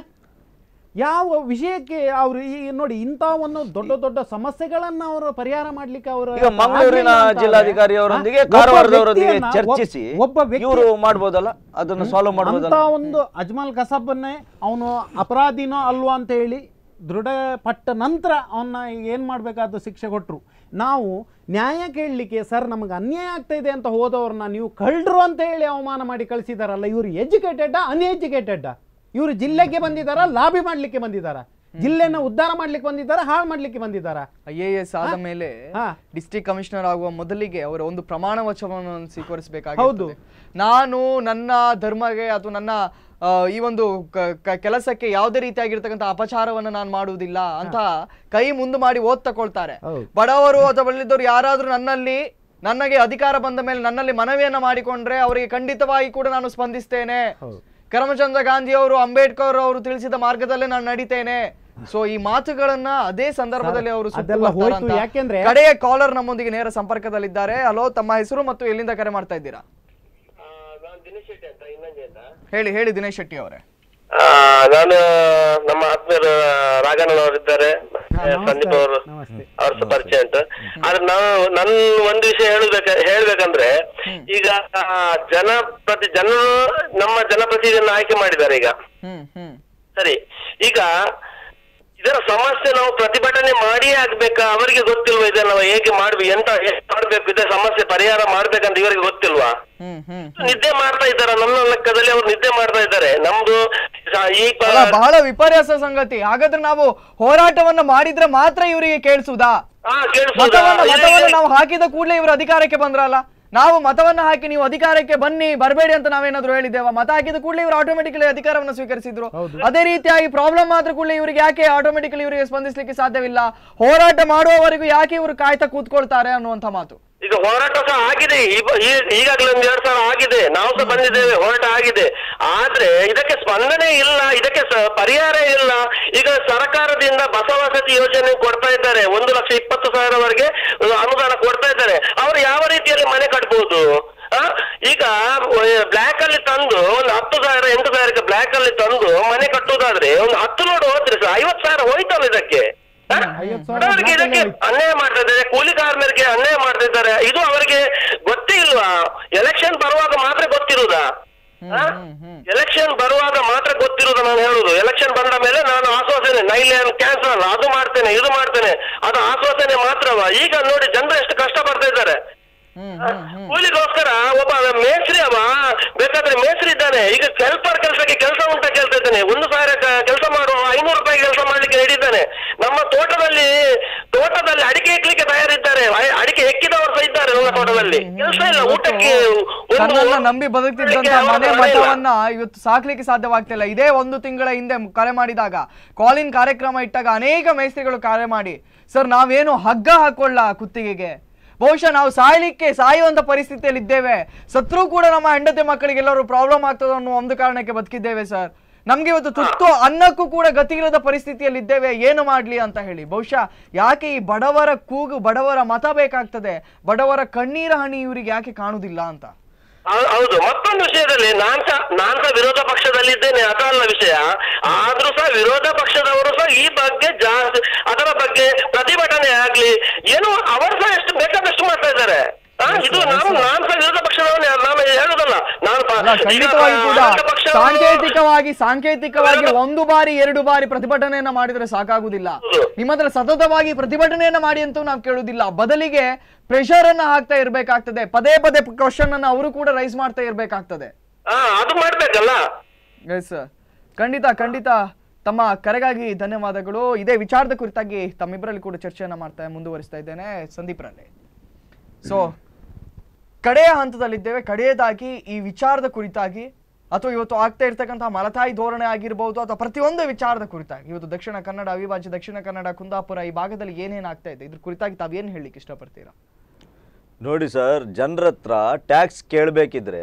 ಯಾವ ವಿಷಯಕ್ಕೆ ಅವರು ಈ ನೋಡಿ ಇಂಥ ಒಂದು ದೊಡ್ಡ ದೊಡ್ಡ ಸಮಸ್ಯೆಗಳನ್ನ ಅವರು ಪರಿಹಾರ ಮಾಡ್ಲಿಕ್ಕೆ ಅವರು ಈಗ ಮಂಗಳೂರಿನ ಜಿಲ್ಲಾಧಿಕಾರಿ ಅವರೊಂದಿಗೆ ಕಾರವಾರದವರೊಂದಿಗೆ ಚರ್ಚಿಸಿ ಒಬ್ಬ ವ್ಯಕ್ತಿ ಇವರು ಮಾಡ್ಬೋದಲ್ಲ ಅದನ್ನು ಸಾಲ್ವ್ ಅಂತ ಮಾಡ್ಬೋದಲ್ಲ ಒಂದು ಅಜ್ಮಲ್ ಕಸಬನ್ನೇ ಅವನು ಅಪರಾಧಿನೋ ಅಲ್ವಾ ಅಂತ ಹೇಳಿ ದೃಢಪಟ್ಟ ನಂತರ ಅವನ್ನ ಏನು ಮಾಡಬೇಕಾದ ಶಿಕ್ಷೆ ಕೊಟ್ಟರು ನಾವು ನ್ಯಾಯ ಕೇಳಲಿಕ್ಕೆ ಸರ್ ನಮಗೆ ಅನ್ಯಾಯ ಆಗ್ತಾ ಇದೆ ಅಂತ ಹೋದವ್ರನ್ನ ನೀವು ಕಳ್ಳರು ಅಂತ ಹೇಳಿ ಅವಮಾನ ಮಾಡಿ ಕಳಿಸಿದಾರಲ್ಲ ಇವರು ಎಜುಕೇಟೆಡ್ಡಾ ಅನ್ಎಜುಕೇಟೆಡ್ಡಾ ಇವರು ಜಿಲ್ಲೆಗೆ ಬಂದಿದ್ದಾರಾ ಲಾಬಿ ಮಾಡಲಿಕ್ಕೆ ಬಂದಿದ್ದಾರಾ ಜಿಲ್ಲೆನ ಉದ್ಧಾರ ಮಾಡ್ಲಿಕ್ಕೆ ಬಂದಿದ್ದಾರಾ ಹಾಳು ಮಾಡ್ಲಿಕ್ಕೆ ಬಂದಿದ್ದಾರಾ ಐ ಎ ಎಸ್ ಆದ ಮೇಲೆ ಹಾ. ಡಿಸ್ಟ್ರಿಕ್ಟ್ ಕಮಿಷನರ್ ಆಗುವ ಮೊದಲಿಗೆ ಅವರ ಒಂದು ಪ್ರಮಾಣ ವಚನವನ್ನು ಹೌದು. ಸ್ವೀಕರಿಸಬೇಕಾಗಿರುತ್ತದೆ ನಾನು ನನ್ನ ಧರ್ಮಗೆ ಅಥವಾ ನನ್ನ ಆ, ಈ ಒಂದು ಕ- ಕ- ಕೆಲಸಕ್ಕೆ ಯಾವುದೇ ರೀತಿಯಾಗಿರ್ತಕ್ಕಂಥ ಅಪಚಾರವನ್ನು ನಾನು ಮಾಡುವುದಿಲ್ಲ ಅಂತ ಕೈ ಮುಂದೆ ಮಾಡಿ ಓದ್ ತಕೊಳ್ತಾರೆ ಹೌದು. ಬಡವರು ಅಥವಾ ಬಲ್ಲಿದ್ದವರು ಯಾರಾದ್ರೂ ನನ್ನಲ್ಲಿ ನನಗೆ ಅಧಿಕಾರ ಬಂದ ಮೇಲೆ ನನ್ನಲ್ಲಿ ಮನವಿಯನ್ನ ಮಾಡಿಕೊಂಡ್ರೆ ಅವರಿಗೆ ಖಂಡಿತವಾಗಿ ಕೂಡ ನಾನು ಸ್ಪಂದಿಸ್ತೇನೆ ಹೌದು. ಕರಮಚಂದ್ರ ಗಾಂಧಿ ಅವರು ಅಂಬೇಡ್ಕರ್ ಅವರು ತಿಳಿಸಿದ ಮಾರ್ಗದಲ್ಲೇ ನಾನು ನಡೀತೇನೆ ಸೊ ಈ ಮಾತುಗಳನ್ನ ಅದೇ ಸಂದರ್ಭದಲ್ಲಿ ಅವರು ಸುಟ್ಟು ಅದೆಲ್ಲ ಬರ್ತಾರ ಹೋಯ್ತು, ಅಂತ. ಯಾಕೆಂದ್ರೆ- ಕಡೆಯ ಕಾಲರ್ ನಮ್ಮೊಂದಿಗೆ ನೇರ ಸಂಪರ್ಕದಲ್ಲಿದ್ದಾರೆ ಹಲೋ ತಮ್ಮ ಹೆಸರು ಮತ್ತು ಎಲ್ಲಿಂದ ಕರೆ ಮಾಡ್ತಾ ಇದ್ದೀರಾ ನಾನು ದಿನೇಶ್ ಶೆಟ್ಟಿ ಅಂತ ಇನ್ನೊಂದು ಅಂತ ಹೇಳಿ ಹೇಳಿ ದಿನೇಶ್ ಶೆಟ್ಟಿ ಅವರೇ ನಾನು ನಮ್ಮ ಆತ್ಮೀಯರು ರಾಘಣ್ಣನವರು ಇದ್ದಾರೆ ಸಂದೀಪ್ ಅವರು ನಮಸ್ತೆ ಅವ್ರ ಸಹ ಪರಿಚಯ ಉಂಟು ಆದ್ರೆ ನಾವು ನನ್ ಒಂದು ವಿಷಯ ಹೇಳ್ಬೇಕ ಹೇಳ್ಬೇಕಂದ್ರೆ ಈಗ ಆ, ಜನಪ್ರತಿ ಜನರು ನಮ್ಮ ಜನಪ್ರತಿನಿಧಿಯನ್ನು ಆಯ್ಕೆ ಮಾಡಿದ್ದಾರೆ ಈಗ ಹ್ಮ್ ಹ್ಮ್ ಸರಿ ಈಗ ಇದರ ಸಮಸ್ಯೆ ನಾವು ಪ್ರತಿಭಟನೆ ಮಾಡಿಯೇ ಆಗ್ಬೇಕಾ ಅವರಿಗೆ ಗೊತ್ತಿಲ್ವಾ ಇದನ್ನ ನಾವು ಹೇಗೆ ಮಾಡ್ಬೇಕು ಎಂತ ಎಷ್ಟು ಮಾಡ್ಬೇಕು ಇದರ ಸಮಸ್ಯೆ ಪರಿಹಾರ ಮಾಡ್ಬೇಕಂತ ಇವರಿಗೆ ಗೊತ್ತಿಲ್ವಾ ಹ್ಮ್ ಹ್ಮ್ ನಿದ್ದೆ ಮಾಡ್ತಾ ಇದ್ದಾರೆ ನನ್ನ ಲೆಕ್ಕದಲ್ಲಿ ಅವ್ರು ನಿದ್ದೆ ಮಾಡ್ತಾ ಇದ್ದಾರೆ ನಮ್ದು ಸ- ಈ ಪ- ಅಲ್ಲ, ಬಹಳ ವಿಪರ್ಯಾಸ ಸಂಗತಿ ಹಾಗಾದ್ರೆ ನಾವು ಹೋರಾಟವನ್ನ ಮಾಡಿದ್ರೆ ಮಾತ್ರ ಇವರಿಗೆ ಕೇಳಿಸುವುದಾ ಹಾ ಕೇಳಿಸ್ಬೋದಾ? ಮತವನ್ನ ಇಲ್ಲಿ- ಮತವನ್ನ ನಾವು ಹಾಕಿದ ಕೂಡಲೇ ಇವರು ಅಧಿಕಾರಕ್ಕೆ ಬಂದ್ರಲ್ಲ ನಾವು ಮತವನ್ನ ಹಾಕಿ ನೀವು ಅಧಿಕಾರಕ್ಕೆ ಬನ್ನಿ ಬರಬೇಡಿ ಅಂತ ನಾವೇನಾದ್ರೂ ಹೇಳಿದ್ದೇವ ಮತ ಹಾಕಿದ ಕೂಡಲೇ ಇವರು ಆಟೋಮೆಟಿಕಲಿ ಅಧಿಕಾರವನ್ನು ಸ್ವೀಕರಿಸಿದ್ರು ಅದೇ ರೀತಿಯಾಗಿ ಪ್ರಾಬ್ಲಮ್ ಆದ್ರೂ ಕೂಡಲೇ ಇವರಿಗೆ ಯಾಕೆ ಆಟೋಮೆಟಿಕಲಿ ಇವರಿಗೆ ಸ್ಪಂದಿಸಲಿಕ್ಕೆ ಸಾಧ್ಯವಿಲ್ಲ ಹೋರಾಟ ಮಾಡುವವರೆಗೂ ಯಾಕೆ ಇವರು ಕಾಯ್ತಾ ಕೂತ್ಕೊಳ್ತಾರೆ ಅನ್ನುವಂಥ ಮಾತು ಈಗ ಹೋರಾಟ ಸಹ ಆಗಿದೆ ಈ- ಈ- ಈಗಾಗಲೇ ಒಂದ್ ಎರಡ್ ಸಾವಿರ ಆಗಿದೆ ನಾವು ಸಹ ಬಂದಿದ್ದೇವೆ ಹೋರಾಟ ಆಗಿದೆ ಆದ್ರೆ ಇದಕ್ಕೆ ಸ್ಪಂದನೆ ಇಲ್ಲ ಇದಕ್ಕೆ ಸ- ಪರಿಹಾರ ಇಲ್ಲ ಈಗ ಸರ್ಕಾರದಿಂದ ಬಸವಸತಿ ಯೋಜನೆ ಕೊಡ್ತಾ ಇದ್ದಾರೆ ಒಂದು ಲಕ್ಷ ಇಪ್ಪತ್ತು ಸಾವಿರವರೆಗೆ ಅನುದಾನ ಕೊಡ್ತಾ ಇದ್ದಾರೆ ಅವರು ಯಾವ ರೀತಿಯಲ್ಲಿ ಮನೆ ಕಟ್ಬೋದು ಆ? ಈಗ ಬ್ಲಾಕ್ ಅಲ್ಲಿ ತಂದು ಒಂದು ಹತ್ತು ಸಾವಿರ ಎಂಟು ಸಾವಿರಕ್ಕೆ ಬ್ಲಾಕ್ ಅಲ್ಲಿ ತಂದು ಮನೆ ಕಟ್ಟುವುದಾದ್ರೆ ಒಂದು ಹತ್ತು ಲೋಡ್ ಹೋದ್ರೆ ಸಹ ಐವತ್ತು ಸಾವಿರ ಹೋಯ್ತಲ್ಲ ಇದಕ್ಕೆ ಆ? ಐವತ್ತು ಸಾವಿರ ಬಡವರಿಗೆ black ಇದಕ್ಕೆ ಅಲ್ಲೇ ಅನ್ಯಾಯ ಮಾಡ್ತಾ ಇದ್ದಾರೆ ಕೂಲಿ ಕಾರ್ಮಿಕರಿಗೆ ಅನ್ಯಾಯ ಮಾಡ್ತಾ ಇದ್ದಾರೆ ಇದು ಅವರಿಗೆ ಗೊತ್ತೇ ಇಲ್ವಾ ಎಲೆಕ್ಷನ್ ಬರುವಾಗ ಮಾತ್ರ ಗೊತ್ತಿರುವುದಾ ಎಲೆಕ್ಷನ್ ಬರುವಾಗ ಮಾತ್ರ ಗೊತ್ತಿರುವುದು ನಾನು ಹೇಳುದು ಎಲೆಕ್ಷನ್ ಬಂದ ಮೇಲೆ ನಾನು ಆಶ್ವಾಸನೆ ನೈಲ್ಯಾನ್ ಕ್ಯಾನ್ಸಲ್ ಅದು ಮಾಡ್ತೇನೆ ಇದು ಮಾಡ್ತೇನೆ ಅದು ಆಶ್ವಾಸನೆ ಮಾತ್ರವ ಈಗ ನೋಡಿ ಜನರು ಎಷ್ಟು ಕಷ್ಟ ಪಡ್ತಾ ಇದ್ದಾರೆ ಕೂಲಿಗೋಸ್ಕರ ಒಬ್ಬ ಮೇಸ್ತ್ರಿ ಅವ ಬೇಕಾದ್ರೆ ಮೇಸ್ತ್ರಿ ಇದ್ದಾನೆ ಈಗ ಹೆಲ್ಪರ್ ಕೆಲಸಕ್ಕೆ ಕೆಲಸ ಉಂಟ ಕೇಳ್ತಾ ಇದ್ದಾನೆ ಒಂದು ಸಾವಿರ ಕೆಲಸ ಮಾಡುವ ಐನೂರು ರೂಪಾಯಿ ಕೆಲಸ ಮಾಡ್ಲಿಕ್ಕೆ ಹಿಡಿತಾನೆ ನಮ್ಮ ತೋಟದಲ್ಲಿ ತೋಟದಲ್ಲಿ ಅಡಿಕೆ ಹೆಕ್ಲಿಕ್ಕೆ ತಯಾರಿದ್ದಾರೆ ಅ- ಅಡಿಕೆ ಹೆಕ್ಕಿದವರು ಸಹ ಇದ್ದಾರೆ ನಮ್ಮ ತೋಟದಲ್ಲಿ ಕೆಲಸ ಇಲ್ಲ ಊಟಕ್ಕೆ ಒಂದು ತನ್ನನ್ನ ನಂಬಿ ಬದುಕ್ತಿದ್ದಂತ ಊಟಕ್ಕೆ ಮನೆ ಹಣ ಇಲ್ಲ. ಮಠವನ್ನ ಇವತ್ತು ಸಾಕ್ಲಿಕ್ಕೆ ಸಾಧ್ಯವಾಗ್ತಿಲ್ಲ ಇದೇ ಒಂದು ತಿಂಗಳ ಹಿಂದೆ ಕರೆ ಮಾಡಿದಾಗ ಕಾಲಿನ್ ಕಾರ್ಯಕ್ರಮ ಇಟ್ಟಾಗ ಅನೇಕ ಮೇಸ್ತ್ರಿಗಳು ಕರೆ ಮಾಡಿ ಸರ್ ನಾವೇನು ಹಗ್ಗ ಹಾಕೊಳ್ಳ ಕುತ್ತಿಗೆಗೆ ಬಹುಶಃ ನಾವು ಸಾಯ್ಲಿಕ್ಕೆ ಸಾಯುವಂತ ಪರಿಸ್ಥಿತಿಯಲ್ಲಿ ಇದ್ದೇವೆ ಸತ್ರು ಕೂಡ ನಮ್ಮ ಹೆಂಡತಿ ಮಕ್ಕಳಿಗೆಲ್ಲರೂ ಪ್ರಾಬ್ಲಮ್ ಆಗ್ತದೆ ಅನ್ನೋ ಒಂದು ಕಾರಣಕ್ಕೆ ಬದುಕಿದ್ದೇವೆ ಸರ್ ನಮ್ಗೆ ಇವತ್ತು ತುತ್ತು ಅನ್ನಕ್ಕೂ ಕೂಡ ಗತಿ ಇಲ್ಲದ ಪರಿಸ್ಥಿತಿಯಲ್ಲಿ ಇದ್ದೇವೆ ಏನು ಮಾಡ್ಲಿ ಅಂತ ಹೇಳಿ ಬಹುಶಃ ಯಾಕೆ ಈ ಬಡವರ ಕೂಗು ಬಡವರ ಮತ ಬೇಕಾಗ್ತದೆ ಬಡವರ ಕಣ್ಣೀರ ಹನಿ ಇವರಿಗೆ ಯಾಕೆ ಕಾಣುದಿಲ್ಲ ಅಂತ ಹೌ- ಹೌದು ಮತ್ತೊಂದು ವಿಷಯದಲ್ಲಿ ನಾನ್ ಸಹ ನಾನ್ ಸಹ ವಿರೋಧ ಪಕ್ಷದಲ್ಲಿದ್ದೇನೆ ಅದಲ್ಲ ವಿಷಯ ಆದ್ರೂ ಸಹ ವಿರೋಧ ಪಕ್ಷದವರು ಸಹ ಈ ಬಗ್ಗೆ ಜಾಸ್ತಿ ಅದರ ಬಗ್ಗೆ ಪ್ರತಿಭಟನೆ ಆಗ್ಲಿ ಏನು ಅವರು ಸಹ ಎಷ್ಟು ಬೇಕಾದಷ್ಟು ಮಾಡ್ತಾ ಇದ್ದಾರೆ ಆ, ಇದು ನಾನು ನಾನ್ ಸಹ ವಿರೋಧ ಪಕ್ಷದವನೇ ನಾನು ಹೇಳುದಲ್ಲ ನಾನು ಪ- ಅಲ್ಲ, ಈಗ ಖಂಡಿತವಾಗಿ ಕೂಡ ಆಡಳಿತ ಪಕ್ಷದವರು- ಸಾಂಕೇತಿಕವಾಗಿ ಸಾಂಕೇತಿಕವಾಗಿ ಒಂದು ಬಾರಿ ಎರಡು ಬಾರಿ ಪ್ರತಿಭಟನೆಯನ್ನ ಮಾಡಿದ್ರೆ ಸಾಕಾಗುದಿಲ್ಲ ಹೌದು. ನಿಮ್ಮ ಹತ್ರ ಸತತವಾಗಿ ಪ್ರತಿಭಟನೆಯನ್ನ ಮಾಡಿ ಅಂತೂ ನಾವು ಕೇಳುವುದಿಲ್ಲ ಬದಲಿಗೆ ಪ್ರೆಷರ್ ಅನ್ನ ಹಾಕ್ತಾ ಇರ್ಬೇಕಾಗ್ತದೆ ಪದೇ ಪದೇ ಕ್ವಶನ್ ಅನ್ನ ಅವರು ಕೂಡ ರೈಸ್ ಮಾಡ್ತಾ ಇರ್ಬೇಕಾಗ್ತದೆ ಹಾ ಅದು ಮಾಡ್ಬೇಕಲ್ಲ ಎಸ್ ಖಂಡಿತ ಖಂಡಿತ ತಮ್ಮ ಕರೆಗಾಗಿ ಧನ್ಯವಾದಗಳು ಇದೇ ವಿಚಾರದ ಕುರಿತಾಗಿ ತಮ್ಮಿಬ್ಬರಲ್ಲಿ ಕೂಡ ಚರ್ಚೆಯನ್ನ ಮಾಡ್ತಾ ಮುಂದುವರಿಸ್ತಾ ಇದ್ದೇನೆ ಸಂದೀಪ್ರಲ್ಲಿ ಸೊ ಕಡೆಯ ಹಂತದಲ್ಲಿದ್ದೇವೆ ಕಡೆಯದಾಗಿ ಈ ವಿಚಾರದ ಕುರಿತಾಗಿ ಅಥವಾ ಇವತ್ತು ಆಗ್ತಾ ಇರ್ತಕ್ಕಂತಹ ಮಲತಾಯಿ ಧೋರಣೆ ಆಗಿರ್ಬೋದು ಅಥವಾ ಪ್ರತಿಯೊಂದು ವಿಚಾರದ ಕುರಿತಾಗಿ ಇವತ್ತು ದಕ್ಷಿಣ ಕನ್ನಡ ಅವಿಭಾಜ್ಯ ದಕ್ಷಿಣ ಕನ್ನಡ ಕುಂದಾಪುರ ಈ ಭಾಗದಲ್ಲಿ ಏನೇನ್ ಆಗ್ತಾ ಇದೆ ಇದ್ರ ಕುರಿತಾಗಿ ತಾವೇನ್ ಹೇಳಲಿಕ್ಕೆ ಇಷ್ಟಪಡ್ತೀರಾ ನೋಡಿ ಸರ್ ಜನರ ಹತ್ರ ಟ್ಯಾಕ್ಸ್ ಕೇಳಬೇಕಿದ್ರೆ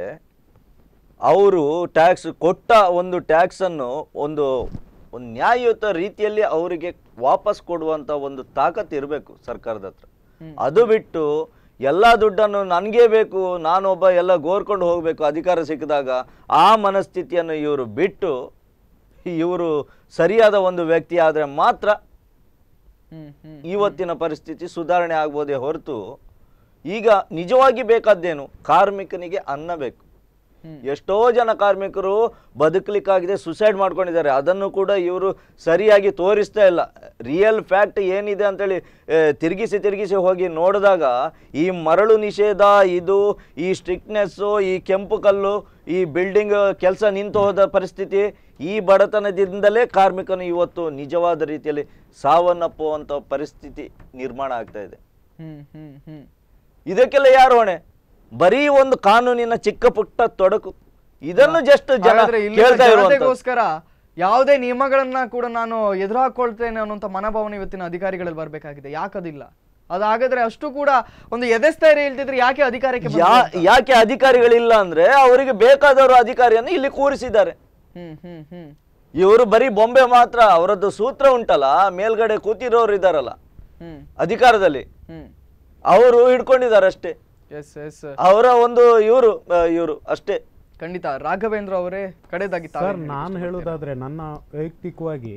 ಅವರು ಟ್ಯಾಕ್ಸ್ ಕೊಟ್ಟ ಒಂದು ಟ್ಯಾಕ್ಸನ್ನು ಒಂದು ಒಂದು ನ್ಯಾಯಯುತ ರೀತಿಯಲ್ಲಿ ಅವರಿಗೆ ವಾಪಸ್ ಕೊಡುವಂಥ ಒಂದು ತಾಕತ್ತು ಇರಬೇಕು ಸರ್ಕಾರದ ಹತ್ರ ಅದು ಬಿಟ್ಟು ಎಲ್ಲ ದುಡ್ಡನ್ನು ನನಗೇ ಬೇಕು ನಾನೊಬ್ಬ ಎಲ್ಲ ಗೋರ್ಕೊಂಡು ಹೋಗಬೇಕು ಅಧಿಕಾರ ಸಿಕ್ಕಿದಾಗ ಆ ಮನಸ್ಥಿತಿಯನ್ನು ಇವರು ಬಿಟ್ಟು ಇವರು ಸರಿಯಾದ ಒಂದು ವ್ಯಕ್ತಿ ಆದರೆ ಮಾತ್ರ ಹ್ಮ್ ಹ್ಮ್ ಇವತ್ತಿನ ಪರಿಸ್ಥಿತಿ ಸುಧಾರಣೆ ಆಗ್ಬೋದೇ ಹೊರತು ಈಗ ನಿಜವಾಗಿ ಬೇಕಾದ್ದೇನು ಕಾರ್ಮಿಕನಿಗೆ ಅನ್ನ ಬೇಕು ಎಷ್ಟೋ ಜನ ಕಾರ್ಮಿಕರು ಬದುಕಲಿಕ್ಕಾಗಿದೆ ಸುಸೈಡ್ ಮಾಡ್ಕೊಂಡಿದ್ದಾರೆ ಅದನ್ನು ಕೂಡ ಇವರು ಸರಿಯಾಗಿ ತೋರಿಸ್ತಾ ಇಲ್ಲ ರಿಯಲ್ ಫ್ಯಾಕ್ಟ್ ಏನಿದೆ ಅಂತೇಳಿ ಆ, ತಿರುಗಿಸಿ ತಿರುಗಿಸಿ ಹೋಗಿ ನೋಡಿದಾಗ ಈ ಮರಳು ನಿಷೇಧ ಇದು ಈ ಸ್ಟ್ರಿಕ್ಟ್ನೆಸ್ಸು ಈ ಕೆಂಪು ಕಲ್ಲು ಈ ಬಿಲ್ಡಿಂಗ್ ಕೆಲಸ ನಿಂತು ಹೋದ ಪರಿಸ್ಥಿತಿ ಈ ಬಡತನದಿಂದಲೇ ಕಾರ್ಮಿಕನು ಇವತ್ತು ನಿಜವಾದ ರೀತಿಯಲ್ಲಿ ಸಾವನ್ನಪ್ಪುವಂಥ ಪರಿಸ್ಥಿತಿ ನಿರ್ಮಾಣ ಆಗ್ತಾ ಇದೆ ಹ್ಮ್ ಹ್ಮ್ ಹ್ಮ್ ಇದಕ್ಕೆಲ್ಲ ಯಾರು ಹೊಣೆ ಬರೀ ಒಂದು ಕಾನೂನಿನ ಚಿಕ್ಕ ಪುಟ್ಟ ತೊಡಕು ಇದನ್ನು ಜಸ್ಟ್ ಜನ ಹಾಗಾದ್ರೆ ಇಲ್ಲಿನ ಕೇಳ್ತಾ ಇರುವಂತದ್ದು ಜನತೆಗೋಸ್ಕರ ಯಾವುದೇ ನಿಯಮಗಳನ್ನ ಕೂಡ ನಾನು ಎದುರು ಹಾಕೊಳ್ತೇನೆ ಅನ್ನುವಂಥ ಮನೋಭಾವನೆ ಇವತ್ತಿನ ಅಧಿಕಾರಿಗಳಲ್ಲಿ ಬರ್ಬೇಕಾಗಿದೆ ಯಾಕದಿಲ್ಲ ಅದಾಗಾದ್ರೆ ಅಷ್ಟು ಕೂಡ ಒಂದು ಎದೆಸ್ತೈರ್ಯ ಇಲ್ದಿದ್ರೆ ಯಾಕೆ ಅಧಿಕಾರಕ್ಕೆ ಬಂದ್ರು ಯಾ ಅಂತ? ಯಾಕೆ ಅಧಿಕಾರಿಗಳಿಲ್ಲ ಅಂದ್ರೆ ಅವರಿಗೆ ಬೇಕಾದವರು ಅಧಿಕಾರಿಯನ್ನು ಇಲ್ಲಿ ಕೂರಿಸಿದ್ದಾರೆ ಹ್ಮ್ ಹ್ಮ್ ಹ್ಮ್ ಇವರು ಬರೀ ಬೊಂಬೆ ಮಾತ್ರ ಅವರದ್ದು ಸೂತ್ರ ಉಂಟಲ್ಲ ಮೇಲ್ಗಡೆ ಕೂತಿರೋರು ಇದಾರಲ್ಲ ಹ್ಮ್ ಅಧಿಕಾರದಲ್ಲಿ ಹ್ಮ್ ಅವರು ಹಿಡ್ಕೊಂಡಿದ್ದಾರೆ ಅಷ್ಟೇ ಎಸ್ ಎಸ್ ಅವರ ಒಂದು ಇವರು ಇವರು ಅಷ್ಟೇ ಖಂಡಿತ ರಾಘವೇಂದ್ರ ಅವರೇ ಕಡೆದಾಗಿ ತಾವೇನ್ ಸರ್ ಹೇಳಲಿಕ್ಕೆ ನಾನು ಇಷ್ಟಪಡ್ತೀರಾ? ಹೇಳೋದಾದ್ರೆ ನನ್ನ ವೈಯಕ್ತಿಕವಾಗಿ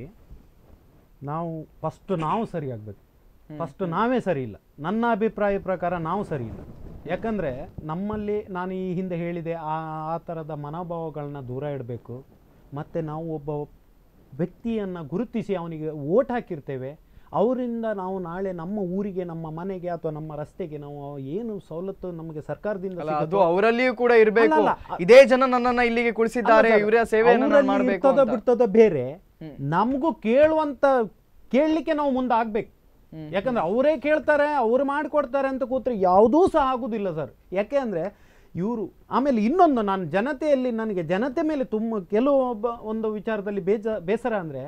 ನಾವು ಫಸ್ಟ್ ನಾವು ಸರಿ ಆಗ್ಬೇಕು ಫಸ್ಟ್ ನಾವೇ ಸರಿ ಇಲ್ಲ ನನ್ನ ಅಭಿಪ್ರಾಯ ಪ್ರಕಾರ ನಾವು ಸರಿ ಇಲ್ಲ ಯಾಕಂದರೆ ನಮ್ಮಲ್ಲಿ ನಾನು ಈ ಹಿಂದೆ ಹೇಳಿದೆ ಆ ಆ ಥರದ ಮನೋಭಾವಗಳನ್ನ ದೂರ ಇಡಬೇಕು ಮತ್ತು ನಾವು ಒಬ್ಬ ವ್ಯಕ್ತಿಯನ್ನು ಗುರುತಿಸಿ ಅವನಿಗೆ ಓಟ್ ಹಾಕಿರ್ತೇವೆ ಅವರಿಂದ ನಾವು ನಾಳೆ ನಮ್ಮ ಊರಿಗೆ ನಮ್ಮ ಮನೆಗೆ ಅಥವಾ ನಮ್ಮ ರಸ್ತೆಗೆ ನಾವು ಏನು ಸವಲತ್ತು ನಮಗೆ ಸರ್ಕಾರದಿಂದ ಅಲ್ಲ ಅದು ಸಿಗುತ್ತೋ- ಅವರಲ್ಲಿಯೂ ಕೂಡ ಇರಬೇಕು ಅಲ್ಲ, ಅಲ್ಲ. ಇದೇ ಜನ ನನ್ನನ್ನ ಇಲ್ಲಿಗೆ ಕುಳಿಸಿದ್ದಾರೆ ಅಲ್ಲ ಸರ್, ಇವರ ಸೇವೆಯನ್ನು ನಾನು ಅವ್ರಲ್ಲಿ ಮಾಡಬೇಕು ಇರ್ತದ ಅಂತ. ಬಿಡ್ತದ ಬೇರೆ ಹ್ಮ್. ನಮಗೂ ಕೇಳುವಂತ ಕೇಳಲಿಕ್ಕೆ ನಾವು ಮುಂದೆ ಆಗ್ಬೇಕು ಹ್ಮ್. ಯಾಕಂದ್ರೆ ಅವರೇ ಕೇಳ್ತಾರೆ ಅವ್ರು ಮಾಡಿಕೊಡ್ತಾರೆ ಅಂತ ಕೂತ್ರೆ ಯಾವುದೂ ಸಹ ಆಗುದಿಲ್ಲ ಸರ್ ಯಾಕೆ ಅಂದ್ರೆ ಇವರು ಆಮೇಲೆ ಇನ್ನೊಂದು ನಾನು ಜನತೆಯಲ್ಲಿ ನನಗೆ ಜನತೆ ಮೇಲೆ ತುಂಬ ಕೆಲವೊಬ್ಬ ಒಂದು ವಿಚಾರದಲ್ಲಿ ಬೇಜ ಬೇಸರ ಅಂದ್ರೆ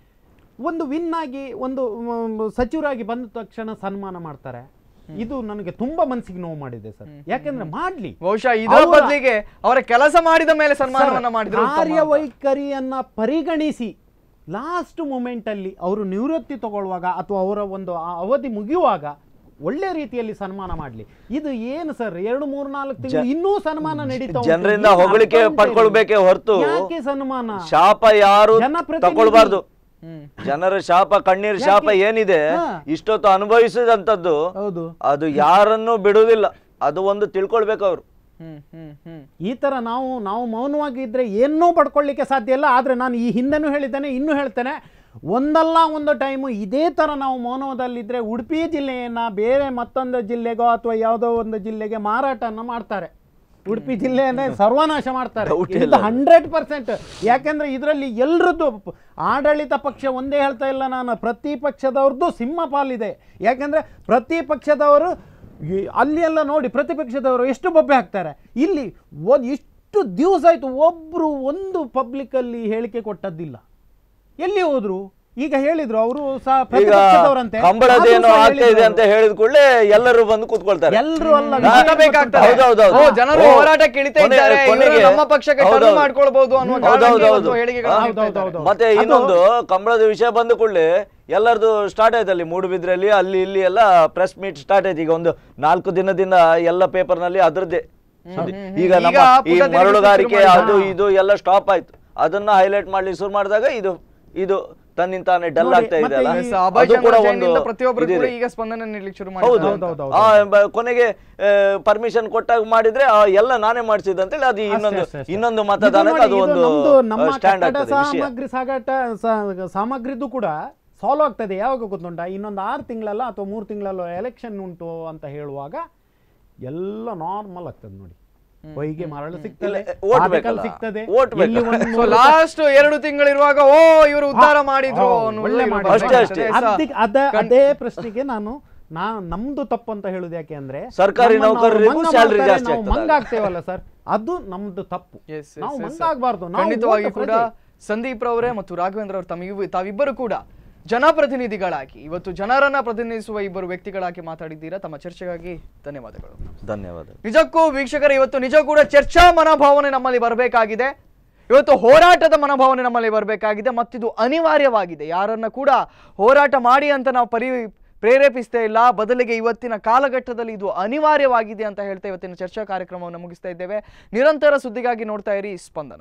ಒಂದು ವಿನ್ ಆಗಿ ಒಂದು ಮ್, ಸಚಿವರಾಗಿ ಬಂದ ತಕ್ಷಣ ಸನ್ಮಾನ ಮಾಡ್ತಾರೆ ಇದು ನನಗೆ ತುಂಬಾ ಮನಸ್ಸಿಗೆ ನೋವು ಮಾಡಿದೆ ಸರ್ ಯಾಕೆಂದ್ರೆ ಮಾಡ್ಲಿ ಬಹುಶಃ ಇದರ ಅವರ- ಬದಲಿಗೆ ಅವರ ಕೆಲಸ ಮಾಡಿದ ಮೇಲೆ ಸನ್ಮಾನವನ್ನ ಮಾಡಿದ್ರು ಉತ್ತಮ ಅಂತ. ಕಾರ್ಯವೈಖರಿಯನ್ನ ಪರಿಗಣಿಸಿ ಲಾಸ್ಟ್ ಮೂಮೆಂಟ್ ಅಲ್ಲಿ ಅವರು ನಿವೃತ್ತಿ ತಗೊಳ್ಳುವಾಗ ಅಥವಾ ಅವರ ಒಂದು ಆ ಅವಧಿ ಮುಗಿಯುವಾಗ ಒಳ್ಳೆ ರೀತಿಯಲ್ಲಿ ಸನ್ಮಾನ ಮಾಡ್ಲಿ ಇದು ಏನು ಸರ್ ಎರಡು ಮೂರು ನಾಲ್ಕು ತಿಂಗಳು ಇನ್ನೂ ಸನ್ಮಾನ ನಡೀತಾ ಉಂಟು. ಜನರಿಂದ ಏನು ಹೊಗಳಿಕೆ ಅರ್ಥ ಉಂಟೇನು? ಪಡ್ಕೊಳ್ಬೇಕೇ ಹೊರತು ಯಾಕೆ ಸನ್ಮಾನ ಶಾಪ ಯಾರು ಜನಪ್ರತಿನಿಧಿ. ತಗೊಳ್ಬಾರ್ದು ಹ್ಮ್. ಜನರ ಶಾಪ ಕಣ್ಣೀರ್ ಶಾಪ ಏನಿದೆ ಹಾ. ಇಷ್ಟೊತ್ತು ಅನುಭವಿಸಿದಂಥದ್ದು ಹೌದು ಅದು ಯಾರನ್ನೂ ಬಿಡುವುದಿಲ್ಲ ಅದು ಒಂದು ತಿಳ್ಕೊಳ್ಬೇಕು ಅವರು ಹ್ಮ್ ಹ್ಮ್ ಹ್ಮ್ ಈ ತರ ನಾವು ನಾವು ಮೌನವಾಗಿ ಇದ್ರೆ ಏನೂ ಪಡ್ಕೊಳ್ಳಿಕ್ಕೆ ಸಾಧ್ಯ ಇಲ್ಲ ಆದ್ರೆ ನಾನು ಈ ಹಿಂದೆನೂ ಹೇಳಿದ್ದೇನೆ ಇನ್ನೂ ಹೇಳ್ತೇನೆ ಒಂದಲ್ಲ ಒಂದು ಟೈಮು ಇದೇ ತರ ನಾವು ಮೌನದಲ್ಲಿದ್ರೆ ಉಡುಪಿ ಜಿಲ್ಲೆಯನ್ನ ಬೇರೆ ಮತ್ತೊಂದು ಜಿಲ್ಲೆಗೋ ಅಥವಾ ಯಾವುದೋ ಒಂದು ಜಿಲ್ಲೆಗೆ ಮಾರಾಟನ ಮಾಡ್ತಾರೆ ಉಡುಪಿ ಜಿಲ್ಲೆಯನ್ನೇ ಸರ್ವನಾಶ ಮಾಡ್ತಾರೆ Doubt ಇದು ಇಲ್ಲ. ಹಂಡ್ರೆಡ್ ಪರ್ಸೆಂಟ್ ಯಾಕೆಂದ್ರೆ ಇದರಲ್ಲಿ ಎಲ್ರದ್ದು ಪ- ಆಡಳಿತ ಪಕ್ಷ ಒಂದೇ ಹೇಳ್ತಾ ಇಲ್ಲ ನಾನು ಪ್ರತಿ ಪಕ್ಷದವ್ರದ್ದು ಸಿಂಹ ಪಾಲಿದೆ ಯಾಕೆಂದ್ರೆ ಪ್ರತಿ ಪಕ್ಷದವರು ಈ- ಅಲ್ಲಿ ಎಲ್ಲ ನೋಡಿ ಪ್ರತಿಪಕ್ಷದವರು ಎಷ್ಟು ಬೊಬ್ಬೆ ಹಾಕ್ತಾರೆ ಇಲ್ಲಿ ಒಂದು ಇಷ್ಟು ದಿವಸ ಆಯ್ತು ಒಬ್ರು ಒಂದು ಪಬ್ಲಿಕಲ್ಲಿ ಹೇಳಿಕೆ ಕೊಟ್ಟದ್ದಿಲ್ಲ ಎಲ್ಲಿ ಹೋದ್ರು ಈಗ ಹೇಳಿದ್ರು ಅವರು ಸಹ ಈಗ ಪ್ರತಿಪಕ್ಷದವರಂತೆ ಕಂಬಳದೇನೋ ಆದ್ರೂ ಸಹ ಆಗ್ತಾ ಇದೆ ಹೇಳಿದ್ರು. ಅಂತ ಹೇಳಿದ ಕೂಡಲೇ ಎಲ್ಲರೂ ಬಂದು ಕೂತ್ಕೊಳ್ತಾರೆ ಎಲ್ರು ಅಲ್ಲ ಹಾ, ವಿಷಯ ಮಾತನಾಡಬೇಕಾಗ್ತದೆ. ಹೌದೌದು. ಓ, ಜನರು ಓ, ಹೋರಾಟಕ್ಕೆ ಇಳಿತಾ ಕೊನೆ- ಇದ್ದಾರೆ ಇವರು ಕೊನೆಗೆ- ನಮ್ಮ ಪಕ್ಷಕ್ಕೆ ಟರ್ನ್ ಹೌದೌದು. ಮಾಡ್ಕೊಳ್ಬಹುದು ಅನ್ನುವ ಹ್ಮ್, ಕಾರಣಕ್ಕೆ ಹೌದೌದು, ಇವತ್ತು ಹೌದು. ಹೇಳಿಕೆಗಳನ್ನ ಹಾ, ನೀಡ್ತಾ ಇದ್ದಾರೆ. ಹೌದೌದು. ಮತ್ತೆ ಅದು- ಇನ್ನೊಂದು ಕಂಬಳದ ವಿಷಯ ಬಂದ ಕೂಡಲೇ ಎಲ್ಲರದು ಸ್ಟಾರ್ಟ್ ಆಯ್ತು ಅಲ್ಲಿ ಮೂಡುಬಿದ್ರಲ್ಲಿ ಅಲ್ಲಿ ಇಲ್ಲಿ ಎಲ್ಲ ಪ್ರೆಸ್ ಮೀಟ್ ಸ್ಟಾರ್ಟ್ ಆಯ್ತು ಈಗ ಒಂದು ನಾಲ್ಕು ದಿನದಿಂದ ಎಲ್ಲ ಪೇಪರ್ ನಲ್ಲಿ ಅದ್ರದ್ದೇ ಸುದ್ದಿ. ಹ್ಮ್, ಈಗ ಈಗ ನಮ್ಮ ಈ ಪುಟ ತಿರುಗಿಸಿ ಮರಳುಗಾರಿಕೆ ಶುರು ಅದು ಮಾಡಿದ. ಇದು ಎಲ್ಲ ಸ್ಟಾಪ್ ಆಯ್ತು ಅದನ್ನ ಹೈಲೈಟ್ ಮಾಡ್ಲಿಕ್ಕೆ ಶುರು ಮಾಡಿದಾಗ ಇದು ಇದು ತನ್ನಿಂದ ತಾನೇ ಡಲ್ ನೋಡಿ, ಆಗ್ತಾ ಇದೆ ಮತ್ತೆ ಅಲ್ಲ ಈ ಎಸ್, ಅಭಯ್ ಅದು ಚಂದ್ರ ಕೂಡ ಜೈನಿಂದ ಒಂದು ಪ್ರತಿಯೊಬ್ಬರು ಕೂಡ ಇದಿದೆ. ಈಗ ಸ್ಪಂದನೆ ನೀಡ್ಲಿಕ್ಕೆ ಶುರು ಹೌದು ಮಾಡಿದ್ದಾರೆ ಹೌದು, ಹೌದು, ಆ, ಬ- ಕೊನೆಗೆ ಪರ್ಮಿಷನ್ ಕೊಟ್ಟಾಗ ಮಾಡಿದ್ರೆ ಆ, ಎಲ್ಲ ನಾನೇ ಮಾಡಿಸಿದ್ದು ಅಂತೇಳಿ ಅದು ಇನ್ನೊಂದು ಅಷ್ಟೇ, ಅಷ್ಟೇ. ಇನ್ನೊಂದು ಇದು ಮತದಾನಕ್ಕೆ ನೋಡಿ, ಅದು ಇದು ಒಂದು ನಮ್ದು ನಮ್ಮ ಸ್ಟ್ಯಾಂಡ್ ಕಟ್ಟಡ ಆಗ್ತದೆ ವಿಷಯ ಸಾಮಗ್ರಿ ಸಾಗಾಟ ಸಾ- ಸಾಮಗ್ರಿದು ಕೂಡ ಸಾಲ್ವ್ ಆಗ್ತದೆ ಯಾವಾಗ ಗೊತ್ತುಂಟ ಇನ್ನೊಂದು ಆರು ತಿಂಗಳಲ್ಲ ಅಥವಾ ಮೂರು ತಿಂಗಳಲ್ಲೋ ಎಲೆಕ್ಷನ್ ಉಂಟು ಅಂತ ಹೇಳುವಾಗ ಎಲ್ಲ ನಾರ್ಮಲ್ ಆಗ್ತದೆ ನೋಡಿ ಹೊಯ್ಗೆ ಮರಳು ಸಿಗ್ತದೆ ಇಲ್ಲ, vote ಪಾದಕಲ್ ಬೇಕಲ್ಲ. ಸಿಗ್ತದೆ vote ಎಲ್ಲಿ ಬೇಕಲ್ಲ. ಒಂದು ಸೊ ಲಾಸ್ಟ್ ಎರಡು ತಿಂಗಳಿರುವಾಗ ಓ ಇವರು ಉದ್ಧಾರ ಮಾಡಿದ್ರು ಹಾ, ಅನ್ನುವುದು ಒಳ್ಳೆ ಇವ್ರ ಮಾಡಿದ್ರು. ಅಷ್ಟೇ, ಅಷ್ಟೇ. ಎಸ್, ಅದಕ್ಕೆ- ಅದ ಅದೇ ಪ್ರಶ್ನೆಗೆ ನಾನು ನಾ ನಮ್ದು ತಪ್ಪು ಅಂತ ಹೇಳುದು ಯಾಕೆ ಅಂದ್ರೆ ಸರ್ಕಾರಿ ನಮ್ಮನ್ನ ಅವ್ರು ನೌಕರರಿಗೂ ಮಂಗ salary ಮಾಡ್ತಾರೆ, ಜಾಸ್ತಿ ನಾವು ಆಗ್ತದೆ ಮಂಗ ಆಗ. ಆಗ್ತೇವಲ್ಲ ಸರ್ ಅದು ನಮ್ದು ತಪ್ಪು Yes, yes, ನಾವು yes, ಮಂಗ sir. ಆಗ್ಬಾರ್ದು ನಾವು ಖಂಡಿತವಾಗಿ vote ಕೂಡ ಪ್ರಜೆ. ಸಂದೀಪ್ ರವರೇ ಮತ್ತು ರಾಘವೇಂದ್ರ ಅವರು ತಮ್ಮ ತಾವಿಬ್ಬರು ಕೂಡ ಜನಪ್ರತಿನಿಧಿಗಳಾಗಿ ಇವತ್ತು ಜನರನ್ನ ಪ್ರತಿನಿಧಿಸುವ ಇಬ್ಬರು ವ್ಯಕ್ತಿಗಳಾಗಿ ಮಾತಾಡಿದ್ದೀರಾ ತಮ್ಮ ಚರ್ಚೆಗಾಗಿ ಧನ್ಯವಾದಗಳು ಧನ್ಯವಾದ ನಿಜಕ್ಕೂ ವೀಕ್ಷಕರ ಇವತ್ತು ನಿಜ ಕೂಡ ಚರ್ಚಾ ಮನೋಭಾವನೆ ನಮ್ಮಲ್ಲಿ ಬರಬೇಕಾಗಿದೆ ಇವತ್ತು ಹೋರಾಟದ ಮನೋಭಾವನೆ ನಮ್ಮಲ್ಲಿ ಬರಬೇಕಾಗಿದೆ ಮತ್ತಿದು ಅನಿವಾರ್ಯವಾಗಿದೆ ಯಾರನ್ನ ಕೂಡ ಹೋರಾಟ ಮಾಡಿ ಅಂತ ನಾವು ಪರಿ ಪ್ರೇರೇಪಿಸ್ತಾ ಇಲ್ಲ ಬದಲಿಗೆ ಇವತ್ತಿನ ಕಾಲಘಟ್ಟದಲ್ಲಿ ಇದು ಅನಿವಾರ್ಯವಾಗಿದೆ ಅಂತ ಹೇಳ್ತಾ ಇವತ್ತಿನ ಚರ್ಚಾ ಕಾರ್ಯಕ್ರಮವನ್ನು ಮುಗಿಸ್ತಾ ಇದ್ದೇವೆ ನಿರಂತರ ಸುದ್ದಿಗಾಗಿ ನೋಡ್ತಾ ಇರಿ ಸ್ಪಂದನ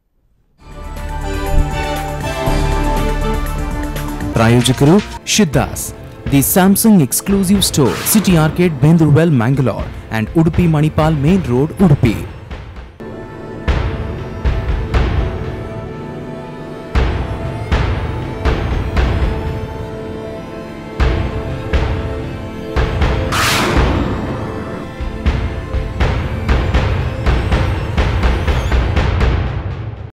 ಪ್ರಾಯೋಜಕರು ಶಿದ್ದಾಸ್ the Samsung exclusive store city ಆರ್ಕೆಟ್ Bendurwell Mangalore and Udupi Manipal main road Udupi